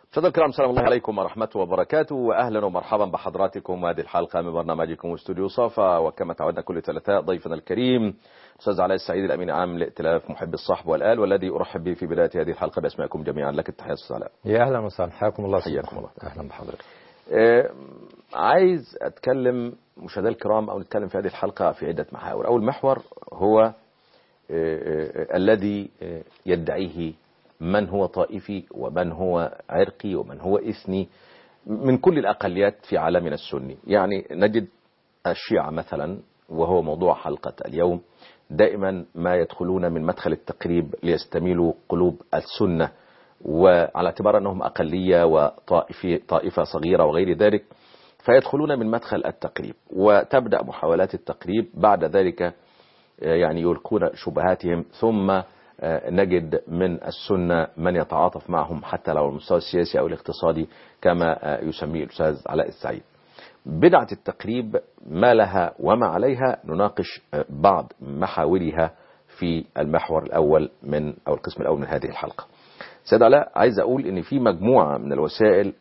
مشاهدينا الكرام سلام الله عليكم ورحمته وبركاته واهلا ومرحبا بحضراتكم هذه الحلقه من برنامجكم استوديو صفا وكما تعودنا كل ثلاثاء ضيفنا الكريم استاذ علاء السعيد الامين عام لائتلاف محب الصحب والال والذي ارحب به في بدايه هذه الحلقه باسمائكم جميعا لك التحيه استاذ علاء يا اهلا وسهلا حياكم الله حياكم الله اهلا بحضرتك آه، عايز اتكلم مشاهدينا الكرام او نتكلم في هذه الحلقه في عده محاور اول محور هو آه، آه، الذي آه، يدعيه من هو طائفي ومن هو عرقي ومن هو إثني من كل الأقليات في عالمنا السني يعني نجد الشيعة مثلا وهو موضوع حلقة اليوم دائما ما يدخلون من مدخل التقريب ليستميلوا قلوب السنة وعلى اعتبار أنهم أقلية وطائفة طائفة صغيرة وغير ذلك فيدخلون من مدخل التقريب وتبدأ محاولات التقريب بعد ذلك يعني يلقون شبهاتهم ثم نجد من السنة من يتعاطف معهم حتى لو المستوى السياسي أو الاقتصادي كما يسميه الأستاذ علاء السعيد بدعة التقريب ما لها وما عليها نناقش بعض محاورها في المحور الأول من أو القسم الأول من هذه الحلقة سيد علاء عايز أقول أن في مجموعة من الوسائل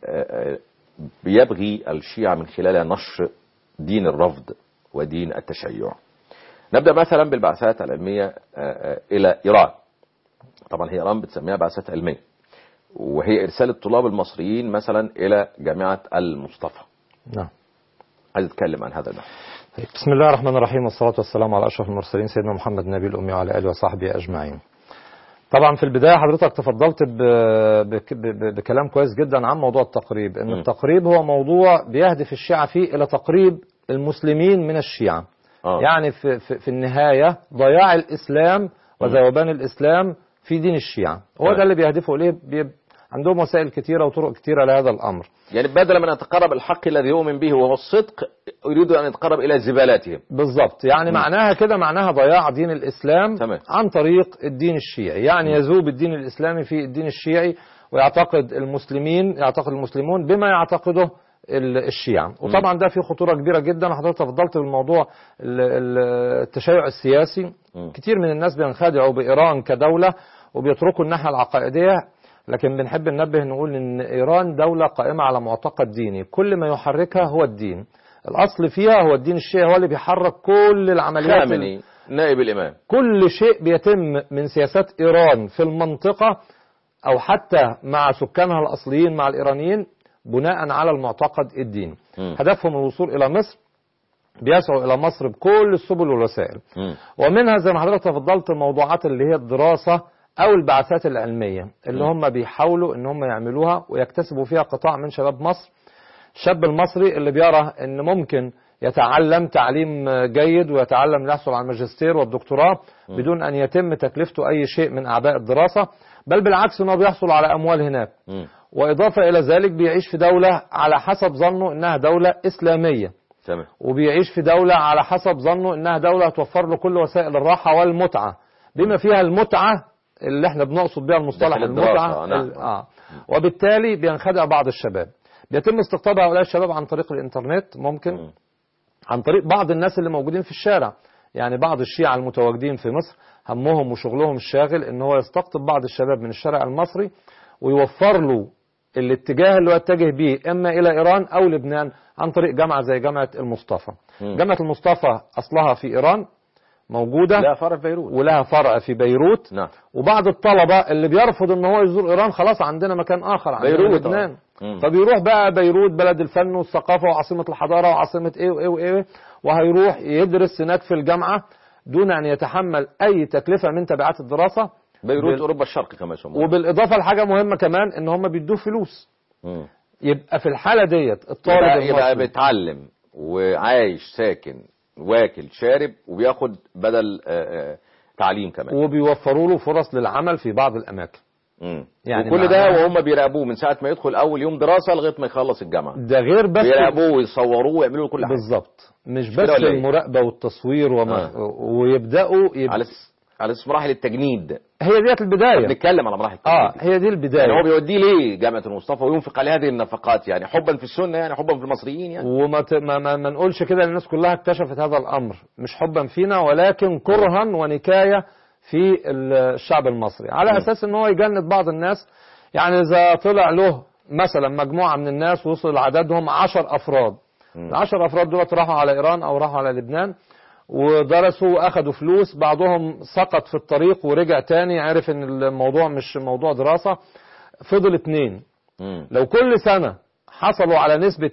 بيبغي الشيعة من خلالها نشر دين الرفض ودين التشيع نبدأ مثلا بالبعثات العلمية إلى إيران طبعا هي إيران بتسميها بعثات علمية وهي إرسال الطلاب المصريين مثلا إلى جامعة المصطفى نعم عايز أتكلم عن هذا المحور بسم الله الرحمن الرحيم والصلاة والسلام على أشرف المرسلين سيدنا محمد النبي الأمي وعلى آله وصحبه أجمعين طبعا في البداية حضرتك تفضلت ب... بك... ب... بكلام كويس جدا عن موضوع التقريب ان م. التقريب هو موضوع بيهدف الشيعة فيه إلى تقريب المسلمين من الشيعة آه. يعني في, في, في النهاية ضياع الإسلام وذوبان الإسلام في دين الشيعة هو تمام. ده اللي بيهدفوا إليه بي... عندهم وسائل كتيرة وطرق كتيرة لهذا الأمر يعني بدل من أن يتقرب الحق الذي يؤمن به وهو الصدق يريد أن يتقرب إلى زبالاتهم بالظبط يعني م. معناها كده معناها ضياع دين الإسلام تمام. عن طريق الدين الشيعي يعني يذوب الدين الإسلامي في الدين الشيعي ويعتقد المسلمين يعتقد المسلمون بما يعتقده ال- الشيعة وطبعا ده فيه خطورة كبيرة جدا وحضرتك تفضلت بالموضوع ال- ال- التشيع السياسي م. كتير من الناس بينخدعوا بإيران كدولة وبيتركوا الناحية العقائدية لكن بنحب ننبه نقول ان ايران دولة قائمة على معتقد ديني كل ما يحركها هو الدين الاصل فيها هو الدين الشيعي هو اللي بيحرك كل العمليات ال- خامنئي نائب الإمام كل شيء بيتم من سياسات ايران في المنطقة او حتى مع سكانها الاصليين مع الايرانيين بناء على المعتقد الديني م. هدفهم الوصول الى مصر بيسعوا الى مصر بكل السبل والوسائل م. ومنها زي ما حضرتك تفضلت الموضوعات اللي هي الدراسة أو البعثات العلمية اللي م. هم بيحاولوا إن هم يعملوها ويكتسبوا فيها قطاع من شباب مصر الشاب المصري اللي بيرى إن ممكن يتعلم تعليم جيد ويتعلم يحصل على الماجستير والدكتوراه بدون أن يتم تكلفته أي شيء من أعباء الدراسة بل بالعكس إنه بيحصل على أموال هناك م. وإضافة إلى ذلك بيعيش في دولة على حسب ظنه إنها دولة إسلامية تمام وبيعيش في دولة على حسب ظنه انها دولة توفر له كل وسائل الراحة والمتعة بما فيها المتعة اللي احنا بنقصد بها المصطلح داخل الدراسة، المتعة نعم. ال- آه. وبالتالي بينخدع بعض الشباب بيتم استقطاب هؤلاء الشباب عن طريق الانترنت ممكن م. عن طريق بعض الناس اللي موجودين في الشارع يعني بعض الشيعة المتواجدين في مصر همهم وشغلهم الشاغل ان هو يستقطب بعض الشباب من الشارع المصري ويوفر له الاتجاه اللي هو يتجه به اما الى ايران او لبنان عن طريق جامعة زي جامعة المصطفى مم. جامعة المصطفى اصلها في ايران موجودة لا فرق بيروت ولها فرع في بيروت نعم وبعض الطلبة اللي بيرفض ان هو يزور ايران خلاص عندنا مكان اخر عندنا بيروت، لبنان آه. مم. فبيروح بقى بيروت بلد الفن والثقافة وعاصمة الحضارة وعاصمة ايه وايه وايه وهيروح يدرس هناك في الجامعة دون ان يتحمل اي تكلفة من تبعات الدراسة بيروت بال- أوروبا الشرقي كما يسمونه وبالاضافة لحاجة مهمة كمان ان هم بيدوه فلوس م. يبقى في الحالة ديت الطالب يبقى, يبقى المصري بيتعلم وعايش ساكن واكل شارب وبياخد بدل آه، آه، تعليم كمان وبيوفروا له فرص للعمل في بعض الاماكن مم. يعني وكل ده معناها- وهم بيراقبوه من ساعة ما يدخل أول يوم دراسة لغاية ما يخلص الجامعة ده غير بس بيراقبوه ويصوروه ويعملوا له كل حاجة بالظبط مش كده بس ولا إيه؟ المراقبة والتصوير وما آه. ويبدأوا يب... على س... على اساس مراحل التجنيد هي ديت البداية بنتكلم على مراحل اه التجنيد هي دي يعني هو البداية بيوديه ليه جامعة المصطفى وينفق عليه هذه النفقات يعني حبا في السنة يعني حبا في المصريين يعني وما ت... ما, ما, ما نقولش كده الناس كلها اكتشفت هذا الامر مش حبا فينا ولكن كرها ونكاية في ال- الشعب المصري على م. اساس ان هو يجند بعض الناس يعني اذا طلع له مثلا مجموعة من الناس وصل عددهم عشر أفراد العشر أفراد دول راحوا على إيران أو راحوا على لبنان ودرسوا واخدوا فلوس بعضهم سقط في الطريق ورجع تاني عرف ان الموضوع مش موضوع دراسة فضل اتنين مم. لو كل سنة حصلوا على نسبة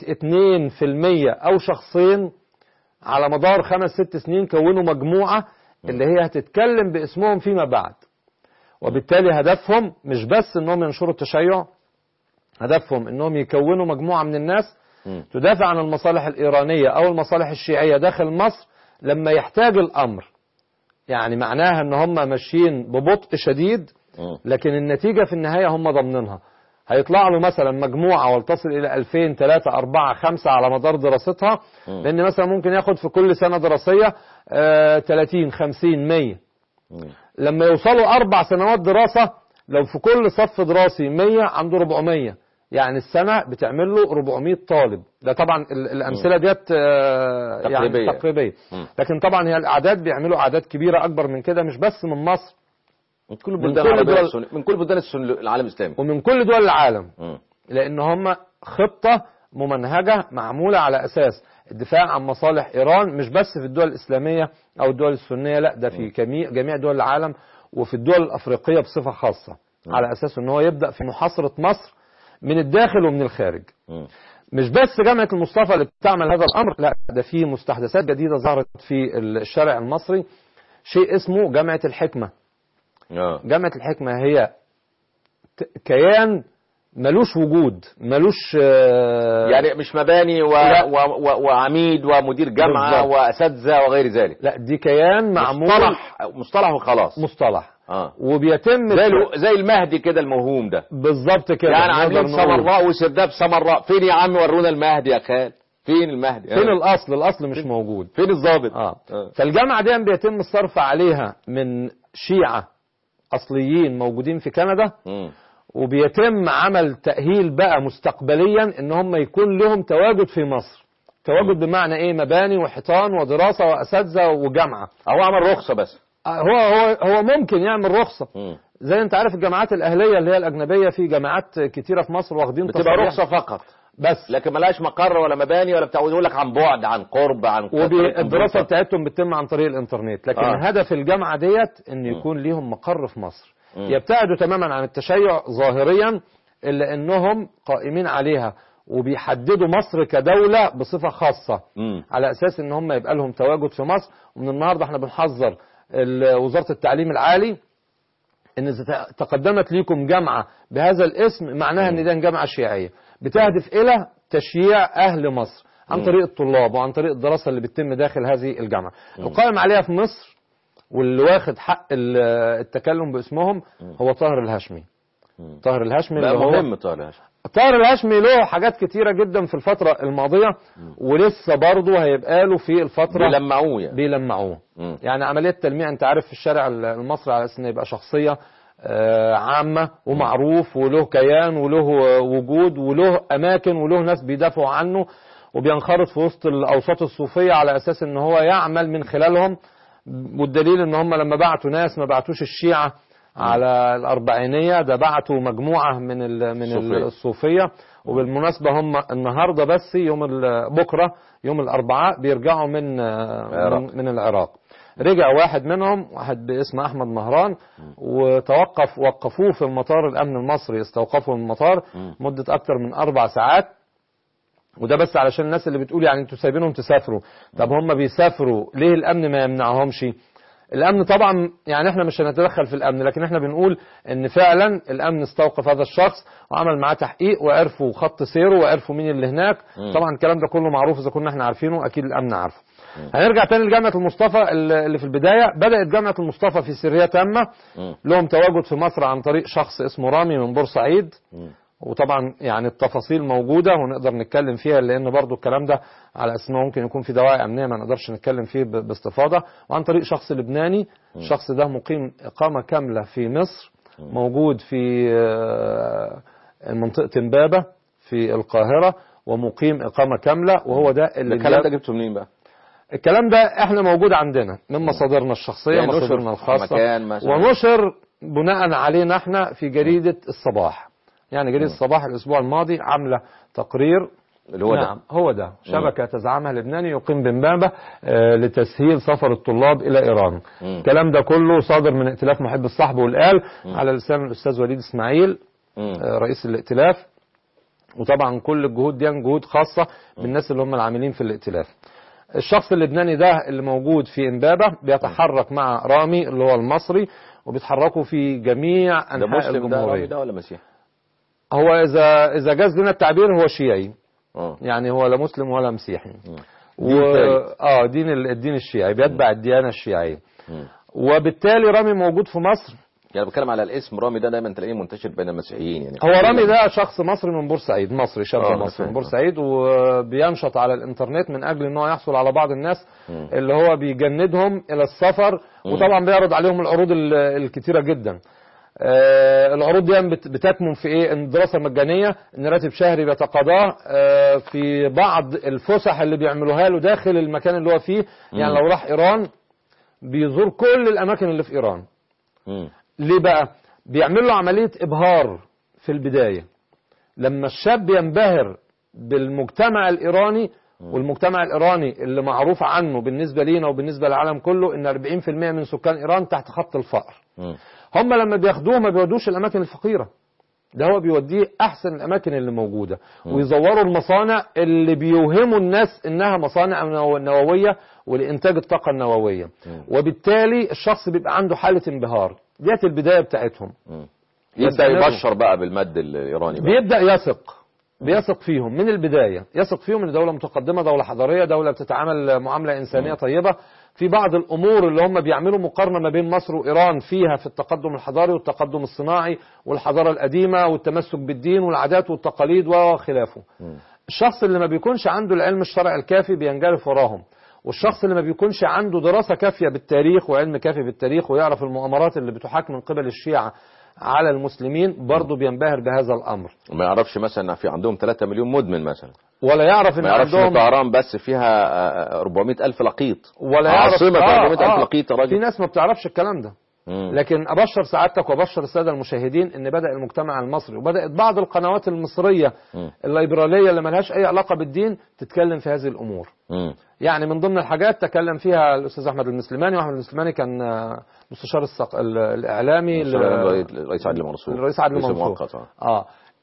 2% أو شخصين على مدار خمس ست سنين كونوا مجموعة اللي هي هتتكلم باسمهم فيما بعد وبالتالي هدفهم مش بس انهم ينشروا التشيع هدفهم انهم يكونوا مجموعة من الناس مم. تدافع عن المصالح الإيرانية أو المصالح الشيعية داخل مصر لما يحتاج الأمر يعني معناها ان هم ماشيين ببطء شديد مم. لكن النتيجة في النهاية هم ضامنينها هيطلع له مثلا مجموعة ولتصل إلى 2000 3 4 5 على مدار دراستها مم. لأن مثلا ممكن ياخد في كل سنة دراسية آه، 30 50 100 مم. لما يوصلوا أربع سنوات دراسة لو في كل صف دراسي 100 عنده 400 يعني السنة بتعمل له 400 طالب ده طبعا ال- الأمثلة ديت آه، تقريبية. يعني تقريبية مم. لكن طبعا هي الأعداد بيعملوا أعداد كبيرة أكبر من كده مش بس من مصر من كل من بلدان كل العربية دول- السنية من كل بلدان السن- العالم الإسلامي ومن كل دول العالم مم. لان هم خطة ممنهجة معمولة على اساس الدفاع عن مصالح ايران مش بس في الدول الاسلامية او الدول السنية لا ده في جميع جميع دول العالم وفي الدول الافريقية بصفة خاصة على اساس ان هو يبدأ في محاصرة مصر من الداخل ومن الخارج مم. مش بس جامعة المصطفى اللي بتعمل هذا الامر لا ده في مستحدثات جديدة ظهرت في الشارع المصري شيء اسمه جامعة الحكمة آه. جامعة الحكمة هي ت- كيان ملوش وجود ملوش آه، يعني مش مباني و... لا. و... و... وعميد ومدير جامعة بالظبط. وأساتذة وغير ذلك لا دي كيان معمول مصطلح مصطلح وخلاص مصطلح اه وبيتم زي الو- زي المهدي كده الموهوم ده بالظبط كده يعني نقدر عاملين نقول. سمراء وسرداب سمراء فين يا عم ورونا المهدي يا خال فين المهدي فين آه. الاصل الاصل مش موجود فين الضابط اه آه. فالجامعة دي بيتم الصرف عليها من شيعة اصليين موجودين في كندا مم. وبيتم عمل تأهيل بقى مستقبليا ان هم يكون لهم تواجد في مصر تواجد بمعنى ايه مباني وحيطان ودراسة واساتذة وجامعة هو عمل رخصة بس آه، هو هو هو ممكن يعمل رخصة مم. زي انت عارف الجامعات الاهليه اللي هي الاجنبيه في جامعات كتيره في مصر واخدين بتبقى تصاريح رخصة فقط بس لكن ملهاش مقر ولا مباني ولا بتاع يقول لك عن بعد عن قرب عن والدراسه بتاعتهم بتتم عن طريق الانترنت لكن آه. آه. هدف الجامعه ديت ان يكون ليهم مقر في مصر مم. يبتعدوا تماما عن التشيع ظاهريا الا انهم قائمين عليها وبيحددوا مصر كدوله بصفه خاصه مم. على اساس ان هم يبقى لهم تواجد في مصر ومن النهارده احنا بنحذر ال- وزاره التعليم العالي ان اذا تقدمت ليكم جامعه بهذا الاسم معناها ان دي جامعه شيعيه بتهدف الى تشييع اهل مصر عن طريق الطلاب وعن طريق الدراسه اللي بتتم داخل هذه الجامعه القائم عليها في مصر واللي واخد حق ال- التكلم باسمهم هو طاهر الهاشمي مم. طاهر الهاشمي بقى اللي هو مهم طالع طاهر الهاشمي له حاجات كتيره جدا في الفتره الماضيه ولسه برضه هيبقى له في الفتره بيلمعوه يعني بيلمعوه مم. يعني عملية تلميع انت عارف في الشارع المصري على اساس انه يبقى شخصية آه، عامة ومعروف وله كيان وله وجود وله اماكن وله ناس بيدافعوا عنه وبينخرط في وسط الاوساط الصوفية على اساس ان هو يعمل من خلالهم والدليل ان هم لما بعتوا ناس ما بعتوش الشيعة على الأربعينية ده بعتوا مجموعة من ال- من الصوفية. الصوفية وبالمناسبة هم النهاردة بس يوم ال- بكرة يوم الأربعاء بيرجعوا من العراق. من, من العراق رجع واحد منهم واحد باسم أحمد مهران وتوقف وقفوه في المطار الأمن المصري استوقفوا من المطار مدة أكتر من أربع ساعات وده بس علشان الناس اللي بتقول يعني انتوا سايبينهم تسافروا طب هم بيسافروا ليه الامن ما يمنعهمش الامن طبعا يعني احنا مش هنتدخل في الامن لكن احنا بنقول ان فعلا الامن استوقف هذا الشخص وعمل معاه تحقيق وعرفوا خط سيره وعرفوا مين اللي هناك طبعا الكلام ده كله معروف اذا كنا احنا عارفينه اكيد الامن عارفه هنرجع تاني لجامعة المصطفى اللي في البداية بدأت جامعة المصطفى في سرية تامة مم. لهم تواجد في مصر عن طريق شخص اسمه رامي من بورسعيد مم. وطبعا يعني التفاصيل موجودة ونقدر نتكلم فيها لأن برضو الكلام ده على أساس إنه ممكن يكون في دواعي أمنية ما نقدرش نتكلم فيه ب- باستفاضة وعن طريق شخص لبناني الشخص ده مقيم إقامة كاملة في مصر موجود في آه، منطقة إمبابة في القاهرة ومقيم إقامة كاملة وهو ده اللي الكلام ده بيب- جبته منين بقى؟ الكلام ده احنا موجود عندنا من مصادرنا الشخصية يعني نشر مصادرنا في الخاصة مكان مثلا. ونشر بناء علينا احنا في جريدة الصباح يعني جريدة الصباح الأسبوع الماضي عاملة تقرير اللي هو نعم ده هو ده شبكة تزعمها لبناني يقيم بمبابة آه، لتسهيل سفر الطلاب إلى إيران مم. الكلام ده كله صادر من ائتلاف محب الصحب والآل على لسان الأستاذ وليد إسماعيل مم. آه، رئيس الائتلاف وطبعا كل الجهود دي جهود خاصة بالناس اللي هم العاملين في الائتلاف الشخص اللبناني ده اللي موجود في امبابة بيتحرك مع رامي اللي هو المصري وبيتحركوا في جميع ده انحاء مسلم ده الجمهورية رامي ده ولا مسيحي؟ هو اذا اذا جاز لنا التعبير هو شيعي اه يعني هو لا مسلم ولا مسيحي و... دين ثالث. اه دين ال- الدين الشيعي بيتبع الديانة الشيعية مم. وبالتالي رامي موجود في مصر يعني بتكلم على الاسم رامي ده دايما تلاقيه منتشر بين المسيحيين يعني هو رامي ده شخص مصري من بورسعيد مصري شاب آه، مصري فاهم. من بورسعيد وبينشط على الانترنت من اجل ان هو يحصل على بعض الناس مم. اللي هو بيجندهم الى السفر وطبعا بيعرض عليهم العروض ال- الكتيره جدا آه، العروض دي بت- بتكمن في ايه ان دراسه مجانيه ان راتب شهري بيتقاضاه آه، في بعض الفسح اللي بيعملوها له داخل المكان اللي هو فيه يعني لو راح ايران بيزور كل الاماكن اللي في ايران مم. ليه بقى بيعمل له عملية إبهار في البداية لما الشاب ينبهر بالمجتمع الإيراني والمجتمع الإيراني اللي معروف عنه بالنسبة لينا وبالنسبة للعالم كله إن 40% من سكان إيران تحت خط الفقر مم. هم لما بياخدوه ما بيودوش الأماكن الفقيرة ده هو بيوديه أحسن الأماكن اللي موجودة ويزوروا المصانع اللي بيوهموا الناس إنها مصانع نو- نووية ولإنتاج الطاقة النووية وبالتالي الشخص بيبقى عنده حالة انبهار ديت البداية بتاعتهم مم. يبدا يستمروا. يبشر بقى بالمد الايراني بقى بيبدأ يثق بيثق فيهم من البداية يثق فيهم ان دولة متقدمة دولة حضارية دولة بتتعامل معاملة إنسانية طيبة في بعض الأمور اللي هم بيعملوا مقارنة ما بين مصر وإيران فيها في التقدم الحضاري والتقدم الصناعي والحضارة القديمة والتمسك بالدين والعادات والتقاليد وخلافه الشخص اللي ما بيكونش عنده العلم الشرعي الكافي بينجرف وراهم والشخص اللي ما بيكونش عنده دراسة كافية بالتاريخ وعلم كافي بالتاريخ ويعرف المؤامرات اللي بتحاك من قبل الشيعة على المسلمين برضه بينبهر بهذا الأمر ما يعرفش مثلا في عندهم 3 مليون مدمن مثلا ولا يعرف ان ما يعرفش ان عندهم طهران بس فيها آه، 400 الف لقيط ولا يعرف عاصمة آه 400 الف آه لقيط يا في راجل ناس ما بتعرفش الكلام ده مم. لكن ابشر سعادتك وابشر الساده المشاهدين ان بدا المجتمع المصري وبدات بعض القنوات المصريه مم. الليبراليه اللي ملهاش اي علاقه بالدين تتكلم في هذه الامور مم. يعني من ضمن الحاجات تكلم فيها الاستاذ احمد المسلماني واحمد المسلماني كان آه، مستشار الصق... ال- الاعلامي ل- الرئيس عادل منصور الرئيس عادل رئيس منصور المؤقت، آه. اه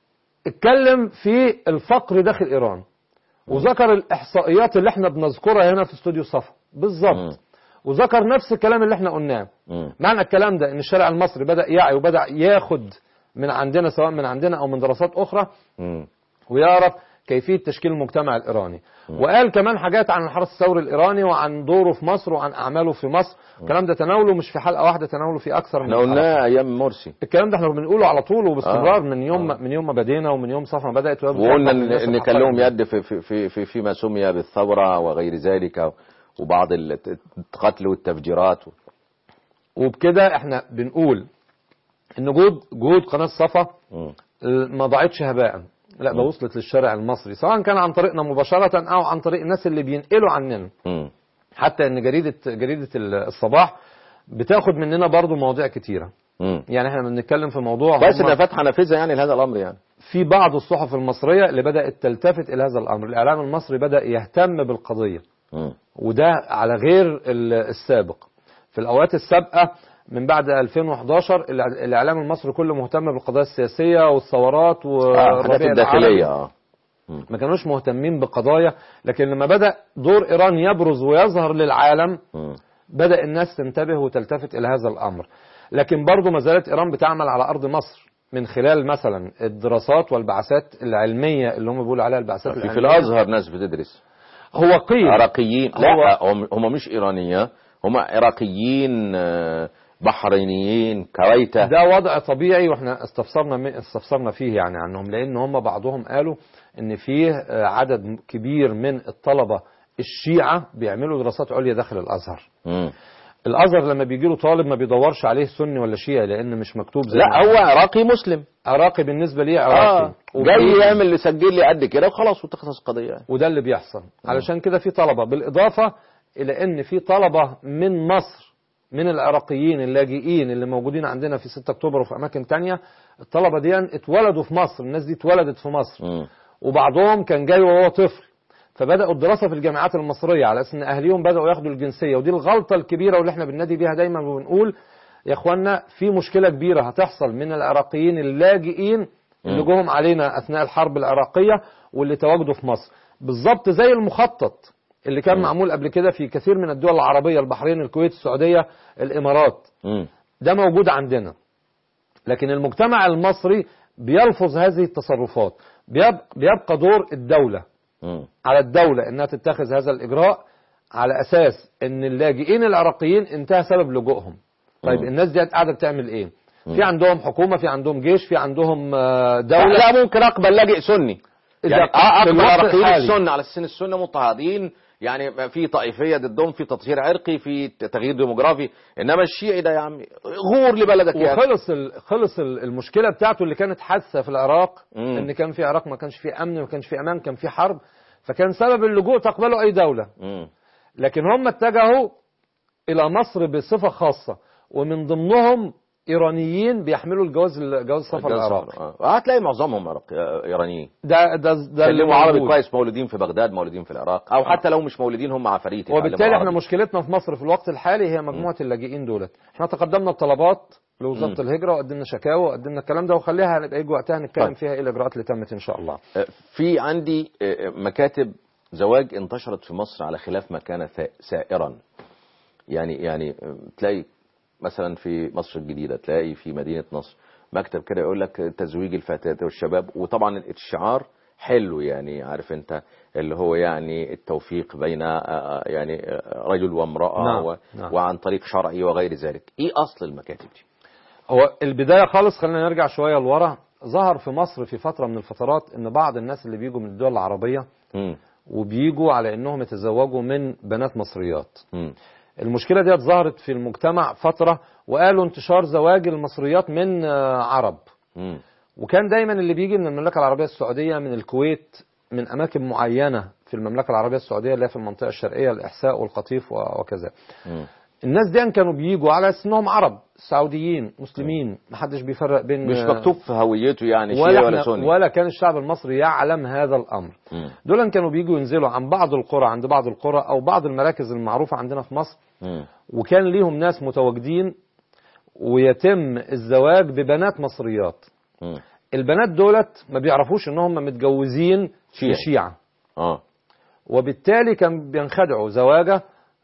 اتكلم في الفقر داخل ايران وذكر الاحصائيات اللي احنا بنذكرها هنا في استوديو صفا مم. بالظبط وذكر نفس الكلام اللي احنا قلناه مم. معنى الكلام ده ان الشارع المصري بدا يعي وبدا ياخد من عندنا سواء من عندنا او من دراسات اخرى مم. ويعرف كيفيه تشكيل المجتمع الايراني وقال كمان حاجات عن الحرس الثوري الايراني وعن دوره في مصر وعن اعماله في مصر الكلام ده تناوله مش في حلقه واحده تناوله في اكثر من احنا حلقة. قلناه ايام مرسي الكلام ده احنا بنقوله على طول وباستمرار آه. من يوم من يوم ما بدينا ومن يوم صفا ما بدات وهي وقلنا بتوقف ان الناس ان كان لهم الحقائق. يد في في في في فيما سمي بالثوره وغير ذلك وبعض القتل والتفجيرات وبكده احنا بنقول ان جهود جهود قناه صفا مم. ما ضاعتش هباء لا ده وصلت للشارع المصري سواء كان عن طريقنا مباشرة أو عن طريق الناس اللي بينقلوا عننا مم. حتى ان جريدة جريدة الصباح بتاخد مننا برضو مواضيع كتيرة مم. يعني احنا بنتكلم في موضوع كويس هم- انها فاتحه نافذه يعني لهذا الامر يعني في بعض الصحف المصرية اللي بدأت تلتفت إلى هذا الأمر الإعلام المصري بدأ يهتم بالقضية مم. وده على غير ال- السابق في الأوقات السابقة من بعد 2011 الإع- الإعلام المصري كله مهتم بالقضايا السياسية والثورات آه الحاجات والربيع الداخليه العربي. اه ما كانوش مهتمين بقضايا لكن لما بدأ دور إيران يبرز ويظهر للعالم مم. بدأ الناس تنتبه وتلتفت إلى هذا الأمر لكن برضو ما زالت إيران بتعمل على أرض مصر من خلال مثلا الدراسات والبعثات العلمية اللي هم بيقولوا عليها البعثات في, في العلمية الازهر ناس بتدرس هو قيل عراقيين هو- لا هم هم مش ايرانيه هم عراقيين آه، بحرينيين كويته ده وضع طبيعي واحنا استفسرنا م- استفسرنا فيه يعني عنهم لان هم بعضهم قالوا ان فيه آه، عدد كبير من الطلبه الشيعه بيعملوا دراسات عليا داخل الازهر مم. الازهر لما بيجي له طالب ما بيدورش عليه سني ولا شيعي لان مش مكتوب زي لا ما- هو عراقي مسلم عراقي بالنسبه لي عراقي اه جاي يعمل يسجل لي قد كده وخلاص وتخلص القضيه يعني. وده اللي بيحصل علشان كده في طلبة بالإضافة إلى أن في طلبة من مصر من العراقيين اللاجئين اللي موجودين عندنا في 6 اكتوبر وفي اماكن تانية الطلبه دي اتولدوا في مصر الناس دي اتولدت في مصر مم. وبعضهم كان جاي وهو طفل فبداوا الدراسه في الجامعات المصريه على اساس ان اهاليهم بداوا ياخدوا الجنسيه ودي الغلطه الكبيره واللي احنا بننادي بيها دايما وبنقول يا اخوانا في مشكله كبيره هتحصل من العراقيين اللاجئين اللي مم. جوهم علينا اثناء الحرب العراقيه واللي تواجدوا في مصر بالظبط زي المخطط اللي كان مم. معمول قبل كده في كثير من الدول العربيه البحرين الكويت السعوديه الامارات مم. ده موجود عندنا لكن المجتمع المصري بيلفظ هذه التصرفات بيب- بيبقى دور الدولة مم. على الدولة انها تتخذ هذا الاجراء على اساس ان اللاجئين العراقيين انتهى سبب لجوءهم طيب مم. الناس دي قاعدة بتعمل ايه مم. في عندهم حكومة في عندهم جيش في عندهم آه، دولة لا ممكن اقبل لاجئ سني إذا يعني في اقبل الوقت عراقيين الحالي. السنه على السن السنه مضطهدين يعني في طائفيه ضدهم في تطهير عرقي في تغيير ديموغرافي انما الشيعي ده يا عمي غور لبلدك يا أخي. وخلص ال... خلص ال- المشكله بتاعته اللي كانت حادثه في العراق مم. ان كان في عراق ما كانش في امن ما كانش في امان كان في حرب فكان سبب اللجوء تقبله اي دوله مم. لكن هم اتجهوا الى مصر بصفه خاصه ومن ضمنهم ايرانيين بيحملوا الجواز جواز السفر العراقي آه. هتلاقي معظمهم عراق ايرانيين ده ده ده اللي كلموا عربي موجود. كويس مولودين في بغداد مولودين في العراق او حتى لو مش مولودين هم عفاريت يتعلموا وبالتالي احنا عربي. مشكلتنا في مصر في الوقت الحالي هي مجموعه اللاجئين دولت احنا تقدمنا بطلبات لوزاره مم. الهجره وقدمنا شكاوى وقدمنا الكلام ده وخليها هنبقى يجي وقتها نتكلم طيب. فيها ايه الاجراءات اللي تمت ان شاء الله آه، في عندي آه، مكاتب زواج انتشرت في مصر على خلاف ما كان ثا- سائرا يعني يعني آه، تلاقي مثلا في مصر الجديدة تلاقي في مدينة نصر مكتب كده يقول لك تزويج الفتيات والشباب وطبعا الشعار حلو يعني عارف انت اللي هو يعني التوفيق بين آه، آه، يعني آه، رجل وامرأة نعم، و- نعم. وعن طريق شرعي وغير ذلك ايه اصل المكاتب دي هو البداية خالص خلينا نرجع شوية لورا ظهر في مصر في فترة من الفترات ان بعض الناس اللي بيجوا من الدول العربية مم. وبيجوا على انهم يتزوجوا من بنات مصريات مم. المشكلة دي ظهرت في المجتمع فترة وقالوا انتشار زواج المصريات من آه، عرب مم. وكان دايما اللي بيجي من المملكة العربية السعودية من الكويت من أماكن معينة في المملكة العربية السعودية اللي هي في المنطقة الشرقية الإحساء والقطيف و- وكذا مم. الناس دي كانوا بيجوا على أساس إنهم عرب سعوديين مسلمين محدش بيفرق بين مش مكتوب في هويته يعني ولا, شيعي ولا ولا, سني ولا كان الشعب المصري يعلم هذا الأمر مم. دول كانوا بيجوا ينزلوا عن بعض القرى عند بعض القرى أو بعض المراكز المعروفة عندنا في مصر مم. وكان ليهم ناس متواجدين ويتم الزواج ببنات مصريات مم. البنات دولت ما بيعرفوش ان هم متجوزين شيعي. في شيعة اه وبالتالي كان بينخدعوا زواجة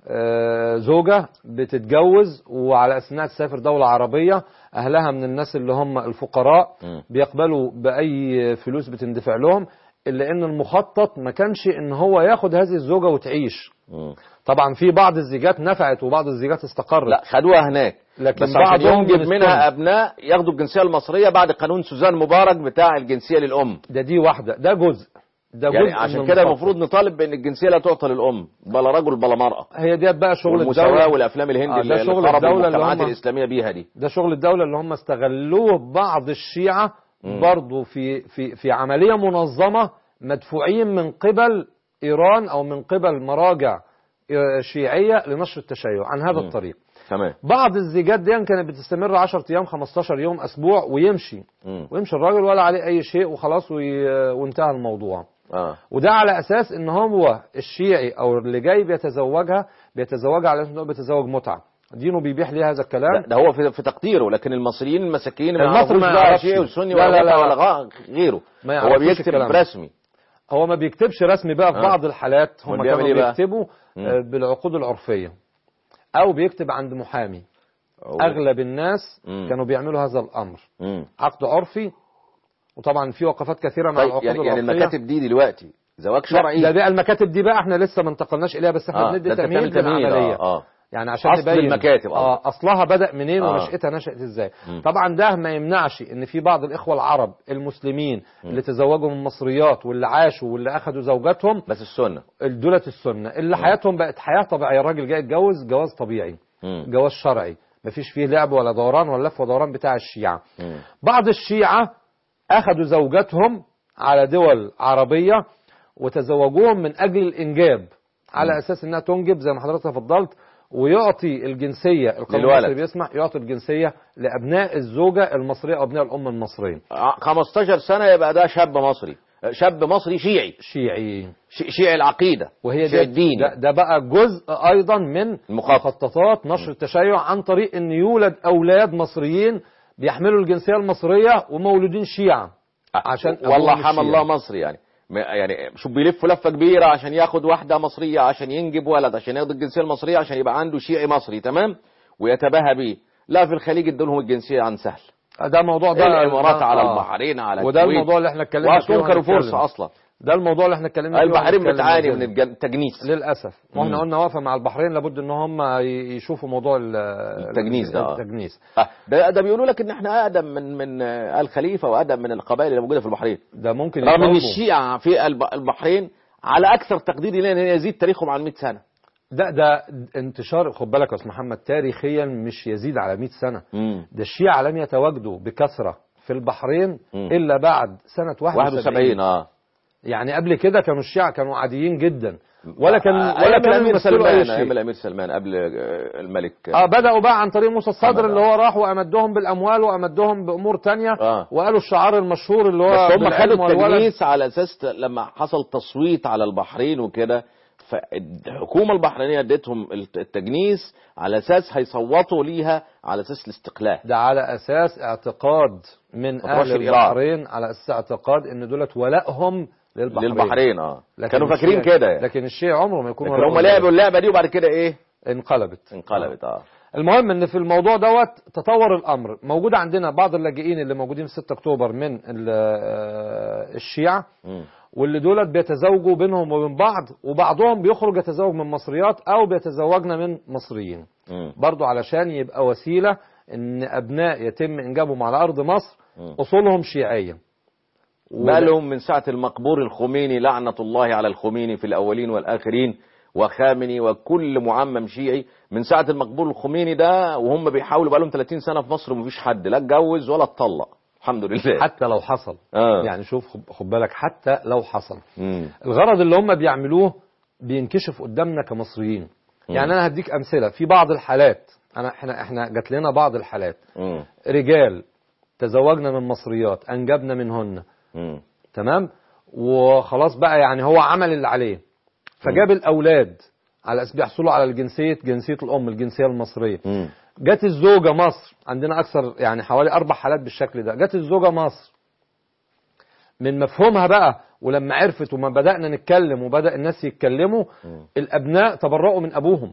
آه، زوجة بتتجوز وعلى أساس انها تسافر دولة عربية أهلها من الناس اللي هم الفقراء مم. بيقبلوا بأي فلوس بتندفع لهم إلا إن المخطط ما كانش إن هو ياخد هذه الزوجة وتعيش مم. طبعا في بعض الزيجات نفعت وبعض الزيجات استقرت لا خدوها هناك لكن بس عشان بعضهم ينجب من منها السنة. ابناء ياخدوا الجنسيه المصريه بعد قانون سوزان مبارك بتاع الجنسيه للام ده دي واحدة ده جزء ده يعني جزء عشان من كده المخطط. المفروض نطالب بان الجنسيه لا تعطى للام بلا رجل بلا مراه هي ديت بقى شغل والمساواه الدولة والافلام الهندي آه، ده اللي شغل خرب الدولة اللي المجتمعات هم- الاسلاميه بيها دي ده شغل الدولة اللي هم استغلوه بعض الشيعة مم. برضو في في في عملية منظمة مدفوعين من قبل إيران أو من قبل مراجع آه، شيعية لنشر التشيع عن هذا مم. الطريق تمام بعض الزيجات دي كانت بتستمر 10 أيام 15 يوم أسبوع ويمشي مم. ويمشي الراجل ولا عليه أي شيء وخلاص وي- وانتهى الموضوع اه وده على اساس ان هو الشيعي او اللي جاي بيتزوجها بيتزوجها على اساس انه بيتزوج متعه دينه بيبيح ليه هذا الكلام لا، ده هو في, في تقديره لكن المصريين المساكين ما المصري يعرفوش ما بقى يعرفش. شيعي وسني لا، ولا لا، متعة لا. ولا غا- غيره ما هو يعرفوش بيكتب الكلام ده. رسمي هو ما بيكتبش رسمي بقى في آه. بعض الحالات هم أمال بيعمل كانوا إيه بقى؟ بيكتبوا مم. آه، بالعقود العرفيه او بيكتب عند محامي أو- اغلب الناس مم. كانوا بيعملوا هذا الامر مم. عقد عرفي وطبعا في وقفات كثيره مع طيب العقود يعني, يعني العرفيه المكاتب دي دلوقتي زواج شرعي لا، ده بقى المكاتب دي بقى احنا لسه ما انتقلناش اليها بس احنا آه، بندي ده أنت تمهيد بتعمل تمهيد، للعمليه اه اه يعني عشان أصل نبين المكاتب اه اصلها بدا منين آه. ونشاتها نشات ازاي مم. طبعا ده ما يمنعش ان في بعض الاخوه العرب المسلمين مم. اللي تزوجوا من مصريات واللي عاشوا واللي اخذوا زوجاتهم بس السنه دولة السنه اللي حياتهم بقت حياه طبيعيه الراجل جاي يتجوز جواز طبيعي مم. جواز شرعي مفيش فيه لعب ولا دوران ولا لف ودوران بتاع الشيعه مم. بعض الشيعة أخذوا زوجاتهم على دول عربية وتزوجوهم من أجل الإنجاب على أساس إنها تنجب زي ما حضرتك تفضلت ويعطي الجنسيه القانون للولد. المصري بيسمح يعطي الجنسيه لابناء الزوجه المصريه او ابناء الام المصريين ع- 15 سنة يبقى ده شاب مصري شاب مصري شيعي شيعي ش- شيعي العقيدة وهي شيعي دي الدين ده, ده بقى جزء ايضا من المخطط. مخططات نشر التشيع عن طريق ان يولد اولاد مصريين بيحملوا الجنسيه المصريه ومولودين شيعة عشان والله أبوهم حمى الشيعة. الله مصري يعني ما- يعني شو بيلف لفه كبيره عشان ياخد واحده مصريه عشان ينجب ولد عشان ياخد الجنسيه المصريه عشان يبقى عنده شيعي مصري تمام ويتباهى بيه لا في الخليج ادولهم الجنسيه عن سهل ده موضوع ده الامارات ده- على آه. البحرين على وده الكويت. الموضوع اللي احنا اتكلمنا فيه وهتنكر وهنتكلم. فرصه اصلا ده الموضوع اللي احنا اتكلمنا فيه البحرين وهنتكلم بتعاني فيه. من الجن- التجنيس للاسف واحنا مم. قلنا واقفه مع البحرين لابد ان هم ي- يشوفوا موضوع ال- التجنيس ده، آه. التجنيس آه، ده ده بيقولوا لك ان احنا اقدم من من آه، الخليفه واقدم من القبائل اللي موجوده في البحرين ده ممكن رغم ان يطالبوا. الشيعة في الب- البحرين على اكثر تقدير لان يزيد تاريخهم عن 100 سنه ده ده انتشار خد بالك يا استاذ محمد تاريخيا مش يزيد على 100 سنه امم ده الشيعة لم يتواجدوا بكثرة في البحرين مم. إلا بعد سنة 71 71 اه يعني قبل كده كانوا الشيعة كانوا عاديين جدا ولا كان آه، ولا أيام كانوا الامير يمثلوا سلمان أي ايام شيء الامير سلمان قبل آه، الملك اه بدأوا بقى عن طريق موسى الصدر محمد، اللي آه. هو راح وأمدهم بالأموال وأمدهم بأمور تانية آه. وقالوا الشعار المشهور اللي هو بس هم بالعلم خدوا والولد. التجنيس على اساس ت- لما حصل تصويت على البحرين وكده فالحكومه البحرينيه ادتهم الت- التجنيس على اساس هيصوتوا ليها على اساس الاستقلال ده على أساس اعتقاد من أطراف أهل الإيران. البحرين على أساس اعتقاد إن دولت ولائهم للبحرين للبحرين اه لكن كانوا فاكرين الشيعة- كده يعني. لكن الشيعة عمره ما يكون لكن ولائهم هم لعبوا اللعبه دي وبعد كده ايه انقلبت انقلبت اه المهم ان في الموضوع دوت تطور الامر موجود عندنا بعض اللاجئين اللي موجودين في 6 اكتوبر من ال- آه، الشيعة مم. واللي دولت بيتزوجوا بينهم وبين بعض وبعضهم بيخرج يتزوج من مصريات او بيتزوجنا من مصريين مم. برضو علشان يبقى وسيلة ان ابناء يتم انجابهم على ارض مصر مم. اصولهم شيعية وده- بالهم من ساعة المقبور الخميني لعنة الله على الخميني في الأولين والآخرين وخامني وكل معمم شيعي من ساعة المقبور الخميني ده وهم بيحاولوا بقالهم 30 سنة في مصر ومفيش حد لا اتجوز ولا اتطلق الحمد لله حتى لو حصل آه. يعني شوف خد- خد بالك حتى لو حصل مم. الغرض اللي هم بيعملوه بينكشف قدامنا كمصريين يعني انا هديك امثله في بعض الحالات انا احنا احنا جات لنا بعض الحالات مم. رجال تزوجنا من مصريات انجبنا منهن مم. تمام وخلاص بقى يعني هو عمل اللي عليه فجاب الاولاد على اساس بيحصلوا على الجنسيه جنسيه الام الجنسيه المصريه مم. جت الزوجه مصر عندنا اكثر يعني حوالي اربع حالات بالشكل ده جت الزوجه مصر من مفهومها بقى ولما عرفت وما بدأنا نتكلم وبدأ الناس يتكلموا مم. الأبناء تبرؤوا من أبوهم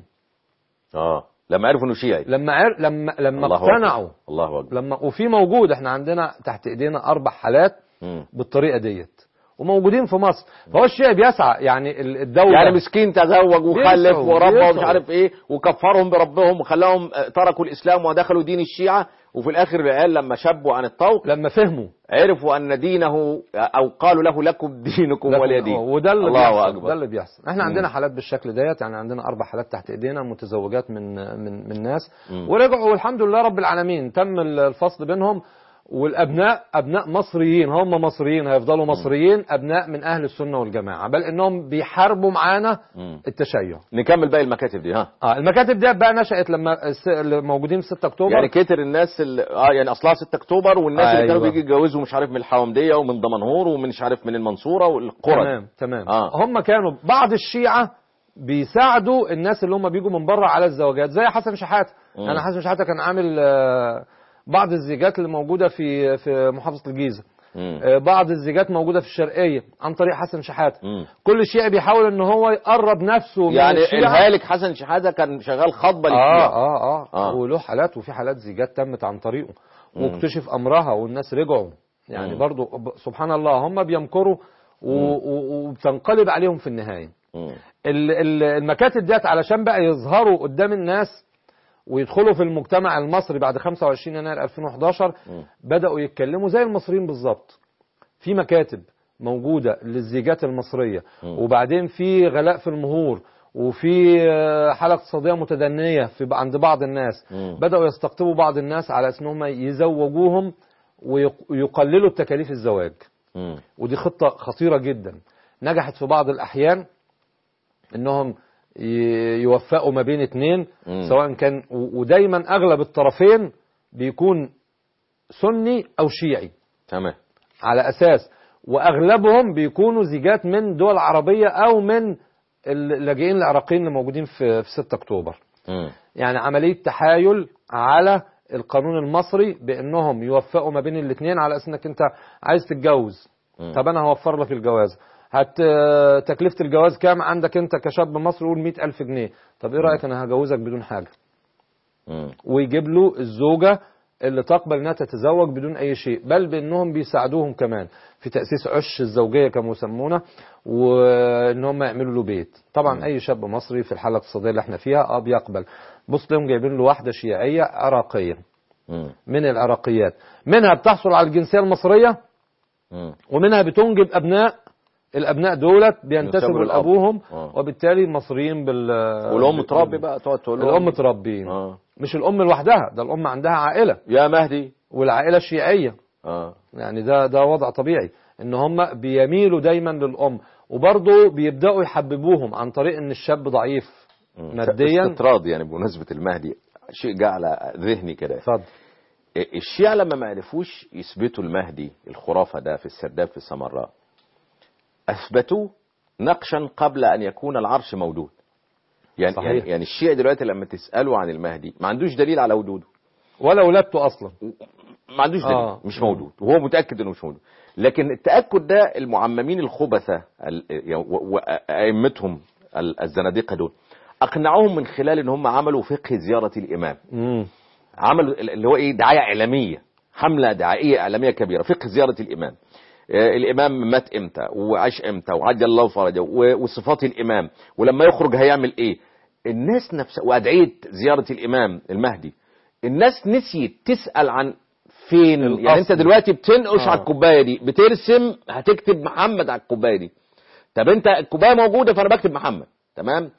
اه لما عرفوا انه شيعي لما عر... لما لما الله اقتنعوا أكبر. الله اكبر لما وفي موجود احنا عندنا تحت ايدينا أربع حالات مم. بالطريقة ديت وموجودين في مصر فهو الشيء بيسعى يعني ال- الدولة يعني مسكين تزوج وخلف بيسعوا- وربى ومش بيسعوا. عارف ايه وكفرهم بربهم وخلاهم آه، تركوا الاسلام ودخلوا دين الشيعه وفي الاخر العيال لما شبوا عن الطوق لما فهموا عرفوا ان دينه او قالوا له لكم دينكم لكن- ولي دين وده اللي الله بيحصل اكبر ده اللي بيحصل احنا مم. عندنا حالات بالشكل ديت يعني عندنا اربع حالات تحت ايدينا متزوجات من من من ناس مم. ورجعوا والحمد لله رب العالمين تم الفصل بينهم والابناء ابناء مصريين هم مصريين هيفضلوا مصريين ابناء من اهل السنه والجماعه بل انهم بيحاربوا معانا مم. التشيع نكمل باقي المكاتب دي ها اه المكاتب دي بقى نشأت لما الس- اللي موجودين في 6 اكتوبر يعني كتر الناس اللي اه يعني اصلها 6 اكتوبر والناس اللي كانوا أيوة. بيجي يتجوزوا مش عارف من الحومديه ومن دمنهور ومن مش عارف من المنصوره والقرى تمام تمام آه. هم كانوا بعض الشيعة بيساعدوا الناس اللي هم بيجوا من بره على الزواجات زي حسن شحاتة مم. يعني حسن شحاتة كان عامل آه، بعض الزيجات اللي موجودة في في محافظة الجيزة مم. آه، بعض الزيجات موجودة في الشرقية عن طريق حسن شحاتة مم. كل شيعي بيحاول ان هو يقرب نفسه من يعني الشيعة الهالك حسن شحاته كان شغال خطبه آه, للشيعة اه اه آه. اه وله حالات وفي حالات زيجات تمت عن طريقه مم. واكتشف امرها والناس رجعوا يعني مم. برضو ب- سبحان الله هم بيمكروا و- و- وبتنقلب عليهم في النهايه مم. ال- ال- المكاتب ديت علشان بقى يظهروا قدام الناس ويدخلوا في المجتمع المصري بعد 25 يناير 2011 مم. بدأوا يتكلموا زي المصريين بالظبط في مكاتب موجودة للزيجات المصرية مم. وبعدين في غلاء في المهور وفي آه، حالة اقتصادية متدنية في عند بعض الناس مم. بدأوا يستقطبوا بعض الناس على أساس إنهم يزوجوهم ويق- ويقللوا التكاليف الزواج مم. ودي خطة خطيرة جدا نجحت في بعض الأحيان إنهم ي- يوفقوا ما بين اتنين مم. سواء كان و- ودايما اغلب الطرفين بيكون سني او شيعي تمام على اساس واغلبهم بيكونوا زيجات من دول عربيه او من اللاجئين العراقيين اللي موجودين في في 6 اكتوبر مم. يعني عمليه تحايل على القانون المصري بانهم يوفقوا ما بين الاثنين على اساس انك انت عايز تتجوز مم. طب انا هوفر لك الجواز هت تكلفه الجواز كام عندك انت كشاب مصري قول 100000 جنيه طب ايه رايك انا هجوزك بدون حاجه مم. ويجيب له الزوجة اللي تقبل انها تتزوج بدون اي شيء بل بانهم بيساعدوهم كمان في تاسيس عش الزوجيه كما يسمونه وان هم يعملوا له بيت طبعا اي شاب مصري في الحاله الاقتصاديه اللي احنا فيها اه بيقبل بص لهم جايبين له واحده شيعيه عراقيه مم. من العراقيات منها بتحصل على الجنسيه المصريه مم. ومنها بتنجب ابناء الابناء دولت بينتسبوا ينتسبوا للأب. لابوهم آه. وبالتالي مصريين بال والام تربي بقى تقعد تقول لهم الام تربين اه مش الام لوحدها ده الام عندها عائله يا مهدي والعائله الشيعيه اه يعني ده ده وضع طبيعي ان هم بيميلوا دايما للام وبرضه بيبداوا يحببوهم عن طريق ان الشاب ضعيف مم. ماديا استطراد يعني بمناسبة المهدي شيء جاء على ذهني كده اتفضل الشيعة لما ما عرفوش يثبتوا المهدي الخرافة ده في السرداب في السمراء أثبتوه نقشا قبل أن يكون العرش موجود يعني صحيح. يعني, يعني الشيعي دلوقتي لما تسأله عن المهدي ما عندوش دليل على وجوده ولا ولادته اصلا ما عندوش دليل آه. مش موجود وهو متأكد انه مش موجود لكن التأكد ده المعممين الخبثة ال- يعني و- وأئمتهم ال- الزنادقة دول أقنعوهم من خلال ان هم عملوا فقه زيارة الإمام امم عملوا اللي هو ايه دعايه اعلاميه حمله دعائيه اعلاميه كبيره فقه زياره الامام آه، الامام مات امتى وعاش امتى وعجل الله فرجه و- وصفات الامام ولما يخرج هيعمل ايه الناس نفسها وادعيه زياره الامام المهدي الناس نسيت تسال عن فين الأصل. يعني انت دلوقتي بتنقش آه. على الكوبايه دي بترسم هتكتب محمد على الكوبايه دي طب انت الكوبايه موجوده فانا بكتب محمد تمام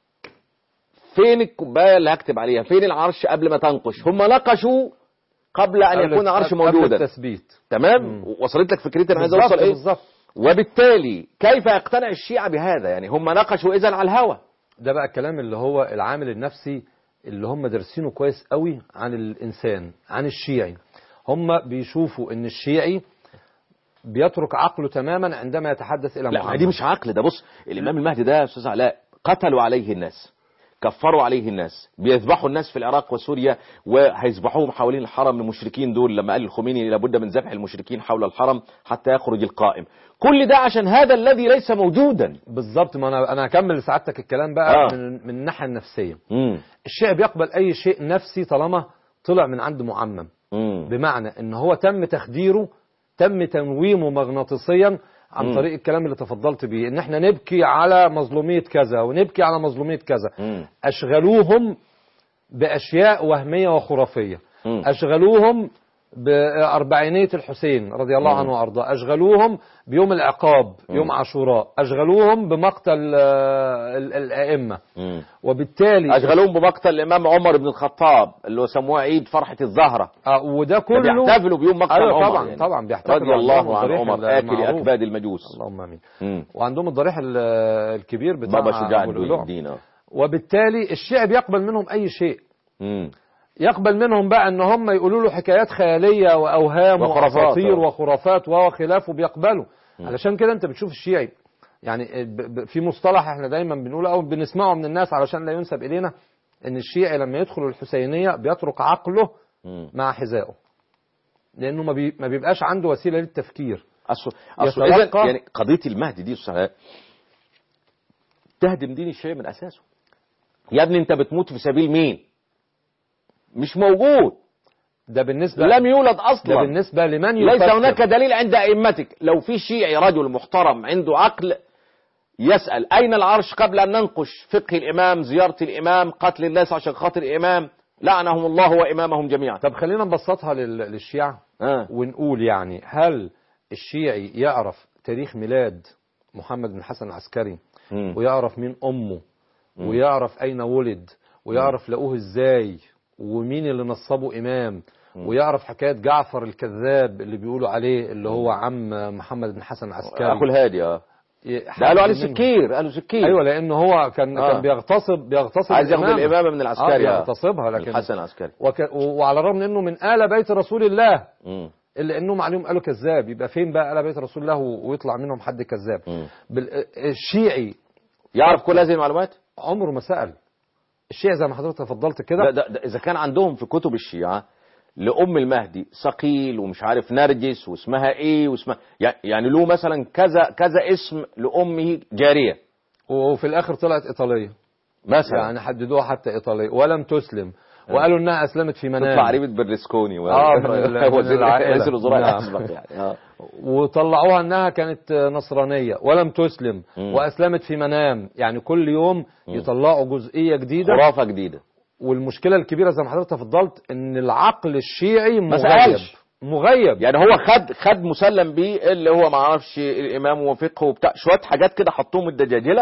فين الكوبايه اللي هكتب عليها فين العرش قبل ما تنقش هم نقشوا قبل ان قبل- يكون عرش قبل موجودا التثبيت تمام وصلت لك فكرتي انا عايز بالظبط اوصل ايه بالظبط وبالتالي كيف يقتنع الشيعة بهذا يعني هم نقشوا اذا على الهوى ده بقى الكلام اللي هو العامل النفسي اللي هم دارسينه كويس قوي عن الانسان عن الشيعي هم بيشوفوا ان الشيعي بيترك عقله تماما عندما يتحدث الى لا ما محمد دي مش عقل ده بص الامام المهدي ده يا استاذ علاء قتلوا عليه الناس كفروا عليه الناس بيذبحوا الناس في العراق وسوريا وهيذبحوهم حوالين الحرم المشركين دول لما قال الخميني لابد من ذبح المشركين حول الحرم حتى يخرج القائم كل ده عشان هذا الذي ليس موجودا بالظبط ما انا انا هكمل لسعادتك الكلام بقى آه. من من الناحيه النفسيه مم. الشيعي بيقبل اي شيء نفسي طالما طلع من عند معمم مم. بمعنى ان هو تم تخديره تم تنويمه مغناطيسيا عن مم. طريق الكلام اللي تفضلت بيه ان احنا نبكي على مظلوميه كذا ونبكي على مظلوميه كذا مم. اشغلوهم باشياء وهميه وخرافيه مم. اشغلوهم بأربعينية الحسين رضي الله مم. عنه وأرضاه أشغلوهم بيوم العقاب يوم عاشوراء أشغلوهم بمقتل آه، ال- الأئمة مم. وبالتالي اشغلوهم بمقتل الامام عمر بن الخطاب اللي هو سموه عيد فرحه الزهره آه، وده كله بيحتفلوا بيوم مقتل أيوة عمر طبعا يعني. طبعا بيحتفلوا رضي عندهم الله عن الضريح عمر اكل المعروف. اكباد المجوس اللهم امين مم. وعندهم الضريح ال- الكبير بتاع بابا شجاع أبو اللؤلؤ. الدين اه وبالتالي الشيعي بيقبل منهم اي شيء مم. يقبل منهم بقى ان هم يقولوا له حكايات خياليه واوهام وخرافات، واساطير آه. وخرافات وخلافه بيقبلوا علشان كده انت بتشوف الشيعي يعني ب- ب- في مصطلح احنا دايما بنقوله او بنسمعه من الناس علشان لا ينسب الينا ان الشيعي لما يدخل الحسينيه بيترك عقله مم. مع حذائه لانه ما, بي ما بيبقاش عنده وسيله للتفكير اصل اصل يتلقى- إذن يعني قضيه المهدي دي الصحيح تهدم دين الشيعة من اساسه يا ابني انت بتموت في سبيل مين مش موجود ده بالنسبه لم يولد ده اصلا بالنسبه لمن ليس يفكر. هناك دليل عند ائمتك لو في شيعي رجل محترم عنده عقل يسأل أين العرش قبل أن ننقش فقه الإمام زيارة الإمام قتل الناس عشان خاطر الإمام لعنهم الله وإمامهم جميعا طب خلينا نبسطها لل- للشيعة آه. ونقول يعني هل الشيعي يعرف تاريخ ميلاد محمد بن حسن العسكري مم. ويعرف مين أمه ويعرف أين ولد ويعرف لقوه إزاي ومين اللي نصبه إمام ويعرف حكاية جعفر الكذاب اللي بيقولوا عليه اللي هو عم محمد بن حسن العسكري أخو الهادي آه ي- ده قالوا عليه حد منهم. سكير قالوا سكير ايوه لانه هو كان آه. كان بيغتصب بيغتصب عايز ياخد الإمامة. الامامه من العسكري اه آه. بيغتصبها لكن الحسن العسكري وك... و- وعلى الرغم من انه من آل بيت رسول الله مم. الا انهم عليهم قالوا كذاب يبقى فين بقى آل بيت رسول الله و- ويطلع منهم حد كذاب مم. بال... الشيعي يعرف كل هذه المعلومات عمره ما سأل الشيعي زي ما حضرتك تفضلت ده, كده ده, ده اذا كان عندهم في كتب الشيعه لام المهدي ثقيل ومش عارف نرجس واسمها ايه واسمها يع- يعني له مثلا كذا كذا اسم لامه جاريه وفي الاخر طلعت ايطاليه مثلا يعني حددوها حتى ايطاليه ولم تسلم وقالوا انها اسلمت في منام تطلع قريبه برلسكوني و- آه، من ال- من وزير العائلة. رئيس الوزراء نعم. الاسبق يعني آه. وطلعوها انها كانت نصرانيه ولم تسلم مم. واسلمت في منام يعني كل يوم يطلعوا جزئيه جديده خرافه جديده والمشكله الكبيره زي ما حضرتك تفضلت ان العقل الشيعي ما مغيب سألش. مغيب يعني هو خد خد مسلم بيه اللي هو ما اعرفش الامام وفقه وبتاع شويه حاجات كده حطوهم الدجاجله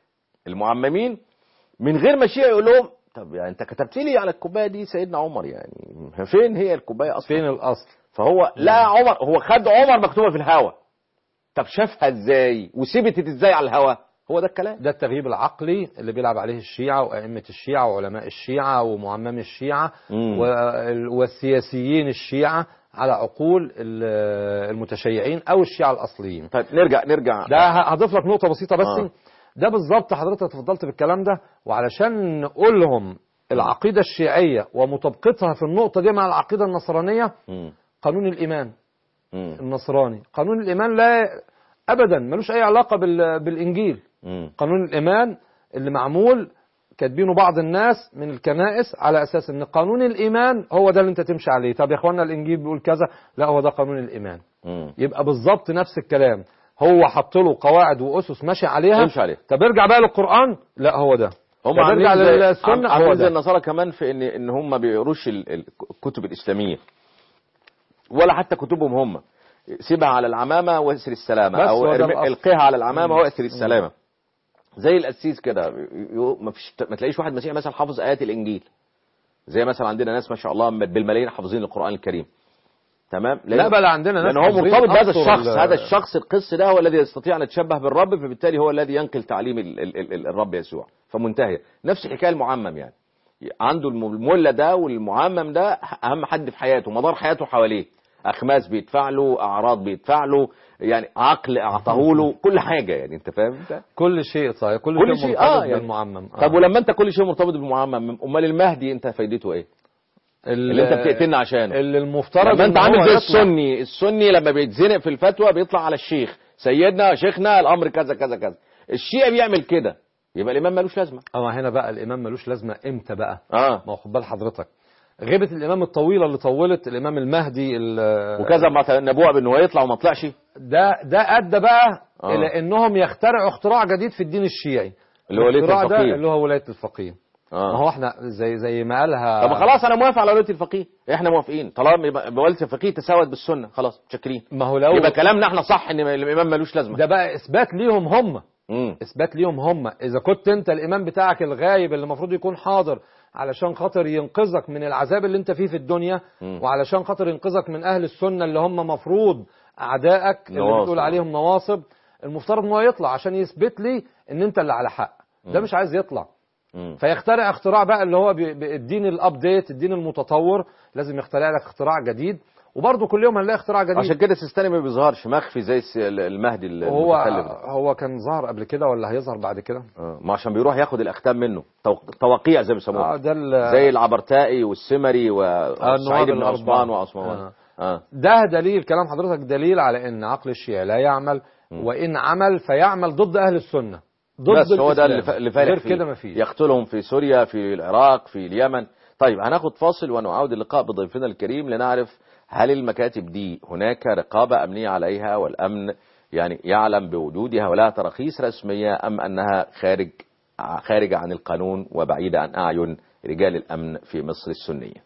المعممين من غير ما الشيعي يقول لهم طب يعني انت كتبت لي على الكوبايه دي سيدنا عمر يعني فين هي الكوبايه اصلا فين الاصل فهو لا عمر هو خد عمر مكتوبه في الهوا طب شافها ازاي وثبتت ازاي على الهوا هو ده الكلام ده التغييب العقلي اللي بيلعب عليه الشيعة وأئمة الشيعة وعلماء الشيعة ومعمم الشيعة مم. وال- والسياسيين الشيعة على عقول ال- المتشيعين أو الشيعة الأصليين طيب نرجع نرجع ده ه- هضيف لك نقطة بسيطة بس آه. ده بالظبط حضرتك تفضلت بالكلام ده وعلشان نقول لهم العقيدة الشيعية ومطابقتها في النقطة دي مع العقيدة النصرانية مم. قانون الإيمان مم. النصراني قانون الإيمان لا أبدا ملوش أي علاقة بال- بالإنجيل مم. قانون الإيمان اللي معمول كاتبينه بعض الناس من الكنائس على أساس أن قانون الإيمان هو ده اللي أنت تمشي عليه طب يا إخوانا الإنجيل بيقول كذا لا هو ده قانون الإيمان مم. يبقى بالظبط نفس الكلام هو حط له قواعد وأسس ماشي عليها امشي عليه طب ارجع بقى للقرآن لا هو ده هم طب ارجع عاملين زي للسنة عاملين هو زي ده النصارى كمان في ان ان هم ما بيقروش ال- ال- الكتب الاسلاميه ولا حتى كتبهم هم سيبها على العمامه واسر السلامه بس او هو ده ارمي- الأصل. القيها على العمامه واسر السلامه زي القسيس كده ي- ما فيش ما تلاقيش واحد مسيحي مثلا حافظ ايات الانجيل زي مثلا عندنا ناس ما شاء الله بالملايين حافظين القران الكريم تمام لا بل عندنا ناس لان هو حافظين مرتبط بهذا أسطر الشخص ال- هذا الشخص القس ده هو الذي يستطيع ان يتشبه بالرب فبالتالي هو الذي ينقل تعليم ال ال ال الرب يسوع فمنتهيه نفس الحكايه المعمم يعني عنده الم- المولى ده والمعمم ده اهم حد في حياته مدار حياته حواليه اخماس بيدفع له اعراض بيدفع له يعني عقل اعطاه له كل حاجه يعني انت فاهم انت كل شيء صحيح كل, كل شيء شيء، مرتبط آه، يعني. بالمعمم طب ولما انت كل شيء مرتبط بالمعمم امال المهدي انت فايدته ايه اللي انت بتقتلنا عشانه اللي المفترض لما انت إن هو عامل زي يطلع. السني السني لما بيتزنق في الفتوى بيطلع على الشيخ سيدنا شيخنا الامر كذا كذا كذا الشيعي بيعمل كده يبقى الامام ملوش لازمه اما هنا بقى الامام ملوش لازمه امتى بقى اه ما هو خد بال حضرتك غيبة الإمام الطويلة اللي طولت الإمام المهدي ال- وكذا ما نبوع بانه يطلع وما طلعش ده ده أدى بقى آه. إلى إنهم يخترعوا اختراع جديد في الدين الشيعي اللي هو ولايه الاختراع ده الفقيه اللي هو ولاية الفقيه ما اه هو احنا زي زي ما قالها طب خلاص انا موافق على ولايه الفقيه احنا موافقين طالما يبقى ولايه الفقيه تساوت بالسنه خلاص متشكرين ما هو لو يبقى كلامنا احنا صح ان الامام ملوش لازمه ده بقى إثبات ليهم هم امم اثبات ليهم هم اذا كنت انت الامام بتاعك الغايب اللي المفروض يكون حاضر علشان خاطر ينقذك من العذاب اللي انت فيه في الدنيا مم. وعلشان خاطر ينقذك من اهل السنه اللي هم مفروض اعدائك اللي نواصب. بتقول عليهم نواصب المفترض ان هو يطلع عشان يثبت لي ان انت اللي على حق ده مش عايز يطلع مم. فيخترع اختراع بقى اللي هو بي- بي- الدين الابديت الدين المتطور لازم يخترع لك اختراع جديد وبرضه كل يوم هنلاقي اختراع جديد عشان كده السيستاني ما بيظهرش مخفي زي الس- المهدي هو المتكلم هو كان ظهر قبل كده ولا هيظهر بعد كده اه ما عشان بيروح ياخد الاختام منه توق- توقيع زي ما اه بيسموها ده ال- زي العبرتائي والسمري النواب وسعيد بن الأربعة. عثمان وعثمان آه. اه ده دليل كلام حضرتك دليل على ان عقل الشيعة لا يعمل وان عمل فيعمل ضد اهل السنه ضد بس هو ده اللي الإسلام. ف- اللي فالح غير فيه كده مفيش يقتلهم في سوريا في العراق في اليمن طيب هناخد فاصل ونعود اللقاء بضيفنا الكريم لنعرف هل المكاتب دي هناك رقابة أمنية عليها والأمن يعني يعلم بوجودها ولها تراخيص رسمية أم أنها خارج خارجة عن القانون وبعيدة عن أعين رجال الأمن في مصر السنية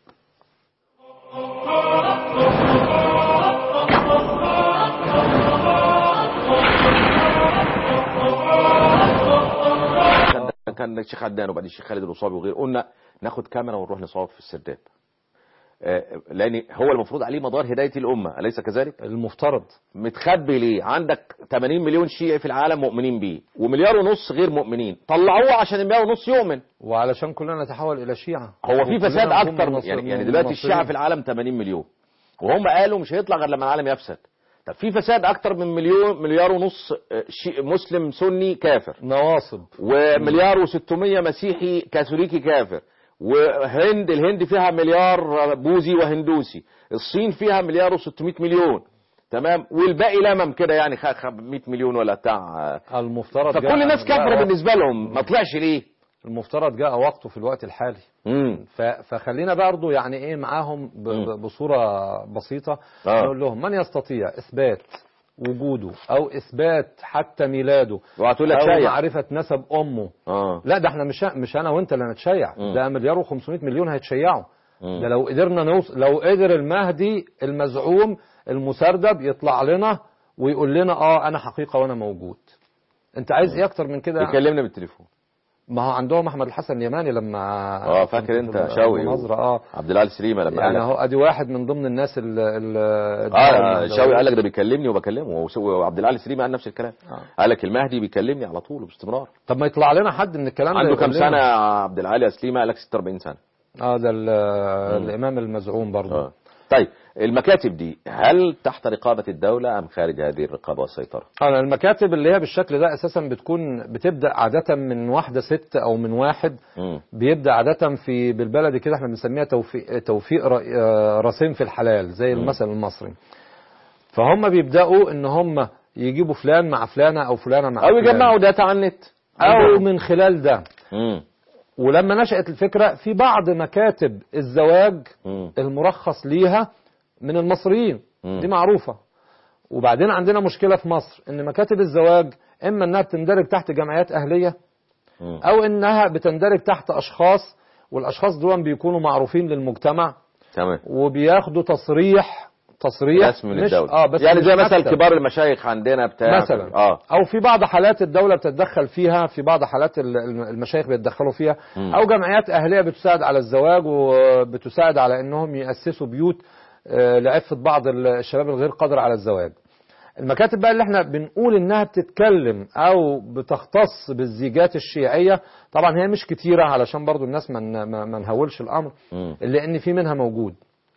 كان- كان الشيخ عدنان وبعدين الشيخ خالد الوصابي وغيره قلنا ناخد كاميرا ونروح نصور في السرداب آه، لان هو المفروض عليه مدار هدايه الامه اليس كذلك المفترض متخبي ليه عندك 80 مليون شيعي في العالم مؤمنين بيه ومليار ونص غير مؤمنين طلعوه عشان المليار ونص يؤمن وعلشان كلنا نتحول الى شيعه هو في وكلنا فساد نكون اكتر من منصر- يعني يعني من دلوقتي المنصرين. الشيعة في العالم 80 مليون وهم قالوا مش هيطلع غير لما العالم يفسد طب في فساد اكتر من مليون مليار ونص آه، شي- مسلم سني كافر نواصب ومليار و600 مسيحي كاثوليكي كافر وهند الهند فيها مليار بوذي وهندوسي الصين فيها مليار و600 مليون تمام والباقي لمم كده يعني خ- خ- 100 مليون ولا بتاع المفترض فكل جاء- الناس كافره جاء- بالنسبه لهم ما طلعش ليه المفترض جاء وقته في الوقت الحالي امم ف- فخلينا برضو يعني ايه معاهم ب- ب- بصورة بسيطة آه. نقول لهم من يستطيع اثبات وجوده او اثبات حتى ميلاده وهتقول لك او شيع معرفة نسب امه اه لا ده احنا مش مش انا وانت اللي هنتشيع مم. ده مليار و500 مليون هيتشيعوا مم. ده لو قدرنا نوصل لو قدر المهدي المزعوم المسردب يطلع لنا ويقول لنا اه انا حقيقة وانا موجود انت عايز ايه اكتر من كده يكلمنا بالتليفون ما هو عندهم احمد الحسن اليماني لما اه فاكر كنت انت في شوقي المناظرة اه عبد العال سليمه لما يعني قال لك هو ادي واحد من ضمن الناس ال ال اه شوقي قال لك ده بيكلمني وبكلمه وس- وعبد العال سليمه قال نفس الكلام آه. قال لك المهدي بيكلمني على طول باستمرار طب ما يطلع لنا حد من الكلام ده عنده كام يقول لنا. سنه يا عبد العال يا سليمه قال لك 46 سنه اه ده ال- الامام المزعوم برضه اه طيب المكاتب دي هل تحت رقابه الدوله ام خارج هذه الرقابه والسيطره؟ اه المكاتب اللي هي بالشكل ده اساسا بتكون بتبدا عاده من واحده ست او من واحد مم. بيبدا عاده في بالبلدي كده احنا بنسميها توفيق توفيق ر- آه، راسين في الحلال زي المثل المصري فهم بيبداوا ان هم يجيبوا فلان مع فلانه او فلانه مع او فلان. يجمعوا داتا على النت او من خلال ده مم. ولما نشأت الفكرة في بعض مكاتب الزواج مم. المرخص ليها من المصريين مم. دي معروفة وبعدين عندنا مشكلة في مصر ان مكاتب الزواج اما انها بتندرج تحت جمعيات اهلية مم. او انها بتندرج تحت اشخاص والاشخاص دول بيكونوا معروفين للمجتمع تمام وبياخدوا تصريح تصريح رسم من مش- الدوله اه بس يعني مش زي مثلا مكتب. كبار المشايخ عندنا بتاع مثلا اه او في بعض حالات الدوله بتتدخل فيها في بعض حالات ال- الم- المشايخ بيتدخلوا فيها مم. او جمعيات اهليه بتساعد على الزواج وبتساعد على انهم ياسسوا بيوت آه، لعفه بعض ال- الشباب الغير قادر على الزواج المكاتب بقى اللي احنا بنقول انها بتتكلم او بتختص بالزيجات الشيعيه طبعا هي مش كتيره علشان برضو الناس ما ن- ما ما نهولش الامر مم. اللي ان في منها موجود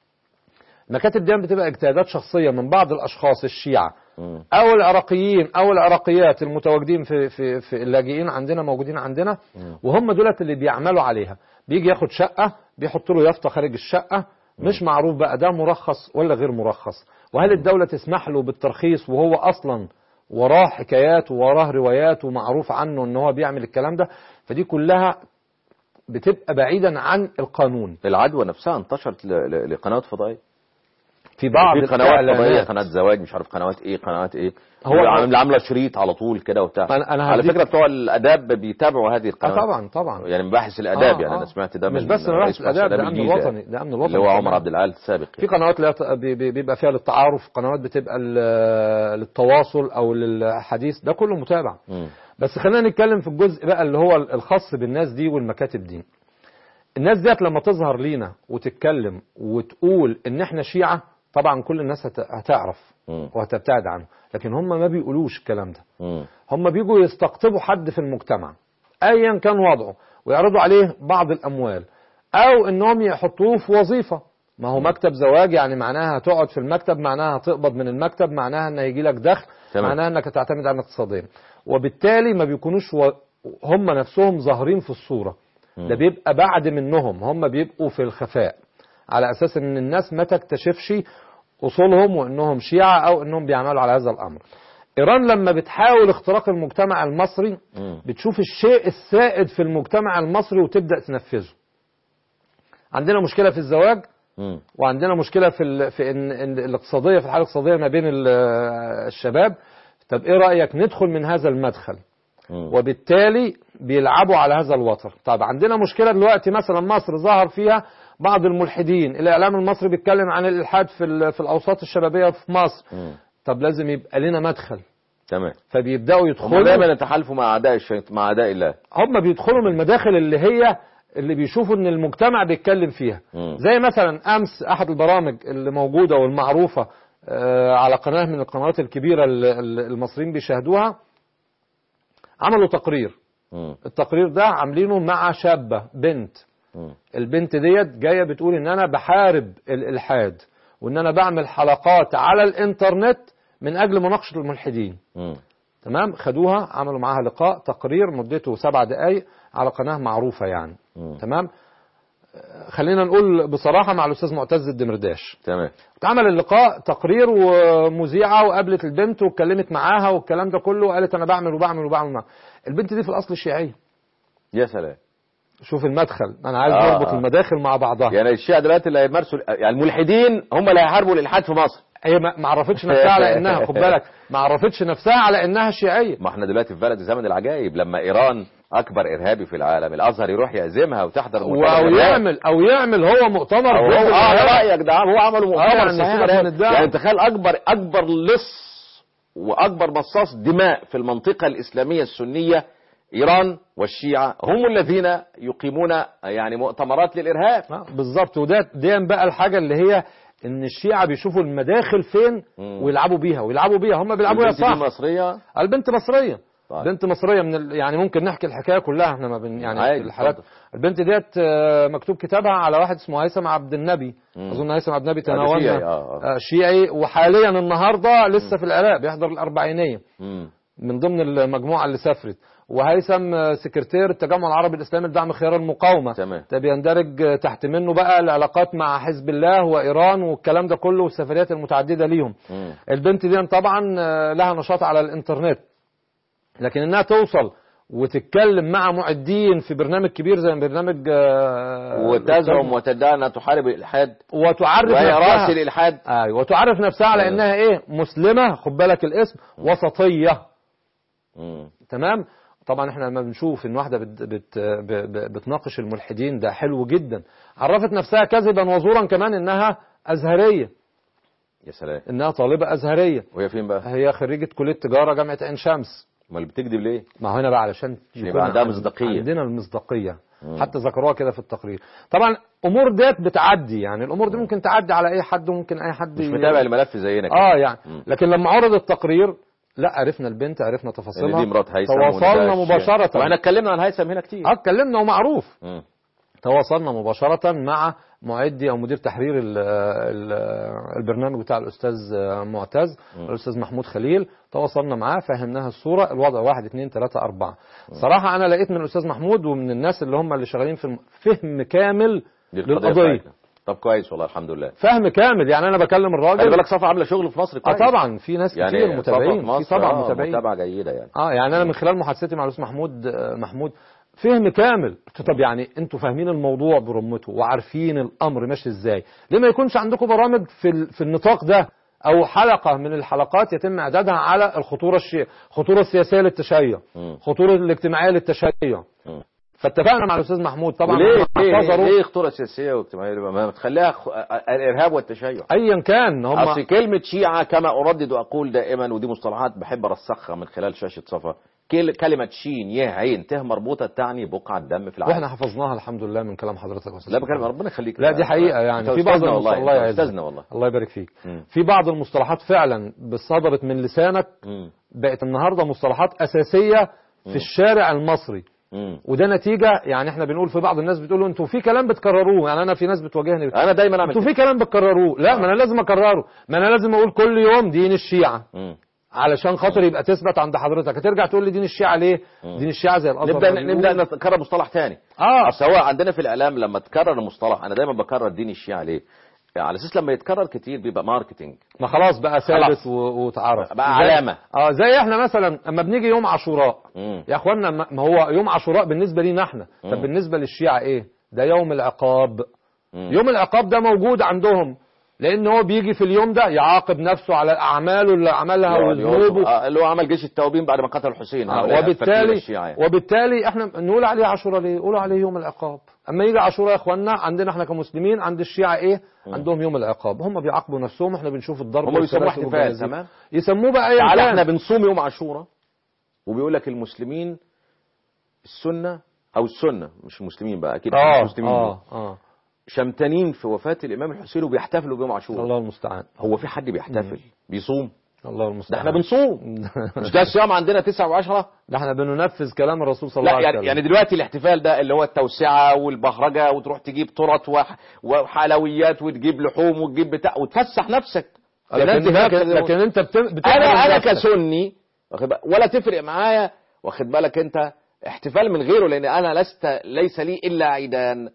المكاتب دي بتبقى اجتهادات شخصيه من بعض الاشخاص الشيعه مم. او العراقيين او العراقيات المتواجدين في في في اللاجئين عندنا موجودين عندنا وهم دولت اللي بيعملوا عليها بيجي ياخد شقه بيحط له يافطه خارج الشقه مش معروف بقى ده مرخص ولا غير مرخص وهل الدوله تسمح له بالترخيص وهو اصلا وراه حكايات ووراه روايات ومعروف عنه ان هو بيعمل الكلام ده فدي كلها بتبقى بعيدا عن القانون العدوى نفسها انتشرت ل- ل- لقنوات فضائيه في بعض في قنوات فضائيه الإعلانات. قناه زواج مش عارف قنوات ايه قنوات ايه هو- هو عامله عامله شريط على طول كده وبتاع أنا- أنا على هديك- فكره بتوع الاداب بيتابعوا هذه اه القنوات طبعا طبعا يعني مباحث الاداب آه، يعني آه. انا سمعت ده مش من بس رئيس مباحث مجلس الاداب ده الآداب امن الجيزة الوطني ده امن الوطني اللي هو عمر كمان. عبد العال السابق في قنوات لا ت- بي- بي- بيبقى فيها للتعارف قنوات بتبقى ل- للتواصل او للحديث ده كله متابع مم. بس خلينا نتكلم في الجزء بقى اللي هو الخاص بالناس دي والمكاتب دي الناس ديت لما تظهر لينا وتتكلم وتقول ان احنا شيعة طبعا كل الناس هت- هتعرف مم. وهتبتعد عنه لكن هم ما بيقولوش الكلام ده مم. هم بيجوا يستقطبوا حد في المجتمع ايا كان وضعه ويعرضوا عليه بعض الاموال او انهم يحطوه في وظيفه ما هو مكتب زواج يعني معناها هتقعد في المكتب معناها هتقبض من المكتب معناها ان هيجي لك دخل تمام. معناها انك هتعتمد على اقتصاديا وبالتالي ما بيكونوش و... هم نفسهم ظاهرين في الصوره ده بيبقى بعد منهم هم بيبقوا في الخفاء على اساس ان الناس ما تكتشفش اصولهم وانهم شيعه او انهم بيعملوا على هذا الامر ايران لما بتحاول اختراق المجتمع المصري مم. بتشوف الشيء السائد في المجتمع المصري وتبدا تنفذه عندنا مشكله في الزواج مم. وعندنا مشكله في ال... في إن... إن الاقتصاديه في الحاله الاقتصاديه ما بين ال... الشباب طب ايه رايك ندخل من هذا المدخل مم. وبالتالي بيلعبوا على هذا الوتر طب عندنا مشكله دلوقتي مثلا مصر ظهر فيها بعض الملحدين الاعلام المصري بيتكلم عن الالحاد في ال... في الاوساط الشبابيه في مصر مم. طب لازم يبقى لنا مدخل تمام فبيبداوا هم يدخلوا دايما يتحالفوا مع اعداء الشيط... مع اعداء الله هم بيدخلوا من المداخل اللي هي اللي بيشوفوا ان المجتمع بيتكلم فيها مم. زي مثلا امس احد البرامج اللي موجوده والمعروفه آه، على قناه من القنوات الكبيره اللي اللي المصريين بيشاهدوها عملوا تقرير مم. التقرير ده عاملينه مع شابه بنت مم. البنت ديت جايه بتقول ان انا بحارب الالحاد وان انا بعمل حلقات على الانترنت من اجل مناقشه الملحدين مم. تمام خدوها عملوا معاها لقاء تقرير مدته سبع دقائق على قناه معروفه يعني مم. تمام آه، خلينا نقول بصراحه مع الاستاذ معتز الدمرداش تمام اتعمل اللقاء تقرير ومذيعه وقابلت البنت واتكلمت معاها والكلام ده كله وقالت انا بعمل وبعمل وبعمل معاها. البنت دي في الاصل شيعيه يا سلام شوف المدخل انا عايز آه، نربط آه. المداخل مع بعضها يعني الشيعة دلوقتي اللي هيمارسوا يعني الملحدين هم اللي هيحاربوا الالحاد في مصر هي ما ما عرفتش نفسها على انها خد بالك ما عرفتش نفسها على انها شيعيه ما احنا دلوقتي في بلد زمن العجائب لما ايران اكبر ارهابي في العالم الازهر يروح يعزمها وتحضر او مؤتمر إرهاب. يعمل او يعمل هو مؤتمر أو ضد هو اه الإرهاب. على رايك ده هو عملوا مؤتمر يعني صحيح سيبك إرهاب. من الدعوة. يعني تخيل اكبر اكبر لص واكبر مصاص دماء في المنطقه الاسلاميه السنيه ايران والشيعه هم الذين يقيمون يعني مؤتمرات للارهاب آه، بالظبط وده دي بقى الحاجه اللي هي ان الشيعه بيشوفوا المداخل فين مم. ويلعبوا بيها ويلعبوا بيها هم بيلعبوا بيها البنت دي صح مصريه البنت مصريه طيب. بنت مصريه من ال... يعني ممكن نحكي الحكايه كلها احنا ما بن يعني عادي، في الحالات اتفضل. البنت ديت آه، مكتوب كتابها على واحد اسمه هيثم عبد النبي مم. اظن هيثم عبد النبي ده تناولنا شيعي، آه، آه. آه، شيعي وحاليا النهارده لسه في العراق بيحضر الاربعينيه مم. من ضمن المجموعه اللي سافرت وهيثم آه، سكرتير التجمع العربي الاسلامي لدعم خيار المقاومه تمام. ده بيندرج آه، تحت منه بقى العلاقات مع حزب الله وايران والكلام ده كله والسفريات المتعدده ليهم مم. البنت دي طبعا آه، لها نشاط على الانترنت لكن انها توصل وتتكلم مع معدين في برنامج كبير زي برنامج آه، وتزعم وتدعي انها تحارب الالحاد وتعرف وهي راس نفسها الالحاد ايوه وتعرف نفسها على أيوة. انها ايه مسلمه خد بالك الاسم وسطيه مم. تمام طبعا احنا لما بنشوف ان واحده بت بت ب- ب- بتناقش الملحدين ده حلو جدا عرفت نفسها كذبا وزورا كمان انها ازهريه يا سلام انها طالبه ازهريه وهي فين بقى؟ هي خريجه كليه تجاره جامعه عين شمس امال بتكذب ليه؟ ما هو هنا بقى علشان يبقى يكون عندها عند- مصداقية. عندنا المصداقيه مم. حتى ذكروها كده في التقرير طبعا امور ديت بتعدي يعني الامور دي ممكن تعدي على اي حد وممكن اي حد مش ي- متابع الملف زينا كده اه يعني مم. لكن لما عرض التقرير لا عرفنا البنت عرفنا ان تفاصيلها دي مرات هيثم تواصلنا وده الشيعة. مباشره واحنا اتكلمنا عن هيثم هنا كتير اه اتكلمنا ومعروف مم. تواصلنا مباشرة مع معدي أو مدير تحرير ال ال البرنامج بتاع الأستاذ معتز مم. الأستاذ محمود خليل تواصلنا معاه فهمناها الصورة الوضع واحد اثنين ثلاثة أربعة صراحة أنا لقيت من الأستاذ محمود ومن الناس اللي هم اللي شغالين في الم- فهم كامل دي القضية للقضية بتاعتنا. طب كويس والله الحمد لله فهم كامل يعني أنا بكلم خلي الراجل بالك صفا عامله شغل في مصر اه كويس طبعا في ناس يعني كتير صفا متابعين في في مصر طبعا آه، متابعين متابعه جيده يعني اه يعني انا من خلال محادثتي مع الاستاذ محمود آه، محمود فهم كامل قلت طب يعني انتوا فاهمين الموضوع برمته وعارفين الامر ماشي ازاي ليه ما يكونش عندكم برامج في ال- في النطاق ده او حلقه من الحلقات يتم اعدادها على الخطوره الشيء الخطوره السياسيه للتشيع مم. الخطوره الاجتماعيه للتشيع مم. فاتفقنا مع الاستاذ محمود طبعا وليه هم ليه اعتذروا ليه خطوره سياسيه واجتماعيه ما تخليها خ... الارهاب والتشيع ايا كان هم اصل كلمه شيعه كما اردد واقول دائما ودي مصطلحات بحب ارسخها من خلال شاشه صفا كل- كلمه شين يه عين ته مربوطه تعني بقعه دم في العالم واحنا حفظناها الحمد لله من كلام حضرتك يا استاذ لا بكلم ربنا يخليك لا دي حقيقة يعني أنت في بعض أستاذنا والله المصطلحات الله أنت يعزك استاذنا والله الله يبارك فيك مم. في بعض المصطلحات فعلا صدرت من لسانك مم. بقت النهارده مصطلحات اساسيه في الشارع المصري مم. وده نتيجه يعني احنا بنقول في بعض الناس بتقولوا انتوا في كلام بتكرروه يعني انا في ناس بتواجهني انا دايما اعمل انتوا كده في كلام بتكرروه لا ما انا لازم اكرره ما انا لازم اقول كل يوم دين الشيعه مم. علشان خاطر يبقى تثبت عند حضرتك هترجع تقول لي دين الشيعه ليه مم. دين الشيعه زي الازهر نبدا ما بيقول. نبدا نكرر مصطلح تاني اه اصل هو عندنا في الاعلام لما تكرر المصطلح انا دايما بكرر دين الشيعه ليه على اساس لما يتكرر كتير بيبقى ماركتينج ما خلاص بقى ثابت خلاص. و- واتعرف بقى زي- علامة. اه زي احنا مثلا اما بنيجي يوم عاشوراء مم. يا اخوانا ما ما هو يوم عاشوراء بالنسبه لينا احنا طب مم. بالنسبه للشيعه ايه ده يوم العقاب مم. يوم العقاب ده موجود عندهم لان هو بيجي في اليوم ده يعاقب نفسه على اعماله اللي عملها اللي هو- وذنوبه آه، اللي هو عمل جيش التوابين بعد ما قتل الحسين آه، هؤلاء الفاكرين وبالتالي الشيعة يعني. وبالتالي احنا نقول عليه عاشوراء ليه؟ قولوا عليه يوم العقاب. اما يجي عاشوراء يا اخوانا عندنا احنا كمسلمين عند الشيعة ايه؟ عندهم يوم العقاب، هم بيعاقبوا نفسهم احنا بنشوف الضرب هم بيسموه والسلاسل احتفال والجنازير. تمام يسموه بقى ايه تعالى احنا بنصوم يوم عاشوراء وبيقول لك المسلمين السنه او السنه مش المسلمين بقى اكيد اه مش مسلمين اه اه شمتانين في وفاه الامام الحسين وبيحتفلوا بيوم عاشوراء الله المستعان هو في حد بيحتفل بيصوم الله ده المستعان احنا بنصوم مش ده الصيام عندنا تسعة وعشرة ده احنا بننفذ كلام الرسول صلى الله لا عليه يعني وسلم يعني دلوقتي الاحتفال ده اللي هو التوسعة والبهرجة وتروح تجيب ترط وح- وحلويات وتجيب لحوم وتجيب بتاع وتفسح نفسك لكن, تنزه لكن, نفسك. لكن انت بت- انا بتعمل انا نفسك. كسني واخد بالك ولا تفرق معايا واخد بالك انت احتفال من غيره لان انا لست ليس لي الا عيدان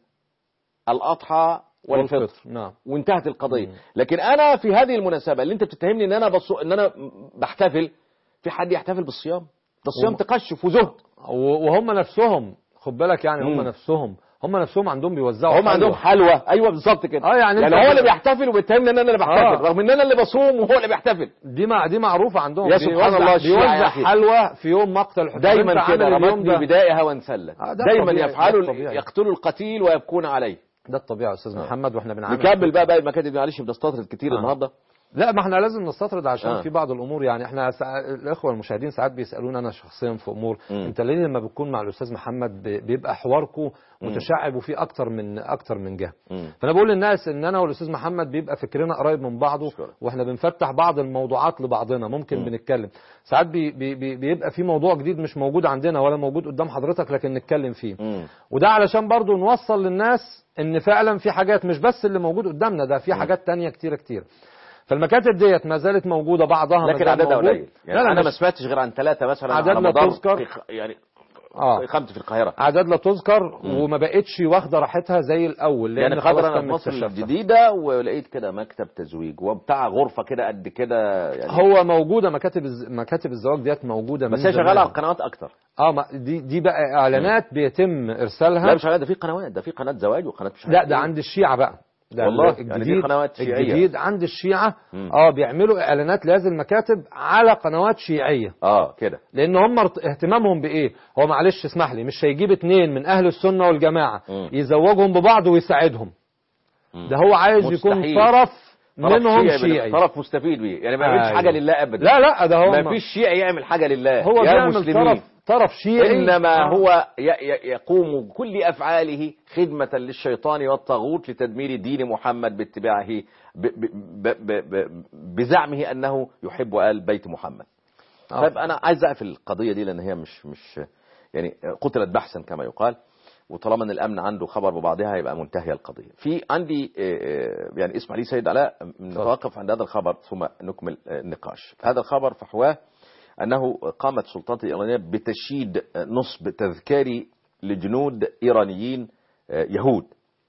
الاضحى والفطر نعم وانتهت القضيه مم. لكن انا في هذه المناسبه اللي انت بتتهمني ان انا بص... ان انا بحتفل في حد يحتفل بالصيام ده الصيام وم- تقشف وزهد و- وهم نفسهم خد بالك يعني هم مم. نفسهم هم نفسهم عندهم بيوزعوا هم عندهم حلوى. حلوى ايوه بالظبط كده اه يعني يعني انت- هو اللي بيحتفل وبيتهمني ان انا اللي بحتفل آه. رغم ان انا اللي بصوم وهو اللي بيحتفل دي مع دي معروفه عندهم يا سبحان بيوزع- الله الشيعة يا بيوزع أخي. حلوى في يوم مقتل الحسين أنت دايما كده عامل اليوم رمتني ده بدائها وانسلت آه، ده دايما الطبيعي، ده يفعلوا الطبيعي. يقتلوا القتيل ويبكون عليه ده الطبيعي يا استاذ محمد واحنا بنعمل نكمل بقى باقي المكاتب معلش بنستطرد كتير آه. النهارده لا ما احنا لازم نستطرد عشان آه. في بعض الامور يعني احنا سا... الاخوه المشاهدين ساعات بيسالونا انا شخصيا في امور مم. انت ليه لما بتكون مع الاستاذ محمد ب- بيبقى حواركم متشعب وفيه اكتر من اكتر من جهه مم. فانا بقول للناس ان انا والاستاذ محمد بيبقى فكرنا قريب من بعضه شكرا. واحنا بنفتح بعض الموضوعات لبعضنا ممكن مم. بنتكلم ساعات بي بي بي بيبقى في موضوع جديد مش موجود عندنا ولا موجود قدام حضرتك لكن نتكلم فيه مم. وده علشان برضو نوصل للناس ان فعلا في حاجات مش بس اللي موجود قدامنا ده في حاجات تانية كتيرة كتير فالمكاتب ديت ما زالت موجودة بعضها ما لكن زال عددها موجود. قليل يعني لا لا انا ما مش سمعتش غير عن ثلاثه مثلا عددنا على مدار تذكر. في خ- يعني اه اقامتي في القاهره اعداد لا تذكر وما بقتش واخده راحتها زي الاول لان يعني خلاص خبر انا تم في مصر اكتشافها. الجديده ولقيت كده مكتب تزويج وبتاع غرفه كده قد كده يعني هو موجوده مكاتب الز... مكاتب الزواج ديت موجوده بس من هي شغاله زمان. على القنوات اكتر اه ما دي دي بقى اعلانات بيتم ارسالها لا مش شغاله ده في قنوات ده في قناه زواج وقناه مش لا عارف ده إيه. عند الشيعة بقى ده والله؟ الجديد يعني دي قنوات شيعية. الجديد عند الشيعة مم. اه بيعملوا اعلانات لهذه المكاتب على قنوات شيعية اه كده لان هم ارت- اهتمامهم بايه هو معلش اسمح لي مش هيجيب اتنين من اهل السنة والجماعة مم. يزوجهم ببعض ويساعدهم مم. ده هو عايز يكون مستحيل. طرف طرف منهم شيعي شيعي طرف مستفيد بيه يعني ما يعملش أيوة. حاجه لله ابدا لا لا ده هو ما فيش شيعي يعمل حاجه لله هو يا بيعمل مسلمين طرف طرف شيعي انما آه. هو ي- ي- يقوم بكل افعاله خدمه للشيطان والطاغوت لتدمير دين محمد باتباعه ب- ب- ب- ب- ب- بزعمه انه يحب ال بيت محمد آه. طيب انا عايز اقفل القضيه دي لان هي مش مش يعني قتلت بحثا كما يقال وطالما ان الامن عنده خبر ببعضها يبقى منتهيه القضيه. في عندي آه، آه، يعني اسمح لي سيد علاء نتوقف عند هذا الخبر ثم نكمل آه، النقاش. هذا الخبر فحواه انه قامت السلطات الايرانيه بتشييد آه، نصب تذكاري لجنود ايرانيين آه، يهود.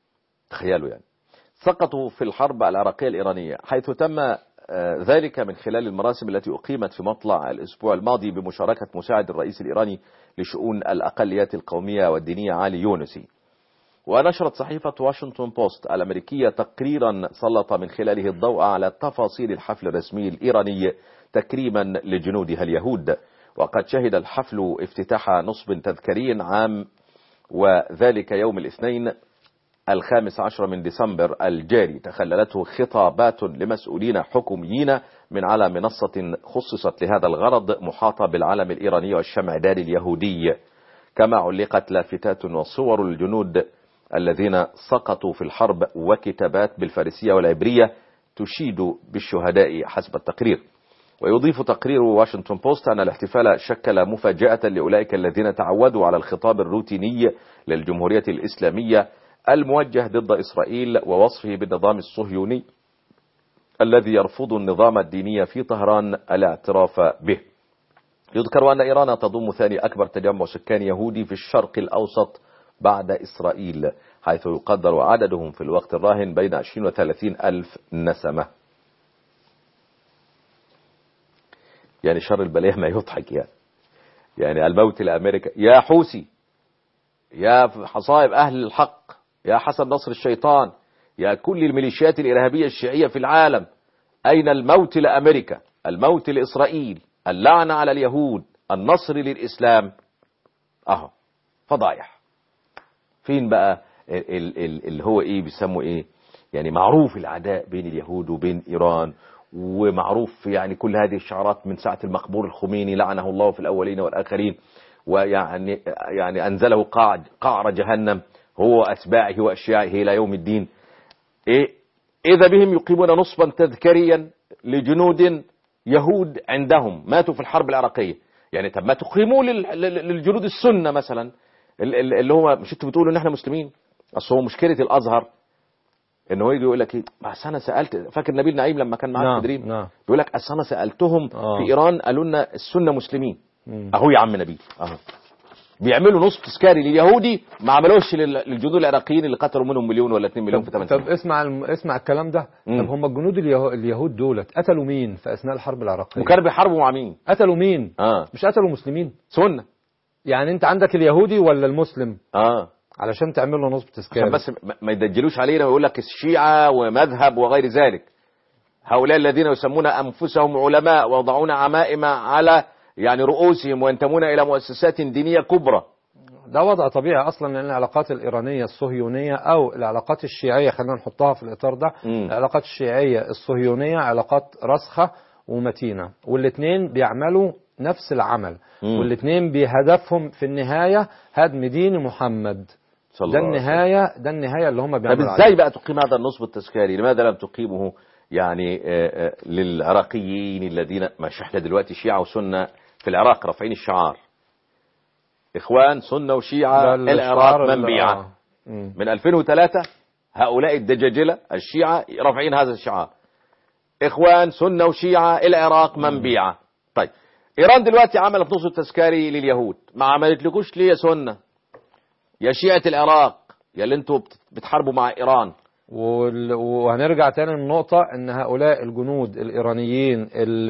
تخيلوا يعني. سقطوا في الحرب العراقية الإيرانية حيث تم آه، ذلك من خلال المراسم التي أقيمت في مطلع الأسبوع الماضي بمشاركة مساعد الرئيس الإيراني لشؤون الأقليات القومية والدينية علي يونسي ونشرت صحيفة واشنطن بوست الأمريكية تقريرا سلط من خلاله الضوء على تفاصيل الحفل الرسمي الإيراني تكريما لجنودها اليهود وقد شهد الحفل افتتاح نصب تذكاري عام وذلك يوم الاثنين الخامس عشر من ديسمبر الجاري تخللته خطابات لمسؤولين حكوميين من على منصة خصصت لهذا الغرض محاطة بالعلم الإيراني والشمعدان اليهودي كما علقت لافتات وصور الجنود الذين سقطوا في الحرب وكتابات بالفارسية والعبرية تشيد بالشهداء حسب التقرير ويضيف تقرير واشنطن بوست أن الاحتفال شكل مفاجأة لأولئك الذين تعودوا على الخطاب الروتيني للجمهورية الإسلامية الموجه ضد إسرائيل ووصفه بالنظام الصهيوني الذي يرفض النظام الديني في طهران الاعتراف به يذكر أن إيران تضم ثاني أكبر تجمع سكاني يهودي في الشرق الأوسط بعد إسرائيل حيث يقدر عددهم في الوقت الراهن بين 20 و 30 ألف نسمة يعني شر البلية ما يضحك يعني يعني الموت لأمريكا يا حوسي يا حصائب أهل الحق يا حسن نصر الشيطان يا كل الميليشيات الإرهابية الشيعية في العالم أين الموت لأمريكا الموت لإسرائيل اللعنة على اليهود النصر للإسلام أهو فضايح فين بقى ال- ال- ال- اللي هو إيه بيسموا إيه يعني معروف العداء بين اليهود وبين إيران ومعروف يعني كل هذه الشعارات من ساعة المقبور الخميني لعنه الله في الأولين والآخرين ويعني يعني أنزله قاع قعر جهنم هو وأتباعه وأشياعه إلى يوم الدين إيه إذا بهم يقيمون نصبا تذكاريا لجنود يهود عندهم ماتوا في الحرب العراقية يعني طب ما تقيموا لل- لل- للجنود السنة مثلا ال- ال- اللي هو مش انتوا بتقولوا ان احنا مسلمين اصل هو مشكلة الازهر ان هو يجي يقول لك ايه بس انا سالت فاكر نبيل نعيم لما كان معاه نعم، في تدريب نعم. بيقول لك اصل انا سالتهم آه. في ايران قالوا لنا السنه مسلمين مم. اهو يا عم نبيل اهو بيعملوا نصب تذكاري لليهودي ما عملوش لل- للجنود العراقيين اللي قتلوا منهم مليون ولا 2 مليون في 8 طب سنين اسمع الم... اسمع الكلام ده مم. طب هم الجنود اليهو... اليهود دولت قتلوا مين في اثناء الحرب العراقيه وكانوا بيحاربوا مع مين؟ قتلوا مين اه مش قتلوا مسلمين سنه يعني انت عندك اليهودي ولا المسلم اه علشان تعمل له نصب تذكاري عشان بس ما- ما يدجلوش علينا ويقول لك الشيعة ومذهب وغير ذلك هؤلاء الذين يسمون أنفسهم علماء ويضعون عمائم على يعني رؤوسهم وينتمون إلى مؤسسات دينية كبرى ده وضع طبيعي اصلا لان العلاقات الايرانيه الصهيونيه او العلاقات الشيعيه خلينا نحطها في الاطار ده مم. العلاقات الشيعيه الصهيونيه علاقات راسخه ومتينه والاثنين بيعملوا نفس العمل مم. والاثنين بهدفهم في النهايه هدم دين محمد صلى ده الله عليه وسلم. النهايه ده النهايه اللي هم طب بيعملوا ازاي عليها. بقى تقيم هذا النصب التذكاري لماذا لم تقيمه يعني آه، آه، للعراقيين الذين مش احنا دلوقتي شيعة وسنة في العراق رافعين الشعار اخوان سنة وشيعة ده العراق الشعار منبيعة ال- مم. من 2003 هؤلاء الدجاجلة الشيعة رافعين هذا الشعار إخوان سنة وشيعة العراق منبيعة طيب إيران دلوقتي عملت نص التذكاري لليهود ما عملت لكوش ليه يا سنة يا شيعة العراق يا اللي انتوا بت- بتحاربوا مع إيران وال- وهنرجع تاني للنقطة ان هؤلاء الجنود الايرانيين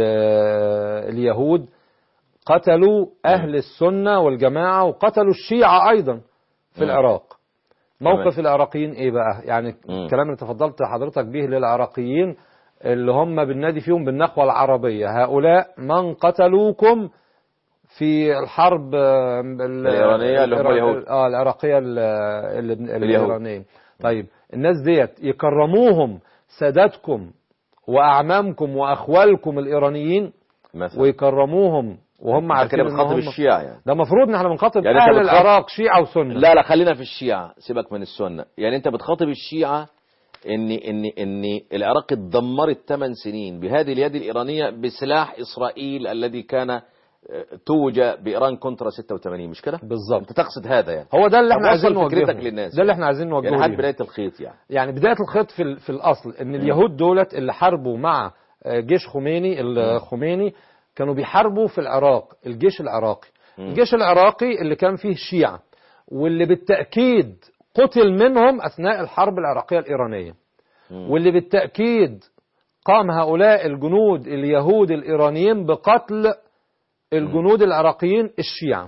ال- اليهود قتلوا اهل السنة والجماعة وقتلوا الشيعة ايضا في مم. العراق موقف تمام. العراقيين ايه بقى يعني مم. الكلام اللي تفضلت حضرتك به للعراقيين اللي هم بالنادي فيهم بالنخوة العربية هؤلاء من قتلوكم في الحرب آه، ال- الإيرانية اللي هم العراق- اليهود. اه العراقية ال- ال- اليهود. الإيرانية طيب الناس ديت يكرموهم ساداتكم وأعمامكم وأخوالكم الإيرانيين مثلا ويكرموهم وهم انت عارفين كده إن بتخاطب هم الشيعة يعني ده المفروض ان احنا بنخاطب يعني انت اهل بتخاطب- العراق شيعة وسنة لا لا خلينا في الشيعة سيبك من السنة يعني انت بتخاطب الشيعة ان ان ان العراق اتدمرت 8 سنين بهذه اليد الايرانيه بسلاح اسرائيل الذي كان آه، توج بايران كونترا 86 مش كده؟ بالظبط انت تقصد هذا يعني هو ده اللي طب احنا عايزين وصل فكرتك نوجهه للناس ده اللي احنا عايزين يعني نوجهه لحد ليهم. بدايه الخيط يعني يعني بداية الخيط في, ال- في الأصل إن اليهود دولت اللي حاربوا مع آه، جيش خميني الخميني كانوا بيحاربوا في العراق الجيش العراقي الجيش العراقي اللي كان فيه الشيعة واللي بالتأكيد قتل منهم أثناء الحرب العراقية الإيرانية واللي بالتأكيد قام هؤلاء الجنود اليهود الإيرانيين بقتل الجنود العراقيين الشيعة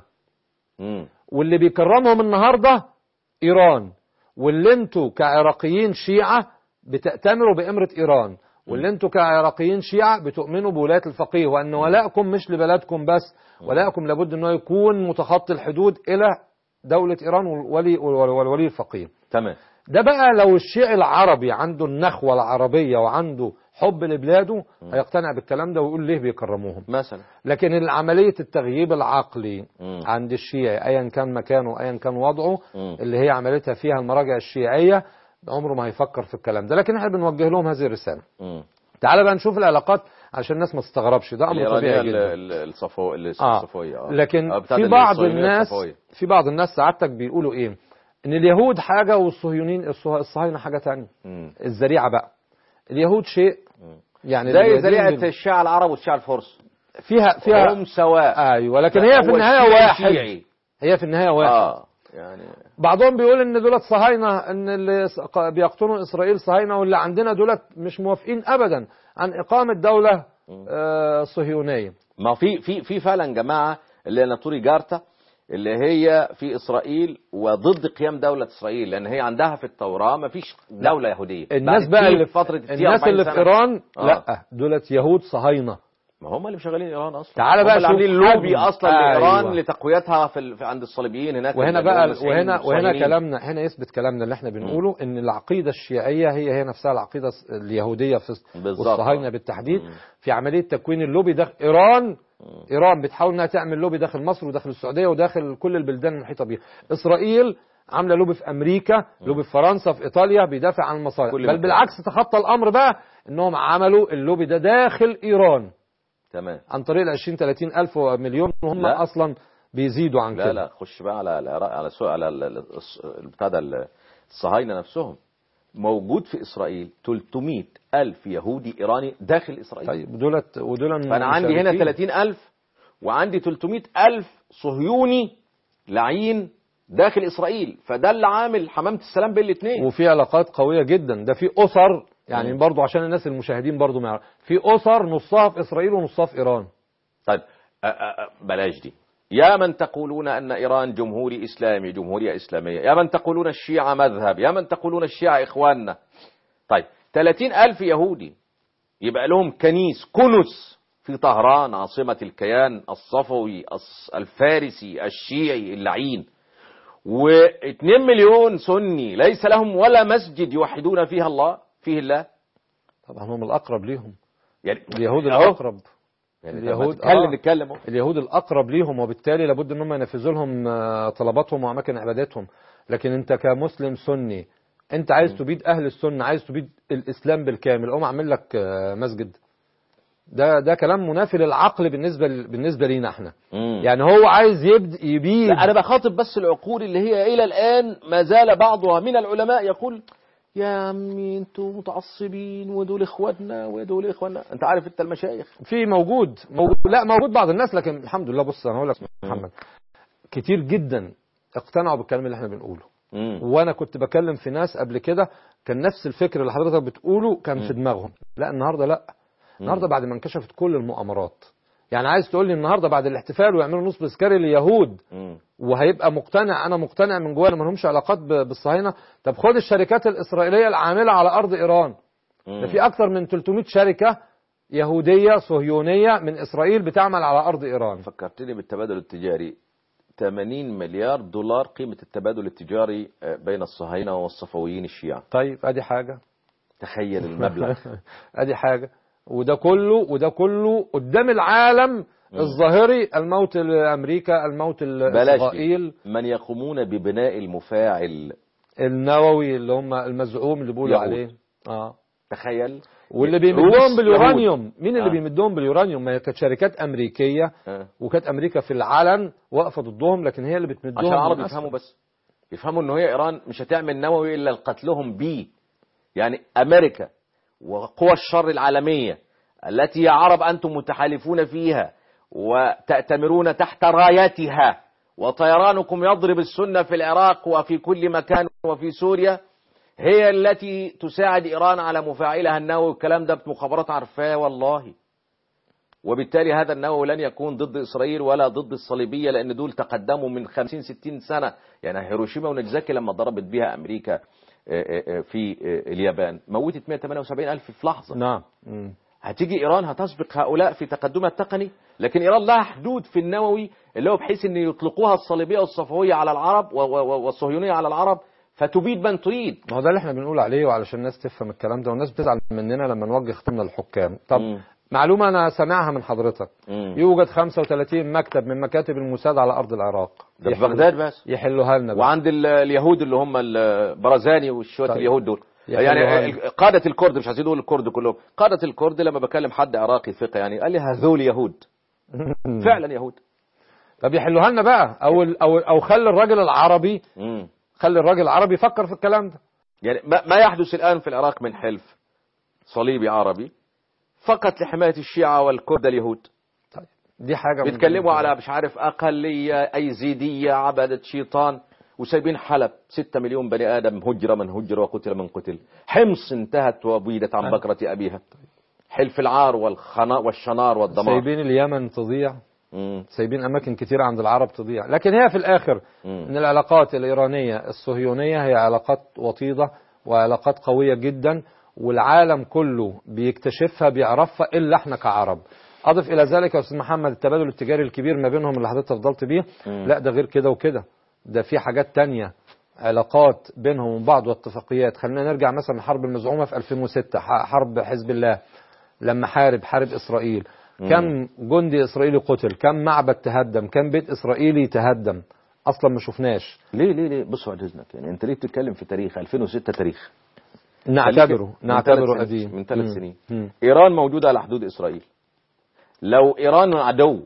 مم. واللي بيكرمهم النهارده ايران واللي انتوا كعراقيين شيعه بتأتمروا بإمرة ايران واللي انتوا كعراقيين شيعه بتؤمنوا بولايه الفقيه وان ولائكم مش لبلدكم بس ولائكم لابد انه يكون متخطي الحدود الى دوله ايران والولي والولي الفقيه تمام ده بقى لو الشيعي العربي عنده النخوه العربيه وعنده حب لبلاده هيقتنع بالكلام ده ويقول ليه بيكرموهم مثلا لكن عملية التغييب العقلي مم. عند الشيعي أيا كان مكانه أيا كان وضعه مم. اللي هي عملتها فيها المراجع الشيعية عمره ما هيفكر في الكلام ده لكن احنا بنوجه لهم هذه الرسالة مم. تعال بقى نشوف العلاقات عشان الناس ما تستغربش ده أمر الايرانيه طبيعي ال- جدا ال- الصفو ال- آه. الصفويه آه. لكن آه، بتاعت في بعض الصهيونية الناس الصفوية. في بعض الناس سعادتك بيقولوا ايه ان اليهود حاجة والصهيونين الصه- الصهاينة حاجة تانية مم. الذريعة بقى اليهود شيء يعني زي اليهودين ذريعه بال- الشيعة العرب والشيعة الفرس فيها فيها هم سواء ايوه لكن هي في هو النهاية الشيعي واحد شيعي. هي في النهاية واحد اه يعني بعضهم بيقول ان دولت صهاينه ان اللي س- ق- بيقتلوا اسرائيل صهاينه واللي عندنا دولت مش موافقين ابدا عن اقامه دوله آه، صهيونيه ما في في في فعلا جماعه اللي هي ناتوري جارتا اللي هي في اسرائيل وضد قيام دوله اسرائيل لان هي عندها في التوراه ما فيش دوله يهوديه الناس بعد بقى كتير اللي فتره الناس اللي في سنة. ايران آه. لا دولت يهود صهاينه ما هم اللي مشغلين ايران اصلا تعال هم بقى اللي شوف عاملين لوبي حجم. اصلا لايران أيوة. لتقويتها في, ال... في عند الصليبيين هناك وهنا اللي هم بقى المسيحيين وهنا وهنا الصهيونيين. كلامنا هنا يثبت كلامنا اللي احنا بنقوله ان العقيده الشيعيه هي هي نفسها العقيده اليهوديه في بالظبط. والصهاينه بالتحديد في عمليه تكوين اللوبي داخل ايران ايران بتحاول انها تعمل لوبي داخل مصر وداخل السعوديه وداخل كل البلدان المحيطه بيها اسرائيل عامله لوبي في امريكا لوبي في فرنسا في ايطاليا بيدافع عن المصالح كل بل مكان. بالعكس تخطى الامر بقى انهم عملوا اللوبي ده داخل ايران تمام عن طريق ال 20 30 الف مليون وهم لا. اصلا بيزيدوا عن لا كده لا خش بقى على العراق على سوء على ال- ال- الص- البتاع ده ال- الصهاينه نفسهم موجود في اسرائيل 300 الف يهودي ايراني داخل اسرائيل طيب ودولت ودول فانا عندي هنا مشاركين. 30 الف وعندي 300 الف صهيوني لعين داخل اسرائيل فده اللي عامل حمامه السلام بين الاثنين وفي علاقات قويه جدا ده في اسر يعني مم. برضو عشان الناس المشاهدين برضو ما يعرف في اسر نصها في اسرائيل ونصها في ايران طيب أ- أ- أ- بلاش دي يا من تقولون أن إيران جمهوري إسلامي جمهورية إسلامية يا من تقولون الشيعة مذهب يا من تقولون الشيعة إخواننا طيب 30 ألف يهودي يبقى لهم كنيس كنس في طهران عاصمة الكيان الصفوي الص- الفارسي الشيعي اللعين و2 مليون سني ليس لهم ولا مسجد يوحدون فيها الله فيه الله طبعا هم الاقرب ليهم يعني اليهود أهو. الاقرب يعني اليهود- اليهود نتكلم آه. نتكلم أهو. اليهود الاقرب ليهم وبالتالي لابد ان هم ينفذوا لهم آه، طلباتهم واماكن عبادتهم لكن انت كمسلم سني انت عايز تبيد اهل السنه عايز تبيد الاسلام بالكامل اقوم اعمل لك آه، مسجد ده ده كلام منافي للعقل بالنسبه ل- بالنسبه لينا احنا مم. يعني هو عايز يبد يبيد لا انا بخاطب بس العقول اللي هي الى الان ما زال بعضها من العلماء يقول يا عمي انتوا متعصبين ودول اخواتنا ودول اخواننا انت عارف انت المشايخ في موجود موجود لا موجود بعض الناس لكن الحمد لله بص انا هقول لك محمد كتير جدا اقتنعوا بالكلام اللي احنا بنقوله مم. وانا كنت بكلم في ناس قبل كده كان نفس الفكر اللي حضرتك بتقوله كان في دماغهم لا النهارده لا النهارده بعد ما انكشفت كل المؤامرات يعني عايز تقول لي النهارده بعد الاحتفال ويعملوا نصب سكري لليهود مم. وهيبقى مقتنع انا مقتنع من جوايا ما لهمش علاقات ب- بالصهاينه طب خد الشركات الاسرائيليه العامله على ارض ايران ده في اكثر من 300 شركه يهوديه صهيونيه من اسرائيل بتعمل على ارض ايران فكرتني بالتبادل التجاري 80 مليار دولار قيمة التبادل التجاري آه، بين الصهاينة والصفويين الشيعة طيب ادي حاجه تخيل المبلغ ادي حاجه وده كله وده كله قدام العالم الظاهري الموت لامريكا الموت بلاش لاسرائيل دي. من يقومون ببناء المفاعل النووي اللي هم المزعوم اللي بيقولوا يهود. عليه اه تخيل واللي روس بيمدهم باليورانيوم يهود. مين اللي آه. بيمدهم باليورانيوم ما هي كانت شركات امريكيه آه. وكانت امريكا في العلن واقفه ضدهم لكن هي اللي بتمدهم عشان العرب من أسفل. يفهموا بس يفهموا ان هي ايران مش هتعمل نووي الا لقتلهم بيه يعني امريكا وقوى الشر العالميه التي يا عرب انتم متحالفون فيها وتأتمرون تحت رايتها وطيرانكم يضرب السنه في العراق وفي كل مكان وفي سوريا هي التي تساعد ايران على مفاعلها النووي الكلام ده مخابرات عارفاه والله وبالتالي هذا النووي لن يكون ضد إسرائيل ولا ضد الصليبية لأن دول تقدموا من 50 60 سنة يعني هيروشيما ونجزاكي لما ضربت بها أمريكا آه، آه، آه، في آه، اليابان موتت 178 ألف في لحظة نعم مم. هتيجي إيران هتسبق هؤلاء في تقدمها التقني لكن إيران لها حدود في النووي اللي هو بحيث أن يطلقوها الصليبية والصفوية على العرب و- و- والصهيونية على العرب فتبيد من تريد ما هو ده اللي احنا بنقول عليه وعلشان الناس تفهم الكلام ده والناس بتزعل مننا لما نوجه خطابنا للحكام طب مم. معلومه انا سامعها من حضرتك مم. يوجد 35 مكتب من مكاتب الموساد على ارض العراق ده في يحل- بغداد بس يحلوها لنا بقى. وعند ال- اليهود اللي هم البرزاني والشوية طيب. اليهود دول يحلوا يعني هذا. ال- قادة الكرد مش عايزين نقول الكرد كلهم قادة الكرد لما بكلم حد عراقي ثقة يعني قال لي هذول يهود فعلا يهود طب يحلوها لنا بقى او ال- او او خلي الراجل العربي مم. خلي الراجل العربي يفكر في الكلام ده يعني ما ما يحدث الآن في العراق من حلف صليبي عربي فقط لحماية الشيعة والكرد اليهود طيب دي حاجه من- بيتكلموا على مش عارف أقلية أيزيدية عبدة شيطان وسايبين حلب ستة مليون بني آدم هجر من هجر وقتل من قتل حمص انتهت وبيدت عن أيوة. بكرة أبيها حلف العار والخنا والشنار والدمار سايبين اليمن تضيع مم. سايبين اماكن كتيره عند العرب تضيع لكن هي في الاخر مم. ان العلاقات الايرانيه الصهيونيه هي علاقات وطيده وعلاقات قويه جدا والعالم كله بيكتشفها بيعرفها الا احنا كعرب اضف الى ذلك يا استاذ محمد التبادل التجاري الكبير ما بينهم اللي حضرتك فضلت بيه مم. لا ده غير كده وكده ده في حاجات تانية علاقات بينهم وبين بعض واتفاقيات خلينا نرجع مثلا الحرب المزعومه في 2006 ح- حرب حزب الله لما حارب حارب اسرائيل كم جندي اسرائيلي قتل كم معبد تهدم كم بيت اسرائيلي تهدم اصلا ما شفناش ليه ليه ليه بصوا على اذنك يعني انت ليه بتتكلم في تاريخ 2006 تاريخ نعتبره من نعتبره ثلاث قديم سنين- من ثلاث مم. سنين مم. ايران موجوده على حدود اسرائيل لو ايران عدو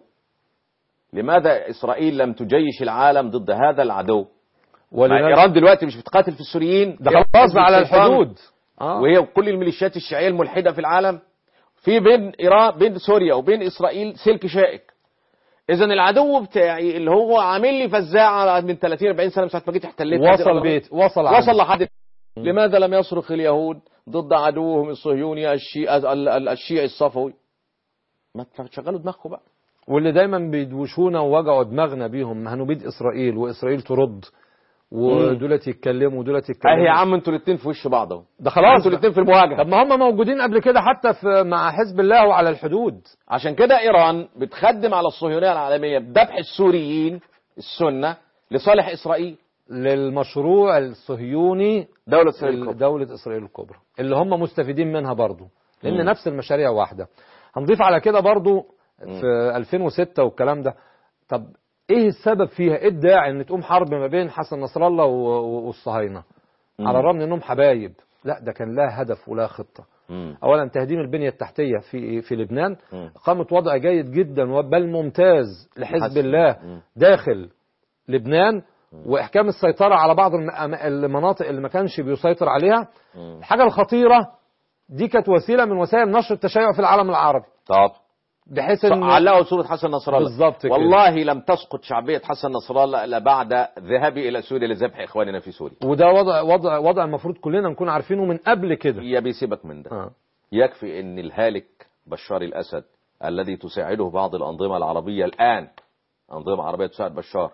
لماذا اسرائيل لم تجيش العالم ضد هذا العدو ما ولماذا- ايران دلوقتي مش بتقاتل في السوريين ده هي خلاص حزب على الشيطان. الحدود آه. وهي كل الميليشيات الشيعيه الملحده في العالم في بين ايران بين سوريا وبين اسرائيل سلك شائك اذا العدو بتاعي اللي هو عامل لي فزاعه من 30 40 سنه من ساعه ما جيت احتليت هذه وصل الأراضي. بيت وصل وصل عنده. لحد لماذا لم يصرخ اليهود ضد عدوهم الصهيوني الشيعي ال- ال- الشيعي الصفوي ما تشغلوا دماغكم بقى واللي دايما بيدوشونا ووجعوا دماغنا بيهم هنبيد اسرائيل واسرائيل ترد ودولت يتكلموا ودولت يتكلموا اهي يا عم انتوا الاثنين في وش بعض اهو ده خلاص انتوا الاثنين في المواجهه طب ما هم موجودين قبل كده حتى في مع حزب الله وعلى الحدود عشان كده ايران بتخدم على الصهيونيه العالميه بذبح السوريين السنه لصالح اسرائيل للمشروع الصهيوني دوله اسرائيل الكبرى. دولة إسرائيل الكبرى اللي هم مستفيدين منها برضو لأن مم. نفس المشاريع واحدة هنضيف على كده برضو في 2006 والكلام ده طب ايه السبب فيها ايه الداعي ان تقوم حرب ما بين حسن نصر الله و- و- والصهاينة مم. على الرغم من انهم حبايب لا ده كان لها هدف ولا خطة مم. اولا تهديم البنيه التحتيه في في لبنان مم. قامت وضع جيد جدا بل ممتاز لحزب حسن. الله مم. داخل لبنان واحكام السيطره على بعض الم- المناطق اللي ما كانش بيسيطر عليها مم. الحاجه الخطيره دي كانت وسيله من وسائل نشر التشيع في العالم العربي طب بحيث ان علقوا صورة حسن نصر الله بالظبط كده. والله لم تسقط شعبية حسن نصر الله إلا بعد ذهابي إلى سوريا لذبح إخواننا في سوريا وده وضع وضع وضع المفروض كلنا نكون عارفينه من قبل كده يا بيسيبك من ده آه. يكفي أن الهالك بشار الأسد الذي تساعده بعض الأنظمة العربية الآن أنظمة عربية تساعد بشار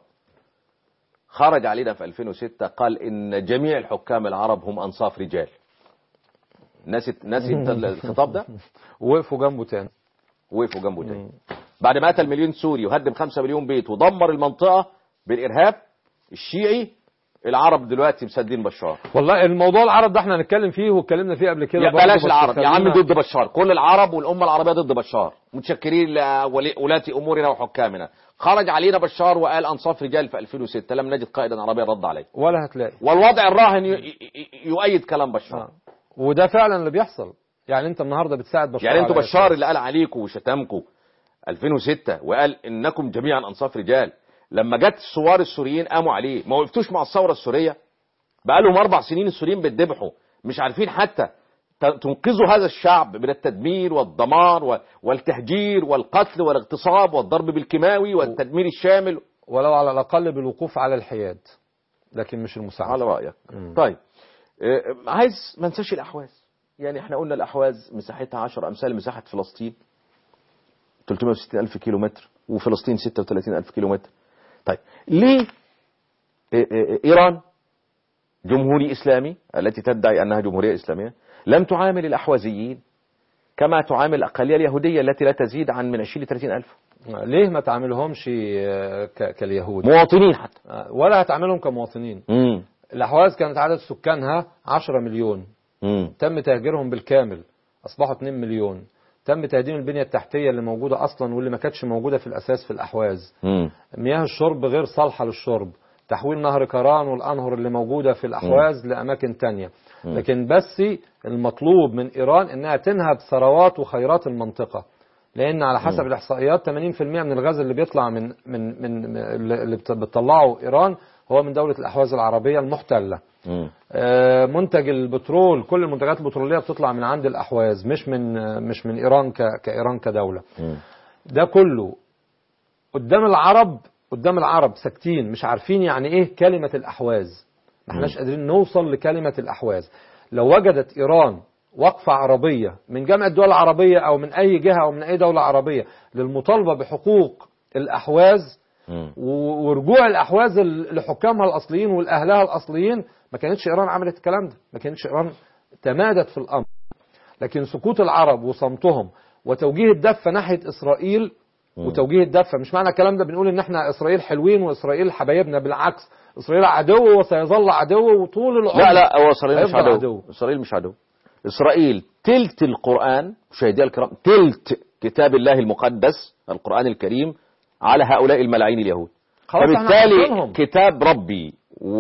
خرج علينا في 2006 قال إن جميع الحكام العرب هم أنصاف رجال نسيت نسيت الخطاب ده وقفوا جنبه تاني وقفوا جنبه تاني بعد ما قتل مليون سوري وهدم خمسة مليون بيت ودمر المنطقة بالإرهاب الشيعي العرب دلوقتي مسدين بشار والله الموضوع العرب ده احنا هنتكلم فيه واتكلمنا فيه قبل كده يا برضه، بلاش بس العرب يا عم خلينا- ضد بشار كل العرب والأمة العربية ضد بشار متشكرين لولاة أمورنا وحكامنا خرج علينا بشار وقال أنصاف رجال في 2006 لم نجد قائدا عربيا رد عليه ولا هتلاقي والوضع الراهن ي- ي- ي- يؤيد كلام بشار آه. وده فعلا اللي بيحصل يعني انت النهارده بتساعد بشار يعني انتوا على بشار أساس. اللي قال عليكم وشتمكم 2006 وقال انكم جميعا انصاف رجال لما جت الثوار السوريين قاموا عليه ما وقفتوش مع الثوره السوريه بقى لهم اربع سنين السوريين بيتذبحوا مش عارفين حتى ت- تنقذوا هذا الشعب من التدمير والدمار و- والتهجير والقتل والاغتصاب والضرب بالكيماوي والتدمير الشامل ولو على الاقل بالوقوف على الحياد لكن مش المساعده على رايك مم. طيب آه، عايز ما ننساش الاحواز يعني احنا قلنا الاحواز مساحتها 10 امثال مساحه فلسطين 360 الف كيلو متر وفلسطين 36 الف كيلو متر طيب ليه آه، آه، ايران جمهوري اسلامي التي تدعي انها جمهوريه اسلاميه لم تعامل الاحوازيين كما تعامل الاقليه اليهوديه التي لا تزيد عن من 20 ل 30 الف ليه ما تعاملهمش آه، ك- كاليهود مواطنين حتى آه، ولا هتعاملهم كمواطنين امم الاحواز كانت عدد سكانها 10 مليون امم تم تهجيرهم بالكامل اصبحوا 2 مليون تم تهديم البنيه التحتيه اللي موجوده اصلا واللي ما كانتش موجوده في الاساس في الاحواز امم مياه الشرب غير صالحة للشرب تحويل نهر كران والأنهر اللي موجودة في الأحواز لأماكن تانية لكن بس المطلوب من إيران إنها تنهب ثروات وخيرات المنطقة لأن على حسب الإحصائيات 80% من الغاز اللي بيطلع من من من اللي بت- بتطلعه إيران هو من دولة الأحواز العربية المحتلة امم آه، منتج البترول كل المنتجات البترولية بتطلع من عند الأحواز مش من آه، مش من إيران ك- كإيران كدولة ده كله قدام العرب قدام العرب ساكتين مش عارفين يعني ايه كلمة الأحواز ما احناش قادرين نوصل لكلمة الأحواز لو وجدت إيران وقفة عربية من جامعة الدول العربية أو من أي جهة أو من أي دولة عربية للمطالبة بحقوق الأحواز و- ورجوع الأحواز ال- لحكامها الأصليين والأهلها الأصليين ما كانتش إيران عملت الكلام ده ما كانتش إيران تمادت في الأمر لكن سكوت العرب وصمتهم وتوجيه الدفه ناحيه اسرائيل وتوجيه الدفه مش معنى الكلام ده بنقول ان احنا اسرائيل حلوين واسرائيل حبايبنا بالعكس اسرائيل عدو وسيظل عدو وطول العمر لا لا هو اسرائيل مش هيفضل عدو. عدو. اسرائيل مش عدو اسرائيل تلت القران مشاهدينا الكرام تلت كتاب الله المقدس القران الكريم على هؤلاء الملاعين اليهود خلاص احنا فبالتالي حاطينهم. كتاب ربي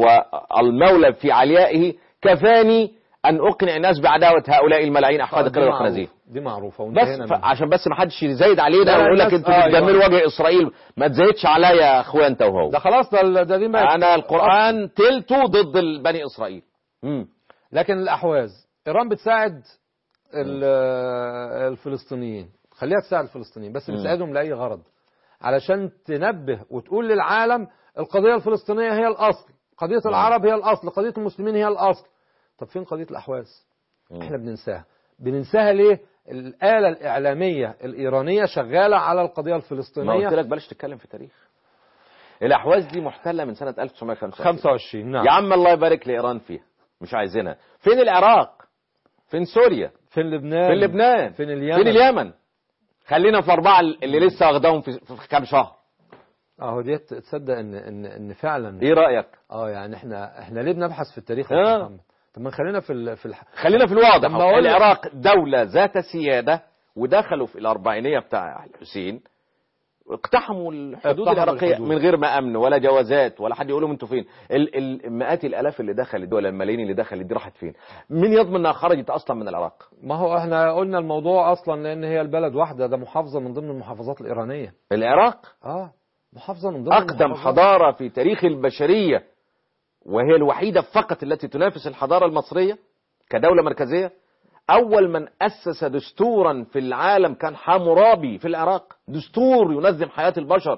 والمولى في عليائه كفاني ان اقنع الناس بعداوه هؤلاء الملاعين احفاد دي القرد والخنازير معروف- دي معروفه بس وانتهينا ف... منها. عشان بس ما حدش يزايد علينا لا، ويقول لك الناس- انتوا آه، بتجملوا أيوة. وجه اسرائيل ما تزايدش عليا يا اخويا انت وهو ده خلاص ده ال- ده دي بقت انا القران تلته ضد بني اسرائيل مم. لكن الاحواز ايران بتساعد ال- الفلسطينيين خليها تساعد الفلسطينيين بس مم. بتساعدهم لاي غرض علشان تنبه وتقول للعالم القضيه الفلسطينيه هي الاصل قضيه العرب هي الاصل قضيه المسلمين هي الاصل طب فين قضيه الاحواز مم. احنا بننساها بننساها ليه الآلة الإعلامية الإيرانية شغالة على القضية ما قلت الفلسطينية لك بلاش تتكلم في تاريخ الاحواز دي محتله من سنه 1925 25 نعم يا عم الله يبارك لايران فيها مش عايزينها فين العراق فين سوريا فين لبنان فين لبنان فين اليمن فين اليمن خلينا في الاربعه اللي لسه واخداهم في, في كام شهر اهو ديت تصدق ان ان ان فعلا ايه رايك اه يعني احنا احنا ليه بنبحث في التاريخ يا آه. محمد طب ما خلينا في ال... في الح... خلينا في الواضح لما أقول لك- العراق دولة ذات سيادة ودخلوا في الأربعينية بتاع الحسين اقتحموا الحدود اقتحموا العراقية الحدود. من غير ما أمن ولا جوازات ولا حد يقول لهم انتوا فين ال- ال- مئات الآلاف اللي دخلت دول الملايين اللي دخلت دي راحت فين مين يضمن انها خرجت أصلا من العراق ما هو احنا قلنا الموضوع اصلا لان هي البلد واحده ده محافظه من ضمن المحافظات الايرانيه العراق اه محافظه من ضمن أقدم المحافظات. حضارة في تاريخ البشرية وهي الوحيدة فقط التي تنافس الحضارة المصرية كدولة مركزية أول من أسس دستورا في العالم كان حامورابي في العراق دستور ينظم حياة البشر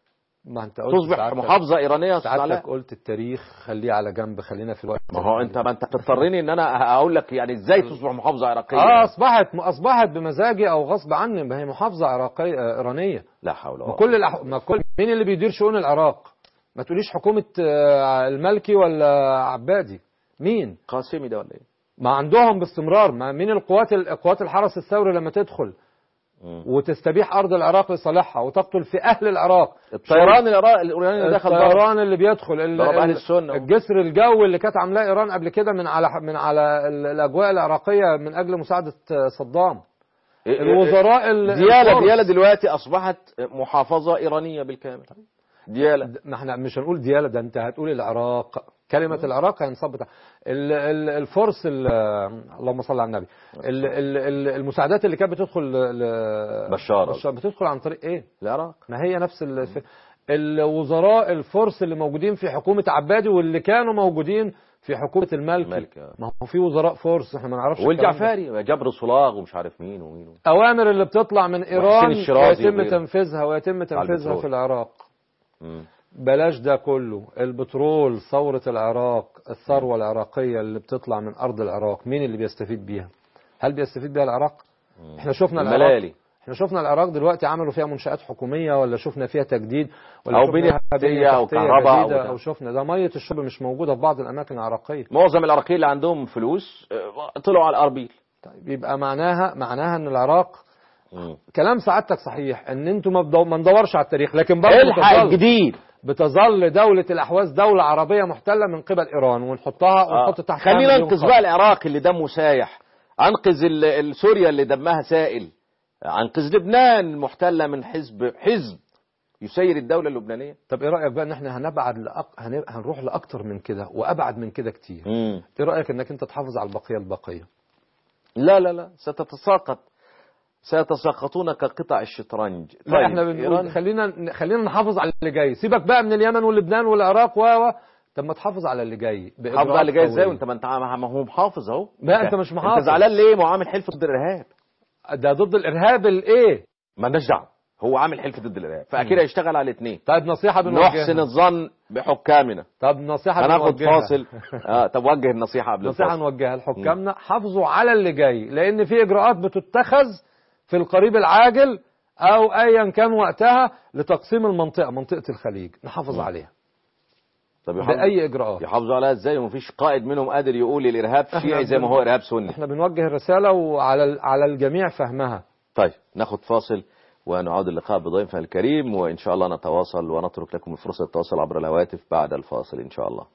ما انت قلت تصبح سعادتك- محافظة إيرانية يا أستاذ سعادتك علاء قلت التاريخ خليه على جنب خلينا في الوقت ما هو أنت ما أنت بتضطرني إن أنا أقول لك يعني إزاي تصبح محافظة عراقية اه اصبحت اصبحت بمزاجي او غصب عني ما هي محافظه عراقيه آه، ايرانيه لا حول ما ولا كل الأح... ما كل مين اللي بيدير شؤون العراق ما تقوليش حكومه آه، المالكي ولا عبادي مين قاسمي ده ولا إيه؟ ما عندهم باستمرار ما مين القوات قوات الحرس الثوري لما تدخل مم. وتستبيح ارض العراق لصالحها وتقتل في اهل العراق الطيران العراق- الإيراني اللي دخل ضرب. الطيران اللي بيدخل ال- ضرب أهل ال- السنة. الجسر الجوي اللي كانت عاملاه ايران قبل كده من على من على ال- الاجواء العراقيه من اجل مساعده آه، صدام إيه- إيه- الوزراء ال- ديالة الفرس. ديالة دلوقتي أصبحت محافظة إيرانية بالكامل ديالة ما احنا مش هنقول ديالة ده انت هتقول العراق كلمة العراق هينصب بتاع ال- ال- الفرس ال- اللهم صل على النبي ال- ال- ال- المساعدات اللي كانت بتدخل ل- بشار. بشار بتدخل عن طريق ايه؟ العراق ما هي نفس ال- في- الوزراء الفرس اللي موجودين في حكومة عبادي واللي كانوا موجودين في حكومة الملكي الملكي، آه. ما هو في وزراء فرس احنا ما نعرفش الكلام ده. والجعفري جبر صلاغ ومش عارف مين ومين ومين. اوامر اللي بتطلع من ايران وحسين الشيرازي ويتم وغيره. تنفيذها ويتم تنفيذها البترول. في العراق مم. بلاش ده كله البترول ثورة العراق الثروة العراقية اللي بتطلع من أرض العراق مين اللي بيستفيد بيها هل بيستفيد بيها العراق احنا شفنا العراق الملالي احنا شفنا العراق دلوقتي عملوا فيها منشآت حكومية ولا شفنا فيها تجديد ولا أو شفنا بنية فيها تحتية أو تحتية كهرباء أو جديدة ده. أو شفنا ده مية الشرب مش موجودة في بعض الأماكن العراقية معظم العراقيين اللي عندهم فلوس آه، طلعوا على الأربيل طيب يبقى معناها معناها ان العراق مم. كلام سعادتك صحيح ان انتوا ما بدو- ما ندورش على التاريخ لكن برضه الحق بتظل- الجديد بتظل دولة الأحواز دولة عربية محتلة من قبل إيران ونحطها آه. ونحط تحت خلينا ننقذ بقى العراق اللي دمه سايح انقذ ال- ال- سوريا اللي دمها سائل انقذ لبنان المحتله من حزب حزب يسير الدوله اللبنانيه طب إيه رأيك بقى إن إحنا هنبعد لأق... هن... هنروح لأكتر من كده وأبعد من كده كتير مم. إيه رأيك إنك أنت تحافظ على البقية البقية لا لا لا ستتساقط سيتساقطون كقطع الشطرنج لا إحنا بنقول خلينا خلينا نحافظ على اللي جاي سيبك بقى من اليمن واللبنان والعراق و و طب ما تحافظ على اللي جاي حافظ على اللي جاي ازاي فورية. وانت ما انت ما هو محافظ اهو لا، أنت مش محافظ. انت زعلان ليه ما هو عامل حلف ضد الارهاب ده ضد الإرهاب الإيه مالناش دعوه هو عامل حلف ضد الارهاب فاكيد هيشتغل على الاثنين طيب نصيحة بنوجهها نحسن الظن بحكامنا طب نصيحة هناخد بنوجهها. فاصل اه طب وجه النصيحه قبل نصيحة الفاصل نوجهها لحكامنا حافظوا على اللي جاي لأن في إجراءات بتتخذ في القريب العاجل أو أيا كان وقتها لتقسيم المنطقة منطقة الخليج نحافظ عليها طب يحافظ- بأي إجراءات يحافظوا عليها ازاي ومفيش قائد منهم قادر يقول الارهاب شيعي زي ما هو ارهاب سني احنا بنوجه الرسالة وعلى ال- على الجميع فهمها طيب ناخد فاصل ونعود اللقاء بضيفنا الكريم وإن شاء الله نتواصل ونترك لكم فرصة التواصل عبر الهواتف بعد الفاصل إن شاء الله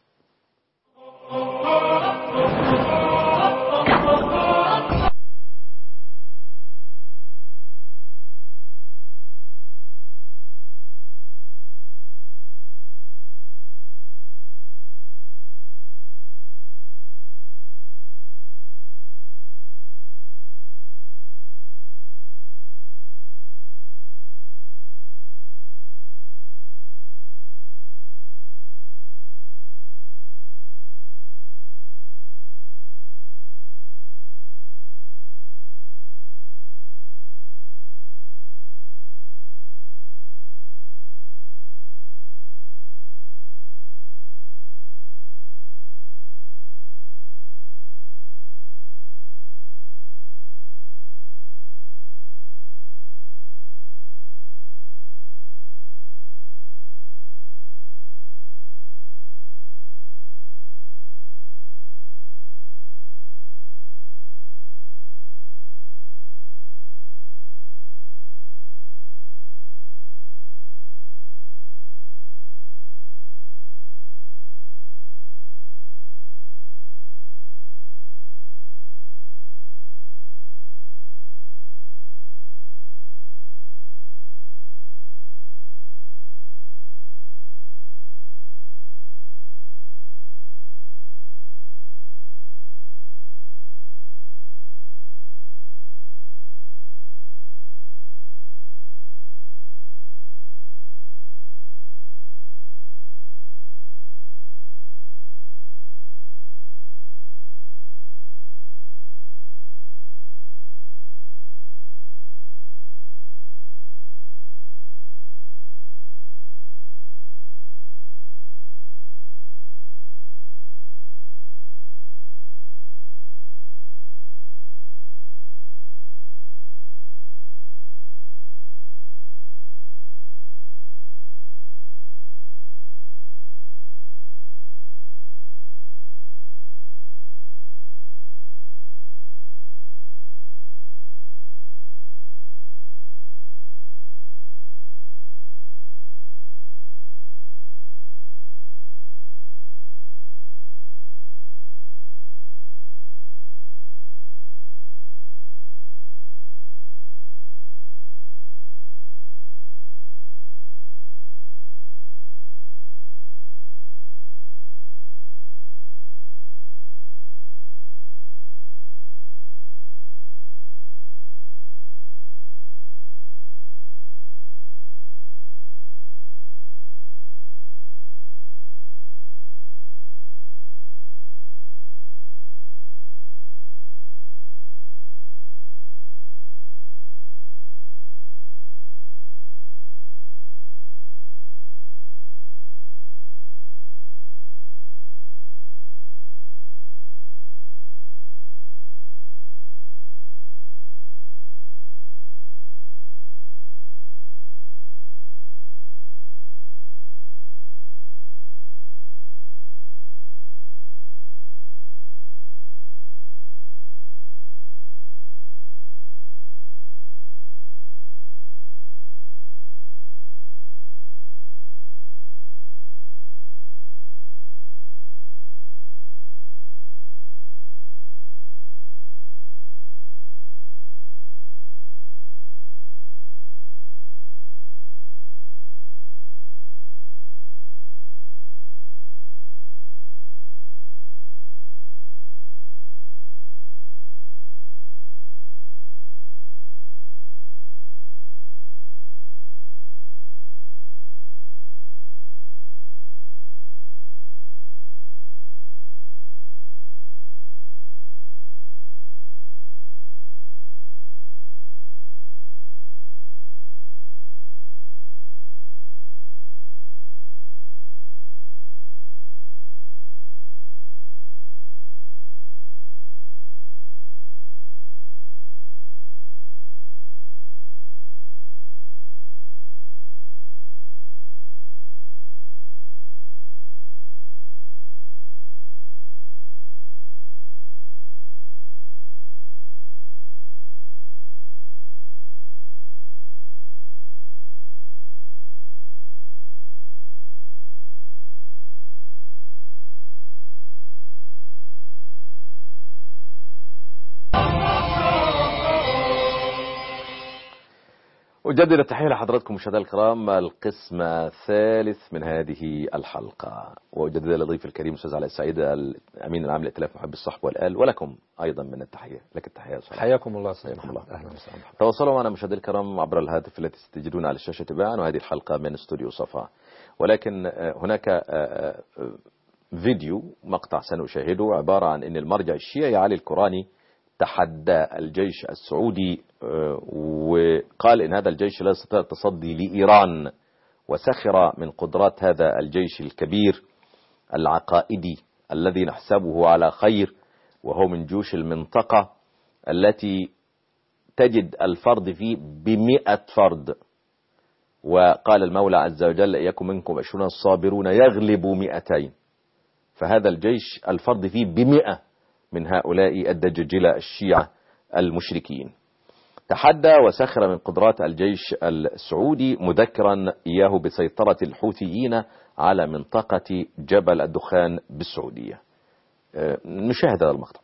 أجدد التحية لحضراتكم مشاهدينا الكرام القسم الثالث من هذه الحلقة وأجدد لضيف الكريم أستاذ علاء السعيد الأمين العام لائتلاف محب الصحب والآل ولكم أيضا من التحية لك التحية يا أستاذ حياكم الله أستاذ حياكم محمد الله. أهلا وسهلا بحضرتك. تواصلوا معنا مشاهدينا الكرام عبر الهاتف التي ستجدون على الشاشة تباعا وهذه الحلقة من استوديو صفا ولكن آه، هناك آه، آه، فيديو مقطع سنشاهده عبارة عن أن المرجع الشيعي علي الكوراني تحدى الجيش السعودي آه، وقال ان هذا الجيش لا يستطيع التصدي لايران وسخر من قدرات هذا الجيش الكبير العقائدي الذي نحسبه على خير وهو من جيوش المنطقه التي تجد الفرد فيه بمئة فرد وقال المولى عز وجل إياكم منكم عشرون الصابرون يغلبوا مئتين فهذا الجيش الفرد فيه بمئة من هؤلاء الدجاجلة الشيعة المشركين تحدى وسخر من قدرات الجيش السعودي مذكرا إياه بسيطرة الحوثيين على منطقة جبل الدخان بالسعودية آه، نشاهد هذا المقطع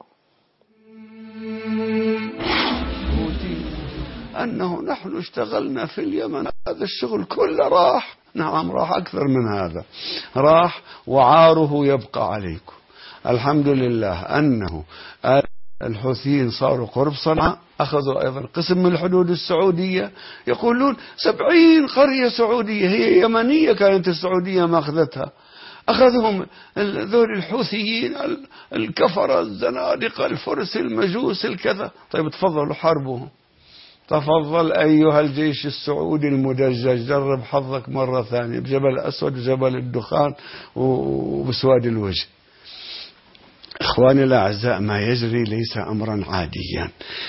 أنه نحن اشتغلنا في اليمن هذا الشغل كله راح نعم راح أكثر من هذا راح وعاره يبقى عليكم الحمد لله أنه الحوثيين صاروا قرب صنعاء أخذوا أيضا قسم من الحدود السعودية يقولون سبعين قرية سعودية هي يمنية كانت السعودية ما أخذتها أخذهم ال- ذول الحوثيين ال- الكفرة الزنادقة الفرس المجوس الكذا طيب تفضلوا حاربوهم تفضل أيها الجيش السعودي المدجج جرب حظك مرة ثانية بجبل أسود وجبل الدخان و- وبسواد الوجه إخواني الأعزاء ما يجري ليس أمرا عاديا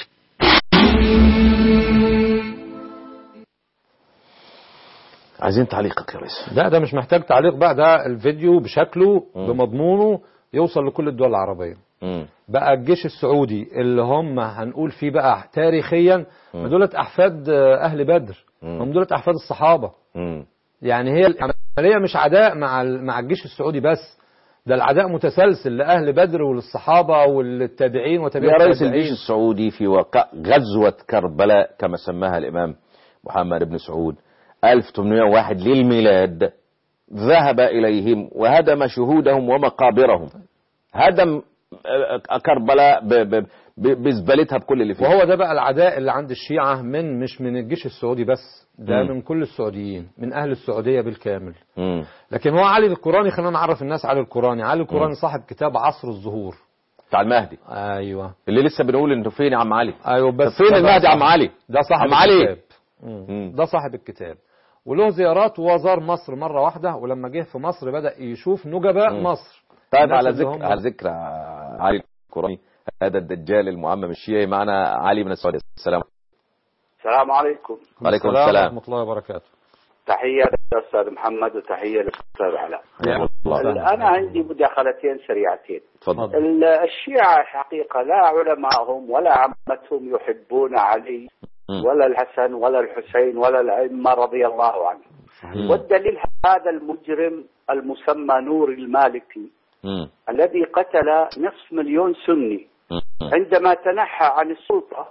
عايزين تعليقك يا ريس لا ده مش محتاج تعليق بقى ده الفيديو بشكله بمضمونه يوصل لكل الدول العربية مم. بقى الجيش السعودي اللي هم هنقول فيه بقى تاريخيا دولت أحفاد آه، أهل بدر مم. هم دولت أحفاد الصحابة مم. يعني هي العملية مش عداء مع ال- مع الجيش السعودي بس ده العداء متسلسل لأهل بدر وللصحابة والتابعين وتابعين يا رئيس التابعين. الجيش السعودي في وقع غزوة كربلاء كما سماها الإمام محمد بن سعود 1801 للميلاد ذهب إليهم وهدم شهودهم ومقابرهم هدم آه، كربلاء ب- ب- ب- بزبالتها بكل اللي فيها وهو ده بقى العداء اللي عند الشيعة من مش من الجيش السعودي بس ده مم. من كل السعوديين من أهل السعودية بالكامل مم. لكن هو علي القراني خلينا نعرف الناس علي القراني علي القراني صاحب كتاب عصر الظهور بتاع المهدي ايوه اللي لسه بنقول انتوا فين يا عم علي ايوه طب بس فين ده المهدي يا عم صاحب- علي ده صاحب عم علي. الكتاب مم. مم. ده صاحب الكتاب وله زيارات وزار مصر مرة واحدة ولما جه في مصر بدأ يشوف نجباء مم. مصر طيب الناس على اللي ذكر هم- على ذكر علي القراني هذا الدجال المعمم الشيعي معنا علي بن السعود السلام السلام عليكم وعليكم السلام ورحمة الله وبركاته تحية للأستاذ محمد وتحية للأستاذ علاء حياكم الله ال- أنا عندي مداخلتين سريعتين تفضل ال- الشيعة حقيقة لا علماءهم ولا عامتهم يحبون علي مم. ولا الحسن ولا الحسين ولا الأئمة رضي الله عنهم مم. والدليل هذا المجرم المسمى نور المالكي مم. الذي قتل نصف مليون سني مم. عندما تنحى عن السلطة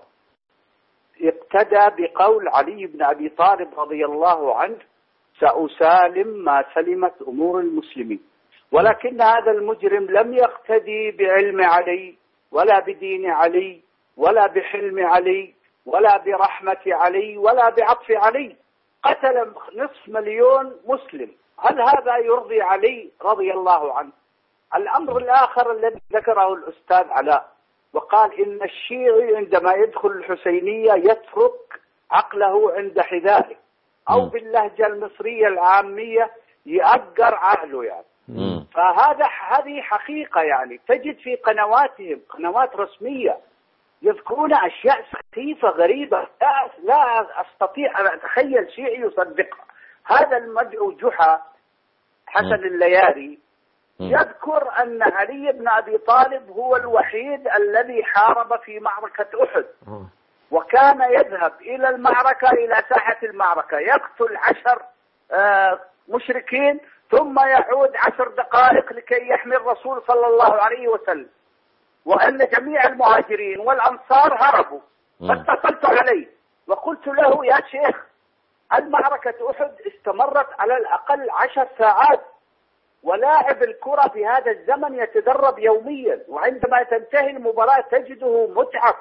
اقتدى بقول علي بن أبي طالب رضي الله عنه سأسالم ما سلمت أمور المسلمين ولكن هذا المجرم لم يقتدي بعلم علي ولا بدين علي ولا بحلم علي ولا برحمة علي ولا بعطف علي قتل نصف مليون مسلم هل هذا يرضي علي رضي الله عنه الأمر الآخر الذي ذكره الأستاذ علاء وقال إن الشيعي عندما يدخل الحسينية يترك عقله عند حذائه أو مم. باللهجة المصرية العامية يأجر عقله يعني مم. فهذا هذه حقيقة يعني تجد في قنواتهم قنوات رسمية يذكرون أشياء سخيفة غريبة لا, لا أستطيع أن أتخيل شيعي يصدقها هذا المدعو جحا حسن الليالي مم. يذكر أن علي بن أبي طالب هو الوحيد الذي حارب في معركة أحد آه. وكان يذهب إلى المعركة إلى ساحة المعركة يقتل عشر آه، مشركين ثم يعود عشر دقائق لكي يحمي الرسول صلى الله عليه وسلم وأن جميع المهاجرين والأنصار هربوا مم. فاتصلت عليه وقلت له يا شيخ المعركة أحد استمرت على الأقل عشر ساعات ولاعب الكرة في هذا الزمن يتدرب يوميا وعندما تنتهي المباراة تجده متعب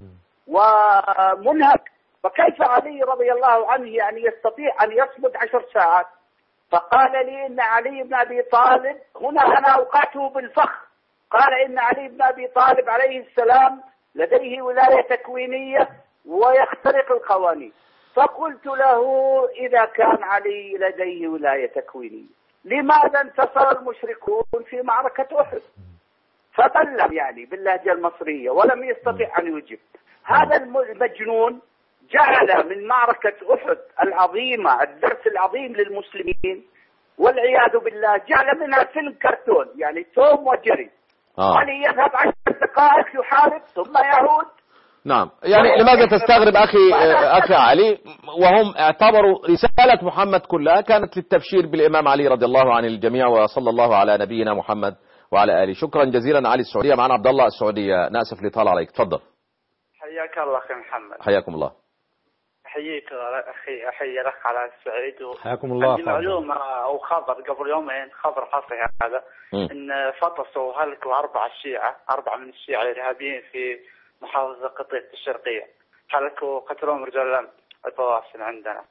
ومنهك فكيف علي رضي الله عنه يعني يستطيع أن يصمد عشر ساعات فقال لي إن علي بن أبي طالب هنا أنا أوقعته بالفخ قال إن علي بن أبي طالب عليه السلام لديه ولاية تكوينية ويخترق القوانين فقلت له إذا كان علي لديه ولاية تكوينية لماذا انتصر المشركون في معركة أحد فبلغ يعني باللهجة المصرية ولم يستطيع أن يجيب هذا المجنون جعل من معركة أحد العظيمة الدرس العظيم للمسلمين والعياذ بالله جعل منها فيلم كرتون يعني توم وجري آه. علي يذهب عشر دقائق يحارب ثم يعود نعم يعني لماذا تستغرب أخي أخي علي وهم اعتبروا رسالة محمد كلها كانت للتبشير بالإمام علي رضي الله عن الجميع وصلى الله على نبينا محمد وعلى آله شكرا جزيلا علي السعودية معنا عبد الله السعودية ناسف لطال عليك تفضل حياك الله اخي محمد حياكم الله احييك اخي احيي الاخ على السعيد و... حياكم الله عندي أخي عبد الله. معلومه او خبر قبل يومين خبر حصري هذا مم. ان فطسوا وهلكوا اربع شيعه اربعه من الشيعه الارهابيين في محافظه قطيف الشرقيه هلكوا قتلوهم رجال الامن البواسل عندنا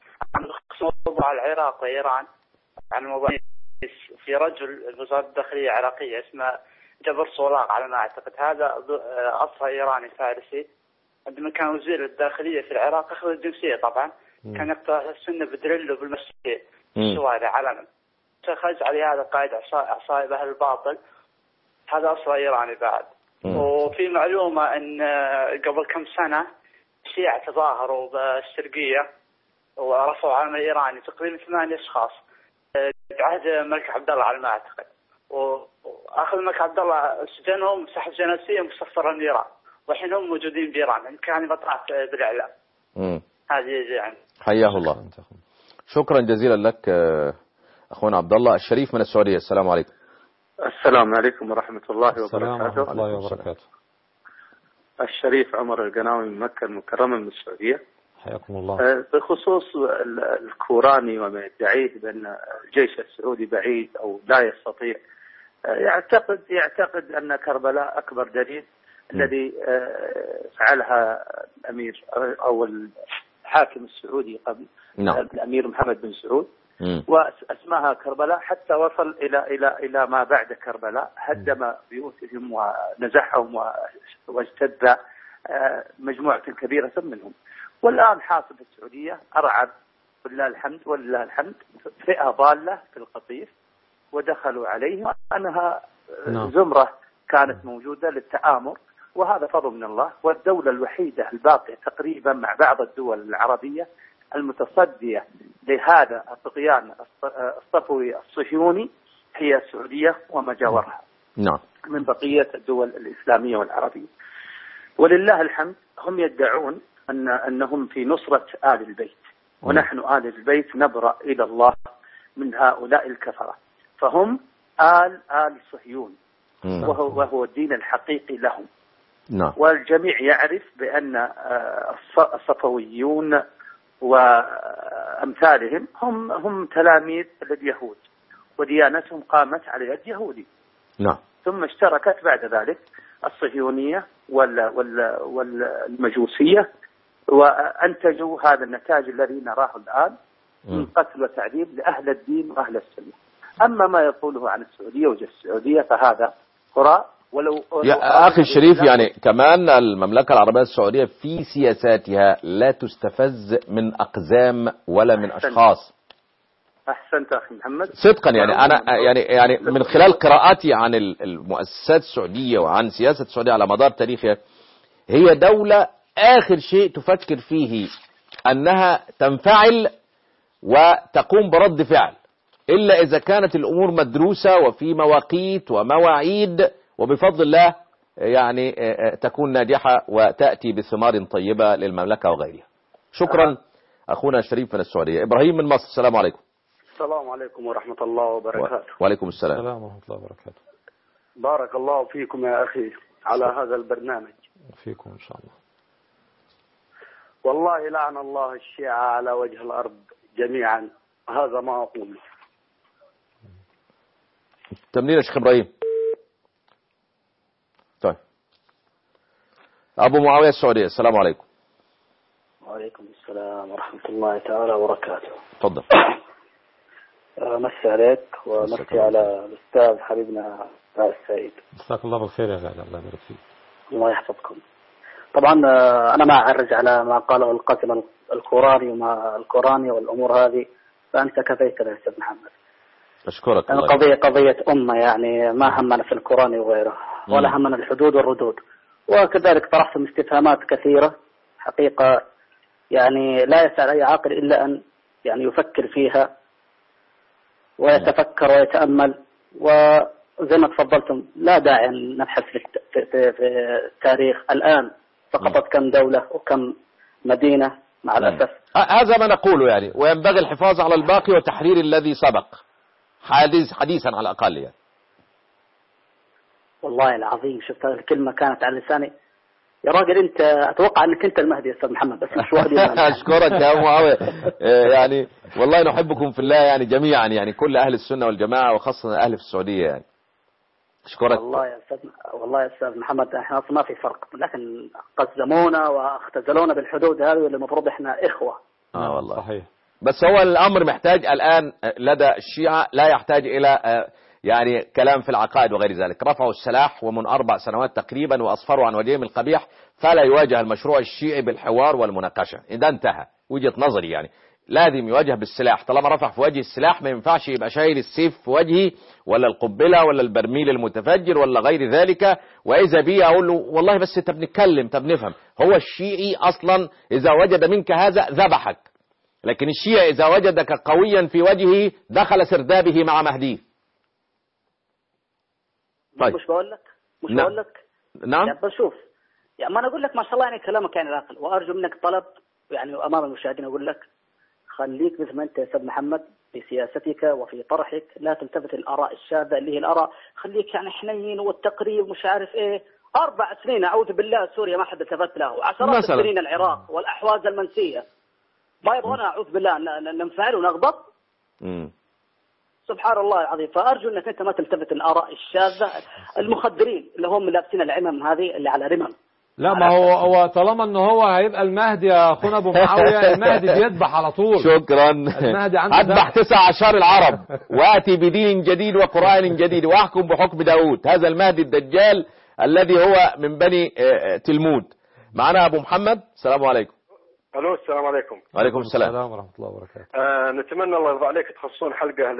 موضوع العراق وايران عن موضوع في رجل وزاره الداخليه العراقيه اسمه جبر صولاق على ما اعتقد هذا ذو- اصله ايراني فارسي عندما كان وزير الداخليه في العراق اخذ الجنسيه طبعا كان يقطع السنه بدريلو بالمسجد مم. الشوارع علنا خرج عليه هذا قائد عصا- عصائب اهل الباطل هذا اصله ايراني بعد مم. وفي معلومه ان آه، قبل كم سنه الشيعة تظاهروا بالشرقيه ورفعوا علم ايراني تقريبا ثمانية اشخاص آه، بعهد الملك عبد الله على ما اعتقد و- واخذ الملك عبد الله سجنهم سحب جنسيه مسفرا لايران والحين هم موجودين بايران كان بطاعة بالاعلام مم. هذه يعني حياه الله شكرا جزيلا لك آه، أخونا عبد الله الشريف من السعودية السلام عليكم السلام عليكم ورحمة الله السلام ورحمة وبركاته الله وبركاته الشريف عمر القناوي من مكة المكرمة من السعودية حياكم الله آه، بخصوص ال- الكوراني وما يدعيه بأن الجيش السعودي بعيد أو لا يستطيع آه، يعتقد يعتقد أن كربلاء أكبر دليل الذي آه، فعلها الأمير أو الحاكم السعودي قبل نعم الأمير محمد بن سعود مم. واسمها كربلاء حتى وصل الى الى الى ما بعد كربلاء هدم بيوتهم ونزحهم و- واجتد آه، مجموعه كبيره منهم والان حاصل في السعوديه ارعب ولله الحمد ولله الحمد فئه ضاله في القطيف ودخلوا عليهم انها آه، نعم. زمره كانت موجوده للتآمر وهذا فضل من الله والدوله الوحيده الباقيه تقريبا مع بعض الدول العربيه المتصدية لهذا الطغيان الص- الصفوي الصهيوني هي السعودية وما جاورها نعم من بقية الدول الإسلامية والعربية ولله الحمد هم يدعون أن أنهم في نصرة آل البيت ونحن آل البيت نبرأ إلى الله من هؤلاء الكفرة فهم آل آل صهيون مم. وهو, وهو الدين الحقيقي لهم نعم والجميع يعرف بأن آه، الص- الصفويون وأمثالهم هم هم تلاميذ اليهود وديانتهم قامت على يد يهودي نعم ثم اشتركت بعد ذلك الصهيونية وال وال والمجوسية وأنتجوا هذا النتاج الذي نراه الآن من مم. قتل وتعذيب لأهل الدين وأهل السنة أما ما يقوله عن السعودية وجه السعودية فهذا هراء ولو يا أخي الشريف يعني كمان المملكة العربية السعودية في سياساتها لا تستفز من أقزام ولا من أحسنت. أشخاص أحسنت أخي محمد صدقا يعني أنا يعني يعني من خلال قراءتي عن ال- المؤسسات السعودية وعن سياسة السعودية على مدار تاريخها هي دولة آخر شيء تفكر فيه أنها تنفعل وتقوم برد فعل إلا إذا كانت الأمور مدروسة وفي مواقيت ومواعيد وبفضل الله يعني آه، آه، تكون ناجحة وتأتي بثمار طيبة للمملكة وغيرها شكرا أخونا الشريف من السعودية إبراهيم من مصر السلام عليكم السلام عليكم ورحمة الله وبركاته وعليكم السلام السلام ورحمة الله وبركاته بارك الله فيكم يا أخي على هذا البرنامج فيكم إن شاء الله والله لعن الله الشيعة على وجه الأرض جميعا هذا ما أقول تمنين يا شيخ ابراهيم طيب ابو معاويه السعوديه السلام عليكم وعليكم السلام ورحمة الله تعالى وبركاته اتفضل آه، مسي عليك مساك ومسي الله على الأستاذ حبيبنا علاء السعيد جزاك الله بالخير يا غالي الله يبارك فيك الله يحفظكم طبعا آه، أنا ما أعرج على ما قاله القاسم القراني وما القراني والأمور هذه فأنت كفيتنا يا أستاذ محمد اشكرك لأن الله القضية قضية أمة يعني ما همنا في القرآن وغيره ولا مم. همنا الحدود والردود وكذلك طرحتم استفهامات كثيرة حقيقة يعني لا يسأل أي عاقل إلا أن يعني يفكر فيها ويتفكر ويتأمل وزي ما تفضلتم لا داعي أن نبحث في, الت- في, في, في التاريخ الآن سقطت كم دولة وكم مدينة مع الأسف ه- هذا ما نقوله يعني وينبغي الحفاظ على الباقي وتحرير الذي سبق حديث حديثا على الاقل يعني والله العظيم شفت هذه الكلمة كانت على لساني يا راجل انت اتوقع انك انت المهدي يا استاذ محمد بس مش وحدي اشكرك يا ابو معاويه آه، يعني والله نحبكم في الله يعني جميعا يعني كل اهل السنه والجماعه وخاصه اهل في السعوديه يعني اشكرك والله يا استاذ والله يا استاذ محمد احنا اصلا ما في فرق لكن قزمونا واختزلونا بالحدود هذه اللي المفروض احنا اخوه اه والله صحيح بس هو الامر محتاج الان لدى الشيعه لا يحتاج الى آه، يعني كلام في العقائد وغير ذلك رفعوا السلاح ومن اربع سنوات تقريبا واصفروا عن وجههم القبيح فلا يواجه المشروع الشيعي بالحوار والمناقشه ده انتهى وجهه نظري يعني لازم يواجه بالسلاح طالما رفع في وجه السلاح ما ينفعش يبقى شايل السيف في وجهي ولا القنبله ولا البرميل المتفجر ولا غير ذلك واذا بي اقول له والله بس انت بنتكلم طب نفهم هو الشيعي اصلا اذا وجد منك هذا ذبحك لكن الشيعي إذا وجدك قويا في وجهه دخل سردابه مع مهديه طيب. مش بقول لك مش نعم. بقول لك نعم يعني بشوف يعني ما انا اقول لك ما شاء الله يعني كلامك يعني راقل وارجو منك طلب يعني امام المشاهدين اقول لك خليك مثل ما انت يا استاذ محمد في سياستك وفي طرحك لا تلتفت الاراء الشاذه اللي هي الاراء خليك يعني حنين والتقريب ومش عارف ايه اربع سنين اعوذ بالله سوريا ما حد التفت له وعشرات مثلاً. السنين العراق والاحواز المنسيه ما يبغون اعوذ بالله ن- ن- ننفعل ونغضب مم. سبحان الله العظيم فارجو انك انت ما تلتفت الاراء الشاذه المخدرين اللي هم لابسين العمم هذه اللي على رمم لا ما هو هو طالما ان هو هيبقى المهدي يا اخونا ابو معاويه المهدي بيذبح على طول شكرا المهدي عنده أذبح ذنب. تسع عشر العرب وآتي بدين جديد وقرآن جديد وأحكم بحكم داود هذا المهدي الدجال الذي هو من بني آه، آه، تلمود معنا أبو محمد السلام عليكم الو السلام عليكم وعليكم السلام السلام ورحمه الله وبركاته آه نتمنى الله يرضى عليك تخصصون حلقه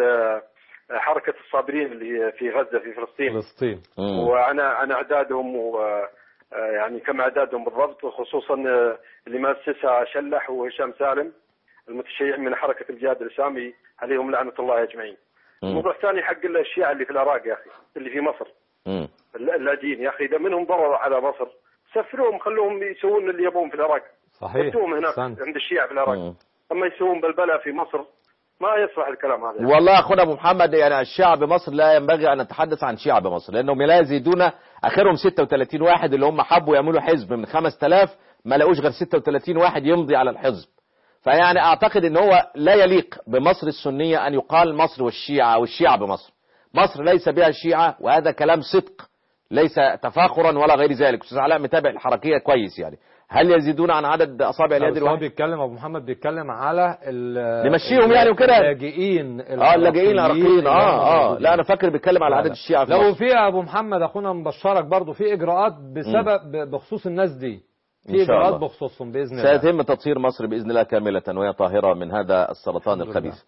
لحركه الصابرين اللي هي في غزه في فلسطين فلسطين مم. وانا عن اعدادهم و آه، يعني كم اعدادهم بالضبط وخصوصا آه، اللي مؤسسها شلح وهشام سالم المتشيع من حركه الجهاد الاسلامي عليهم لعنه الله اجمعين. مم. الموضوع الثاني حق الشيعه اللي في العراق يا اخي اللي في مصر مم. اللاجئين يا اخي اذا منهم ضرر على مصر سفروهم خلوهم يسوون اللي يبون في العراق صحيح ودوهم هناك أحسنت. عند الشيعة في العراق مم. اما يسوون بلبله في مصر ما يصلح الكلام هذا والله أخونا أبو محمد يعني الشعب مصر لا ينبغي أن نتحدث عن شعب مصر لأنهم لا يزيدون آخرهم 36 واحد اللي هم حبوا يعملوا حزب من 5000 ما لقوش غير 36 واحد يمضي على الحزب فيعني أعتقد أن هو لا يليق بمصر السنية أن يقال مصر والشيعة أو الشيعة بمصر مصر ليس بها شيعة وهذا كلام صدق ليس تفاخرا ولا غير ذلك أستاذ علاء متابع الحركية كويس يعني هل يزيدون عن عدد أصابع اليد بس هو الواحد بيتكلم ابو محمد بيتكلم على ال- نمشيهم يعني وكده. اللاجئين اه اللاجئين العراقيين اللي هم اه اه موجودين. لا انا فاكر بيتكلم على لا، عدد لا. الشيعة في لو مصر في يا ابو محمد اخونا مبشرك برضو في اجراءات بسبب بخصوص الناس دي إن في شاء اجراءات الله. بخصوصهم باذن الله سيتم تطهير مصر باذن الله كامله وهي طاهره من هذا السرطان الحمد لله. الخبيث.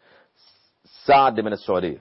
سعد من السعوديه.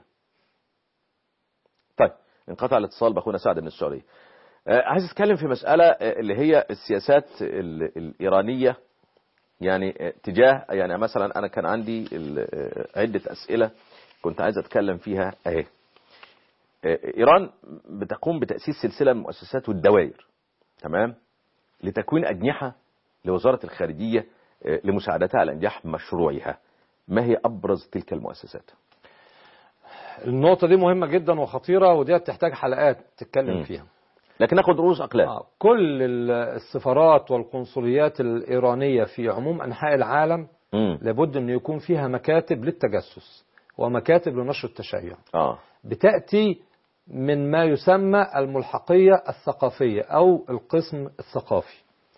طيب انقطع الاتصال باخونا سعد من السعوديه. آه، عايز اتكلم في مساله آه، اللي هي السياسات ال- الايرانيه يعني آه، تجاه يعني مثلا انا كان عندي ال- آه، عده اسئله كنت عايز اتكلم فيها اهي. آه، ايران بتقوم بتاسيس سلسله من المؤسسات والدوائر تمام لتكوين اجنحه لوزاره الخارجيه آه، لمساعدتها على انجاح مشروعها. ما هي ابرز تلك المؤسسات؟ النقطه دي مهمه جدا وخطيره ودي تحتاج حلقات تتكلم مم. فيها لكن ناخد رؤوس اقلام. آه، كل ال- السفارات والقنصليات الإيرانية في عموم أنحاء العالم مم. لابد أن يكون فيها مكاتب للتجسس ومكاتب لنشر التشيع اه بتأتي من ما يسمى الملحقية الثقافية أو القسم الثقافي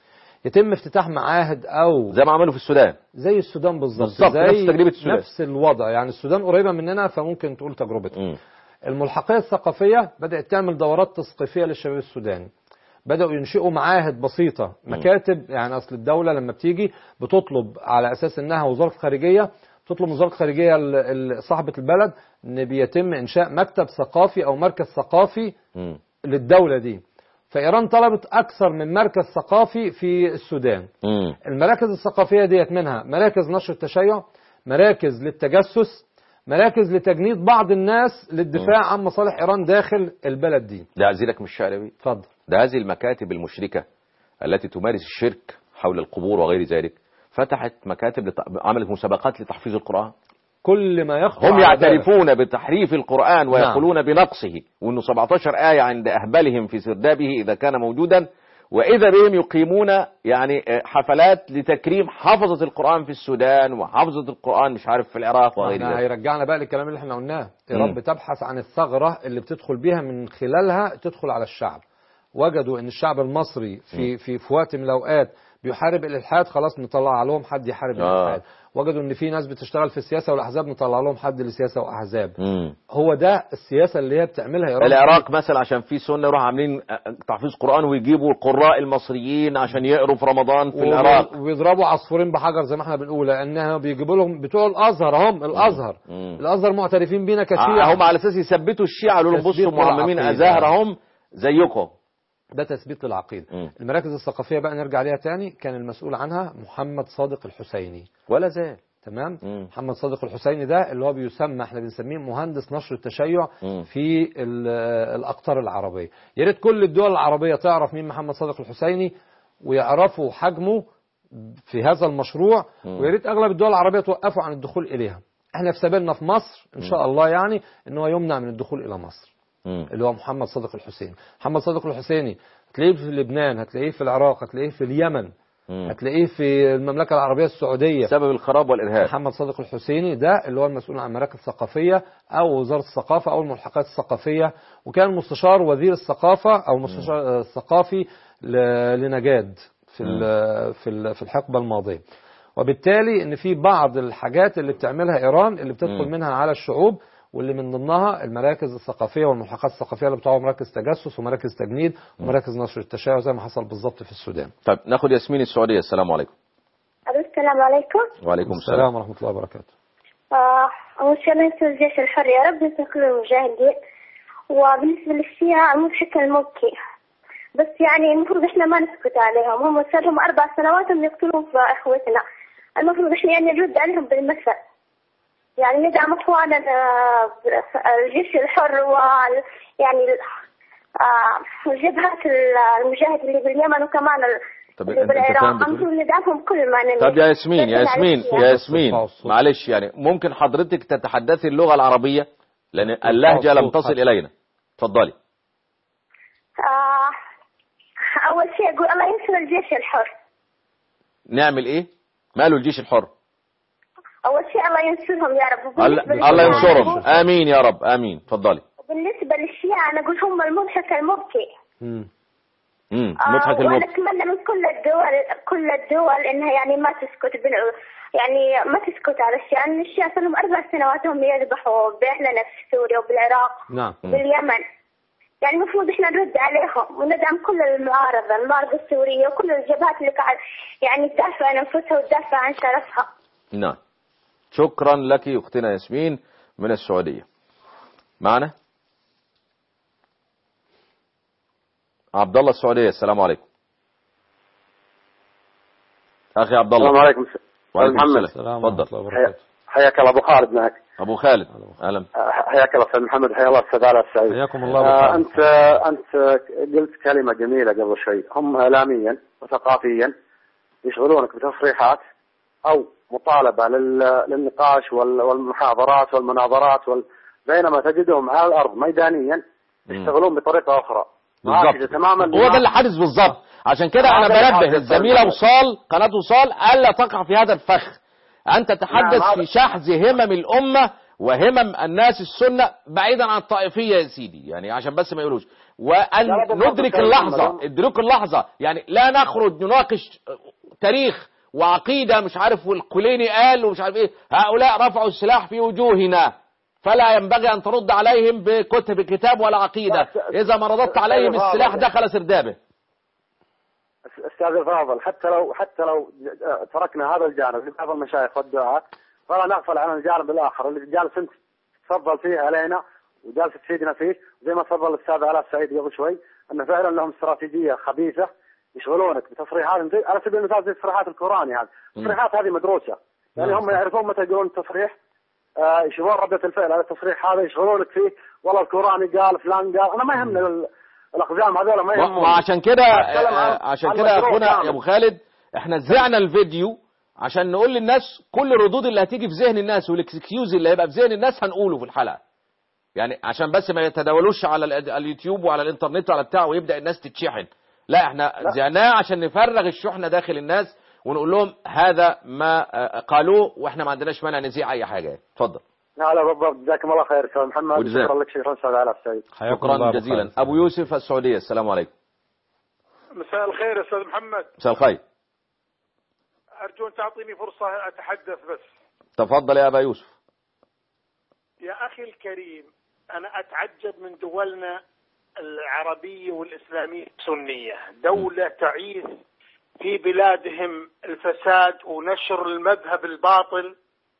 يتم افتتاح معاهد أو زي ما عملوا في السودان زي السودان بالظبط بالظبط، زي نفس تجربة السودان. نفس الوضع يعني السودان قريبة مننا فممكن تقول تجربتها مم. الملحقية الثقافية بدأت تعمل دورات تثقيفية للشباب السوداني بدأوا ينشئوا معاهد بسيطة مكاتب يعني أصل الدولة لما بتيجي بتطلب على أساس إنها وزارة خارجية تطلب من وزارة خارجية ال- ال- صاحبة البلد إن بيتم إنشاء مكتب ثقافي أو مركز ثقافي مم. للدولة دي فإيران طلبت أكثر من مركز ثقافي في السودان مم. المراكز الثقافية ديت منها مراكز نشر التشيع مراكز للتجسس مراكز لتجنيد بعض الناس للدفاع عن مصالح إيران داخل البلد دي ده عزيزك مش شعري اتفضل ده هذه المكاتب المشركة التي تمارس الشرك حول القبور وغير ذلك فتحت مكاتب لت... عملت مسابقات لتحفيظ القرآن كل ما يخطر هم على بالك. يعترفون بتحريف القرآن ويقولون بنقصه وانه 17 آية عند أهبلهم في سردابه إذا كان موجودا وإذا بهم يقيمون يعني آه، حفلات لتكريم حفظة القرآن في السودان وحفظة القرآن مش عارف في العراق وغير احنا ذلك هيرجعنا بقى للكلام اللي احنا قلناه مم. ايران بتبحث عن الثغرة اللي بتدخل بيها من خلالها تدخل على الشعب وجدوا ان الشعب المصري في في في وقت من الاوقات بيحارب الالحاد خلاص نطلع لهم حد يحارب آه. الالحاد وجدوا ان في ناس بتشتغل في السياسه والاحزاب نطلع لهم حد للسياسه واحزاب مم. هو ده السياسه اللي هي بتعملها ايران العراق مثلا عشان في سنة يروحوا عاملين آه، تحفيظ قرآن ويجيبوا القراء المصريين عشان يقروا في رمضان في العراق وبيضربوا عصفورين بحجر زي ما احنا بنقول لانها بيجيبوا لهم بتوع الازهر هم الازهر مم. الازهر معترفين بينا كثير آه، هم على اساس يثبتوا الشيعة قالوا لهم تثبيت بصوا معممين العقيدة. ازاهر هم زيكم ده تثبيت للعقيده مم. المراكز الثقافيه بقى نرجع ليها تاني كان المسؤول عنها محمد صادق الحسيني ولا زال تمام مم. محمد صادق الحسيني ده اللي هو بيسمى احنا بنسميه مهندس نشر التشيع مم. في ال- الاقطار العربيه يا ريت كل الدول العربيه تعرف مين محمد صادق الحسيني ويعرفوا حجمه في هذا المشروع مم. ويا ريت اغلب الدول العربيه توقفوا عن الدخول اليها احنا في سبيلنا في مصر ان شاء الله يعني ان هو يمنع من الدخول الى مصر مم. اللي هو محمد صادق الحسيني محمد صادق الحسيني هتلاقيه في لبنان هتلاقيه في العراق هتلاقيه في اليمن مم. هتلاقيه في المملكه العربيه السعوديه سبب الخراب والارهاب محمد صادق الحسيني ده اللي هو المسؤول عن مراكز ثقافية أو وزارة الثقافة أو الملحقات الثقافية وكان مستشار وزير الثقافة أو مستشار الثقافي ل- لنجاد في ال- في ال- في الحقبة الماضية وبالتالي ان في بعض الحاجات اللي بتعملها ايران اللي بتدخل مم. منها على الشعوب واللي من ضمنها المراكز الثقافيه والملحقات الثقافيه اللي بتوع مراكز تجسس ومراكز تجنيد ومراكز نشر التشيع زي ما حصل بالظبط في السودان. طيب ناخد ياسمين السعودية السلام عليكم السلام عليكم وعليكم السلام السلام ورحمه الله وبركاته. آه، أول شيء الله ينصر الجيش الحر يا رب ينصر كل المجاهدين وبالنسبة للشيعة المضحك المبكي بس يعني المفروض احنا ما نسكت عليهم هم صار لهم أربع سنوات هم يقتلون في إخوتنا المفروض احنا يعني نرد عليهم بالمثل يعني ندعم إخواننا الجيش الحر وال يعني آه، الجبهات المجاهد اللي باليمن وكمان ال- طب اللي أنت- أنت فاهم بالعراق بتقول؟ المفروض ندعمهم كل ما نقدر طب يا ياسمين يا لكن ياسمين معلش يا ياسمين ارفعوا الصوت. معلش يعني ممكن حضرتك تتحدثي اللغة العربية لأن اللهجة لم الصوت تصل حتى. إلينا اتفضلي آه، أول شيء أقول الله ينصر الجيش الحر نعمل إيه ماله الجيش الحر أول شيء الله ينصرهم يا رب الله وبالنسبة الله للشيعة ينصرهم أنا- آمين يا رب آمين اتفضلي بالنسبة للشيعة أنا أقول هم المضحك المبكي مم. امم آه، مضحك وأنا المبكي أتمنى من كل الدول كل الدول إنها يعني ما تسكت بال... يعني ما تسكت على الشيعة لأن الشيعة صار لهم أربع سنوات هم يذبحوا بأهلنا في سوريا وبالعراق نعم باليمن يعني المفروض احنا نرد عليهم وندعم كل المعارضة المعارضة السورية وكل الجبهات اللي قاعد يعني تدافع عن أنفسها وتدافع عن شرفها نعم شكرا لك أختنا ياسمين من السعودية معنا عبد الله السعودية السلام عليكم أخي عبد الله السلام عليكم وعليكم محمد. السلام السلام ورحمه تفضل الله وبركاته. حياك الله ابو خالد معك أبو خالد أهلا حياك الله استاذ محمد حيا الله استاذ علاء السعيد حياكم الله أبو آه خالد. انت انت قلت كلمه جميله قبل شوي هم اعلاميا وثقافيا يشغلونك بتصريحات او مطالبه لل- للنقاش وال- والمحاضرات والمناظرات وال... بينما تجدهم على الارض ميدانيا يشتغلون بطريقه اخرى معاكسة بالظبط تماما هو ده اللي حادث بالظبط عشان كده انا هذا اللي بنبه حادث الزميله بالفعل. وصال قناه وصال الا تقع في هذا الفخ أن تتحدث نعم، في هذا- شحذ همم الأمة وهمم الناس السنة بعيدا عن الطائفية يا سيدي يعني عشان بس ما يقولوش وأن لا، لا، بالضبط ندرك كلام اللحظة محمد. ادركوا اللحظة يعني لا نخرج نناقش تاريخ وعقيدة مش عارف والكليني قال ومش عارف ايه هؤلاء رفعوا السلاح في وجوهنا فلا ينبغي أن ترد عليهم بكتب كتاب ولا عقيدة إذا ما رددت عليهم السلاح دخل سردابه استاذ الفاضل حتى لو حتى لو تركنا هذا الجانب لبعض المشايخ والدعاة فلا نغفل عن الجانب الاخر اللي جالس انت تفضل فيه علينا وجالس تفيدنا فيه زي ما تفضل الاستاذ علاء السعيد قبل شوي ان فعلا لهم استراتيجيه خبيثه يشغلونك بتصريحات زي على سبيل المثال زي تصريحات القراني هذه التصريحات هذه مدروسه يعني هم يعرفون متى يقولون التصريح آه، يشوفون ردة الفعل على التصريح هذا يشغلونك فيه والله القراني قال فلان قال انا ما يهمني ال- الاقزام هذول ما يهمني وعشان كده أتكلم عن- آه، عشان عن كده يا مشروع اخونا كامل. يا ابو خالد احنا زعنا الفيديو عشان نقول للناس كل الردود اللي هتيجي في ذهن الناس والاكسكيوز اللي هيبقى في ذهن الناس هنقوله في الحلقه يعني عشان بس ما يتداولوش على ال- اليوتيوب وعلى الانترنت وعلى بتاع ويبدا الناس تتشحن لا احنا زعناه عشان نفرغ الشحنه داخل الناس ونقول لهم هذا ما آه، قالوه واحنا ما عندناش مانع نذيع اي حاجه اتفضل لا لا بالضبط جزاكم الله خير استاذ محمد وجزاك. شكرا لك شكرا استاذ علاء السعيد حياكم الله شكرا أبو جزيلا خالد. ابو يوسف السعوديه السلام عليكم مساء الخير استاذ محمد مساء الخير ارجو ان تعطيني فرصه اتحدث بس تفضل يا ابا يوسف يا اخي الكريم انا اتعجب من دولنا العربيه والاسلاميه السنيه دوله تعيث في بلادهم الفساد ونشر المذهب الباطل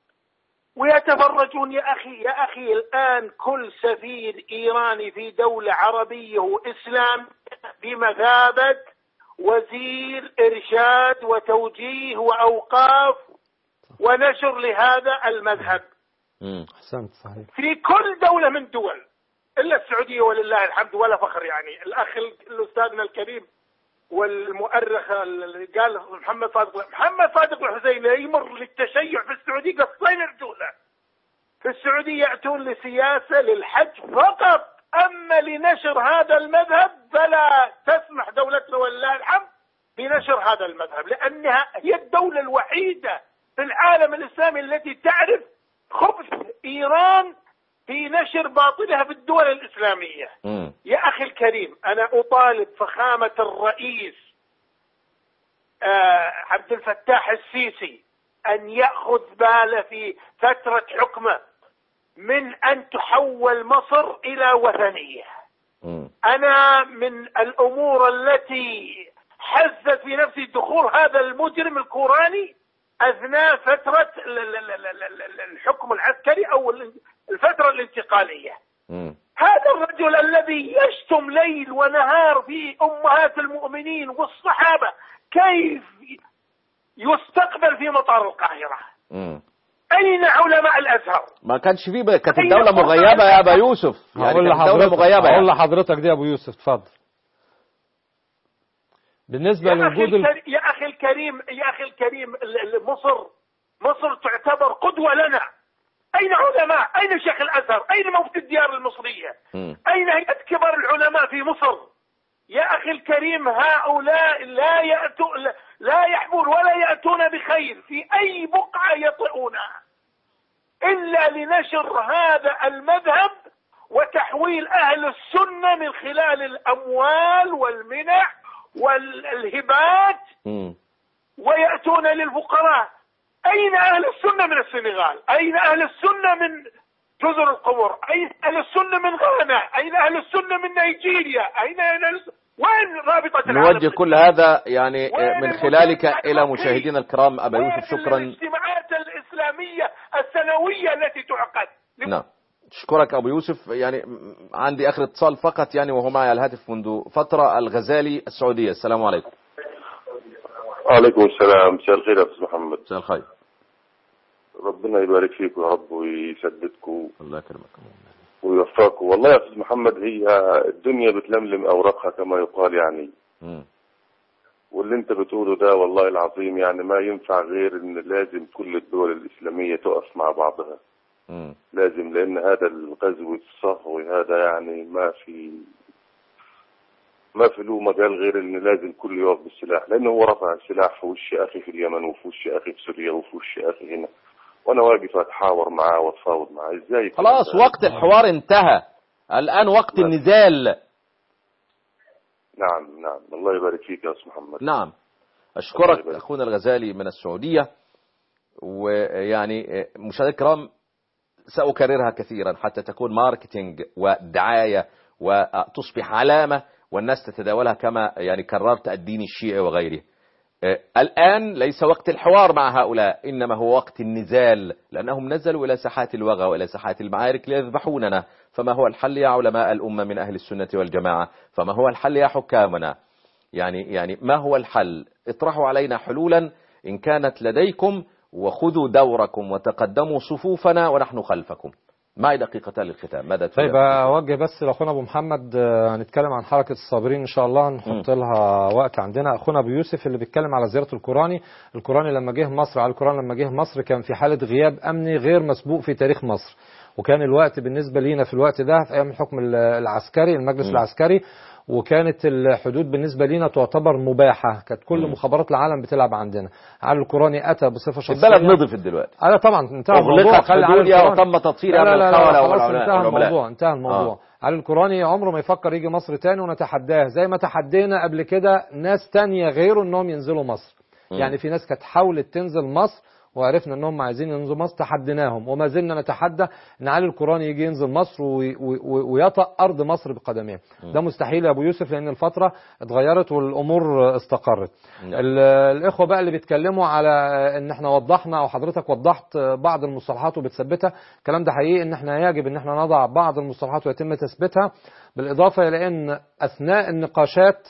ويتفرجون يا اخي يا اخي الان كل سفير ايراني في دوله عربيه واسلام بمثابه وزير ارشاد وتوجيه واوقاف ونشر لهذا المذهب مم. احسنت صحيح في كل دولة من دول إلا السعودية ولله الحمد ولا فخر يعني الأخ الأستاذنا الكريم والمؤرخ اللي قال محمد صادق محمد صادق الحسيني يمر للتشيع في السعودية قصين رجوله في السعودية يأتون لسياسة للحج فقط أما لنشر هذا المذهب فلا تسمح دولتنا ولله الحمد بنشر هذا المذهب لأنها هي الدولة الوحيدة في العالم الإسلامي التي تعرف خبث إيران في نشر باطلها في الدول الإسلامية مم. يا أخي الكريم أنا أطالب فخامة الرئيس آه عبد الفتاح السيسي أن يأخذ باله في فترة حكمه من أن تحول مصر إلى وثنية مم. أنا من الأمور التي حزت في نفسي دخول هذا المجرم الكوراني أثناء فترة ال- ال- ال- ال- ال- ال- الحكم العسكري أو ال- الفترة الانتقالية مم. هذا الرجل الذي يشتم ليل ونهار في أمهات المؤمنين والصحابة كيف يستقبل في مطار القاهرة مم. أين علماء الأزهر ما كانش فيه بقى- كانت أين الدولة القرآن؟ مغيبة يا أبا يوسف يعني هقول كانت الدولة لحضرتك مغيبة هقول يعني. لحضرتك دي يا ابو يوسف اتفضل بالنسبه يا أخي, لوجود ال... الكريم يا أخي الكريم يا أخي الكريم ال- ال- مصر مصر تعتبر قدوة لنا أين علماء أين شيخ الأزهر أين مفتي الديار المصرية مم. أين هيئة كبار العلماء في مصر يا أخي الكريم هؤلاء لا يأتوا لا- لا يحبون ولا يأتون بخير في أي بقعة يطئونها إلا لنشر هذا المذهب وتحويل أهل السنة من خلال الأموال والمنح والهبات مم. ويأتون للفقراء أين أهل السنة من السنغال أين أهل السنة من جزر القمر أين أهل السنة من غانا أين أهل السنة من نيجيريا أين أهل الس- وين رابطة العالم نوجه كل هذا يعني وين من خلالك المجتمع إلى الفقهي؟ مشاهدينا الكرام أبا وين يوسف شكرا الاجتماعات الإسلامية السنوية التي تعقد نعم أشكرك أبو يوسف يعني م- عندي آخر اتصال فقط يعني وهو معي على الهاتف منذ فترة الغزالي السعودية السلام عليكم وعليكم السلام مساء الخير يا استاذ محمد مساء الخير ربنا يبارك فيكم يا رب ويسددكم الله يكرمك ويوفقكم والله يا استاذ محمد هي الدنيا بتلملم اوراقها كما يقال يعني مم. واللي انت بتقوله ده والله العظيم يعني ما ينفع غير ان لازم كل الدول الاسلاميه تقف مع بعضها مم. لازم لان هذا الغزو الصهوي هذا يعني ما في ما في له مجال غير ان لازم كل يقف بالسلاح لان هو رفع السلاح في وش اخي في اليمن وفي وش اخي في سوريا وفي وش اخي هنا وانا واقف اتحاور معاه واتفاوض معاه ازاي الكلام خلاص ده؟ وقت الحوار انتهى الآن وقت نعم. النزال نعم نعم الله يبارك فيك يا استاذ محمد نعم الله أشكرك يبارك. أخونا الغزالي من السعودية ويعني مشاهدينا الكرام سأكررها كثيرا حتى تكون ماركتينج ودعاية وتصبح علامة والناس تتداولها كما يعني كررت الدين الشيعي وغيره آه، الآن ليس وقت الحوار مع هؤلاء إنما هو وقت النزال لأنهم نزلوا إلى ساحات الوغى وإلى ساحات المعارك ليذبحوننا فما هو الحل يا علماء الأمة من أهل السنة والجماعة فما هو الحل يا حكامنا يعني يعني ما هو الحل اطرحوا علينا حلولا إن كانت لديكم وخذوا دوركم وتقدموا صفوفنا ونحن خلفكم معي دقيقتان للختام ماذا تريد طيب اوجه بس لاخونا ابو محمد آه، هنتكلم عن حركه الصابرين ان شاء الله نحط لها وقت عندنا اخونا ابو يوسف اللي بيتكلم على زياره القراني القراني لما جه مصر على القران لما جه مصر كان في حاله غياب امني غير مسبوق في تاريخ مصر وكان الوقت بالنسبه لينا في الوقت ده في ايام الحكم ال- العسكري المجلس م. العسكري وكانت الحدود بالنسبه لينا تعتبر مباحه كانت كل م. مخابرات العالم بتلعب عندنا علي القراني اتى بصفه شخصيه البلد نضفت دلوقتي اه طبعا انتهى الموضوع أغلقت خلي علي حدودها القرآن. وتم تطهيرها لا من لا لا, الخونة لا خلاص والعملاء- انتهى والعملاء. الموضوع انتهى الموضوع آه. علي القراني عمره ما يفكر يجي مصر تاني ونتحداه زي ما تحدينا قبل كده ناس تانية غيره انهم ينزلوا مصر مم. يعني في ناس كانت حاولت تنزل مصر وعرفنا انهم عايزين ينزلوا مصر تحديناهم وما زلنا نتحدى ان علي القراني يجي ينزل مصر وي- وي- ويطأ ارض مصر بقدميه ده مستحيل يا ابو يوسف لان الفتره اتغيرت والامور استقرت نعم. ال- الاخوه بقى اللي بيتكلموا على ان احنا وضحنا او حضرتك وضحت بعض المصطلحات وبتثبتها الكلام ده حقيقي ان احنا يجب ان احنا نضع بعض المصطلحات ويتم تثبيتها بالاضافه الى ان اثناء النقاشات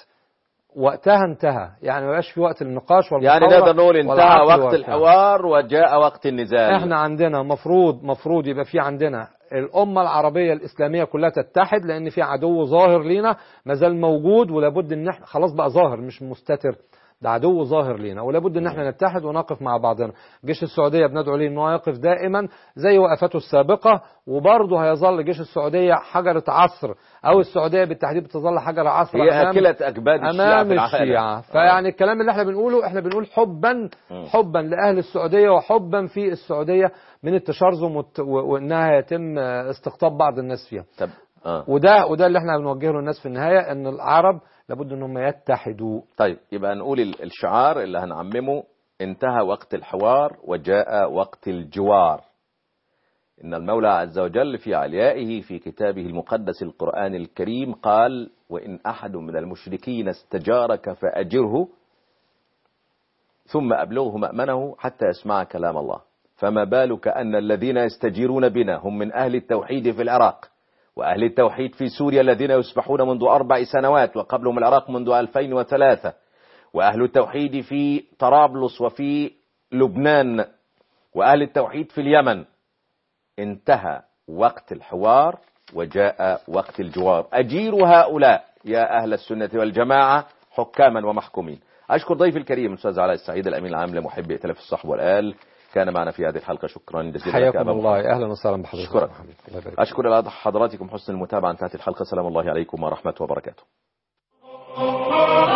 وقتها انتهى يعني ما بقاش في وقت للنقاش يعني والمحاورة نقدر نقول انتهى والعقل وقت وقتها. الحوار وجاء وقت النزال احنا عندنا مفروض مفروض يبقى في عندنا الأمة العربية الإسلامية كلها تتحد لأن في عدو ظاهر لينا مازال موجود ولابد إن احنا خلاص بقى ظاهر مش مستتر ده عدو ظاهر لينا ولابد ان احنا نتحد ونقف مع بعضنا جيش السعوديه بندعو ليه ان هو يقف دائما زي وقفاته السابقه وبرضه هيظل جيش السعوديه حجره عصر او السعوديه بالتحديد بتظل حجر عصر هي أمام- أكلة أكباد الشيعة امام في العالم. الشيعه فيعني الكلام اللي احنا بنقوله احنا بنقول حبا مم. حبا لاهل السعوديه وحبا في السعوديه من التشرذم والت- و- وانها يتم استقطاب بعض الناس فيها طب آه. وده وده اللي احنا بنوجهه للناس في النهايه ان العرب لابد ان هم يتحدوا طيب يبقى نقول ال- الشعار اللي هنعممه انتهى وقت الحوار وجاء وقت الجوار إن المولى عز وجل في عليائه في كتابه المقدس القرآن الكريم قال وإن أحد من المشركين استجارك فأجره ثم أبلغه مأمنه حتى يسمع كلام الله فما بالك أن الذين يستجيرون بنا هم من أهل التوحيد في العراق وأهل التوحيد في سوريا الذين يسبحون منذ أربع سنوات وقبلهم العراق منذ 2003 وأهل التوحيد في طرابلس وفي لبنان وأهل التوحيد في اليمن انتهى وقت الحوار وجاء وقت الجوار أجيروا هؤلاء يا أهل السنة والجماعة حكاما ومحكومين أشكر ضيفي الكريم الأستاذ علاء السعيد الأمين العام لمحبي ائتلاف الصحب والآل كان معنا في هذه الحلقة شكرا جزيلا لك حياكم أبا الله محمد. اهلا وسهلا بحضرتك أشكرك. يا محمد. الله يبارك فيك. أشكر حضراتكم حسن المتابعة انتهت الحلقة سلام الله عليكم ورحمة وبركاته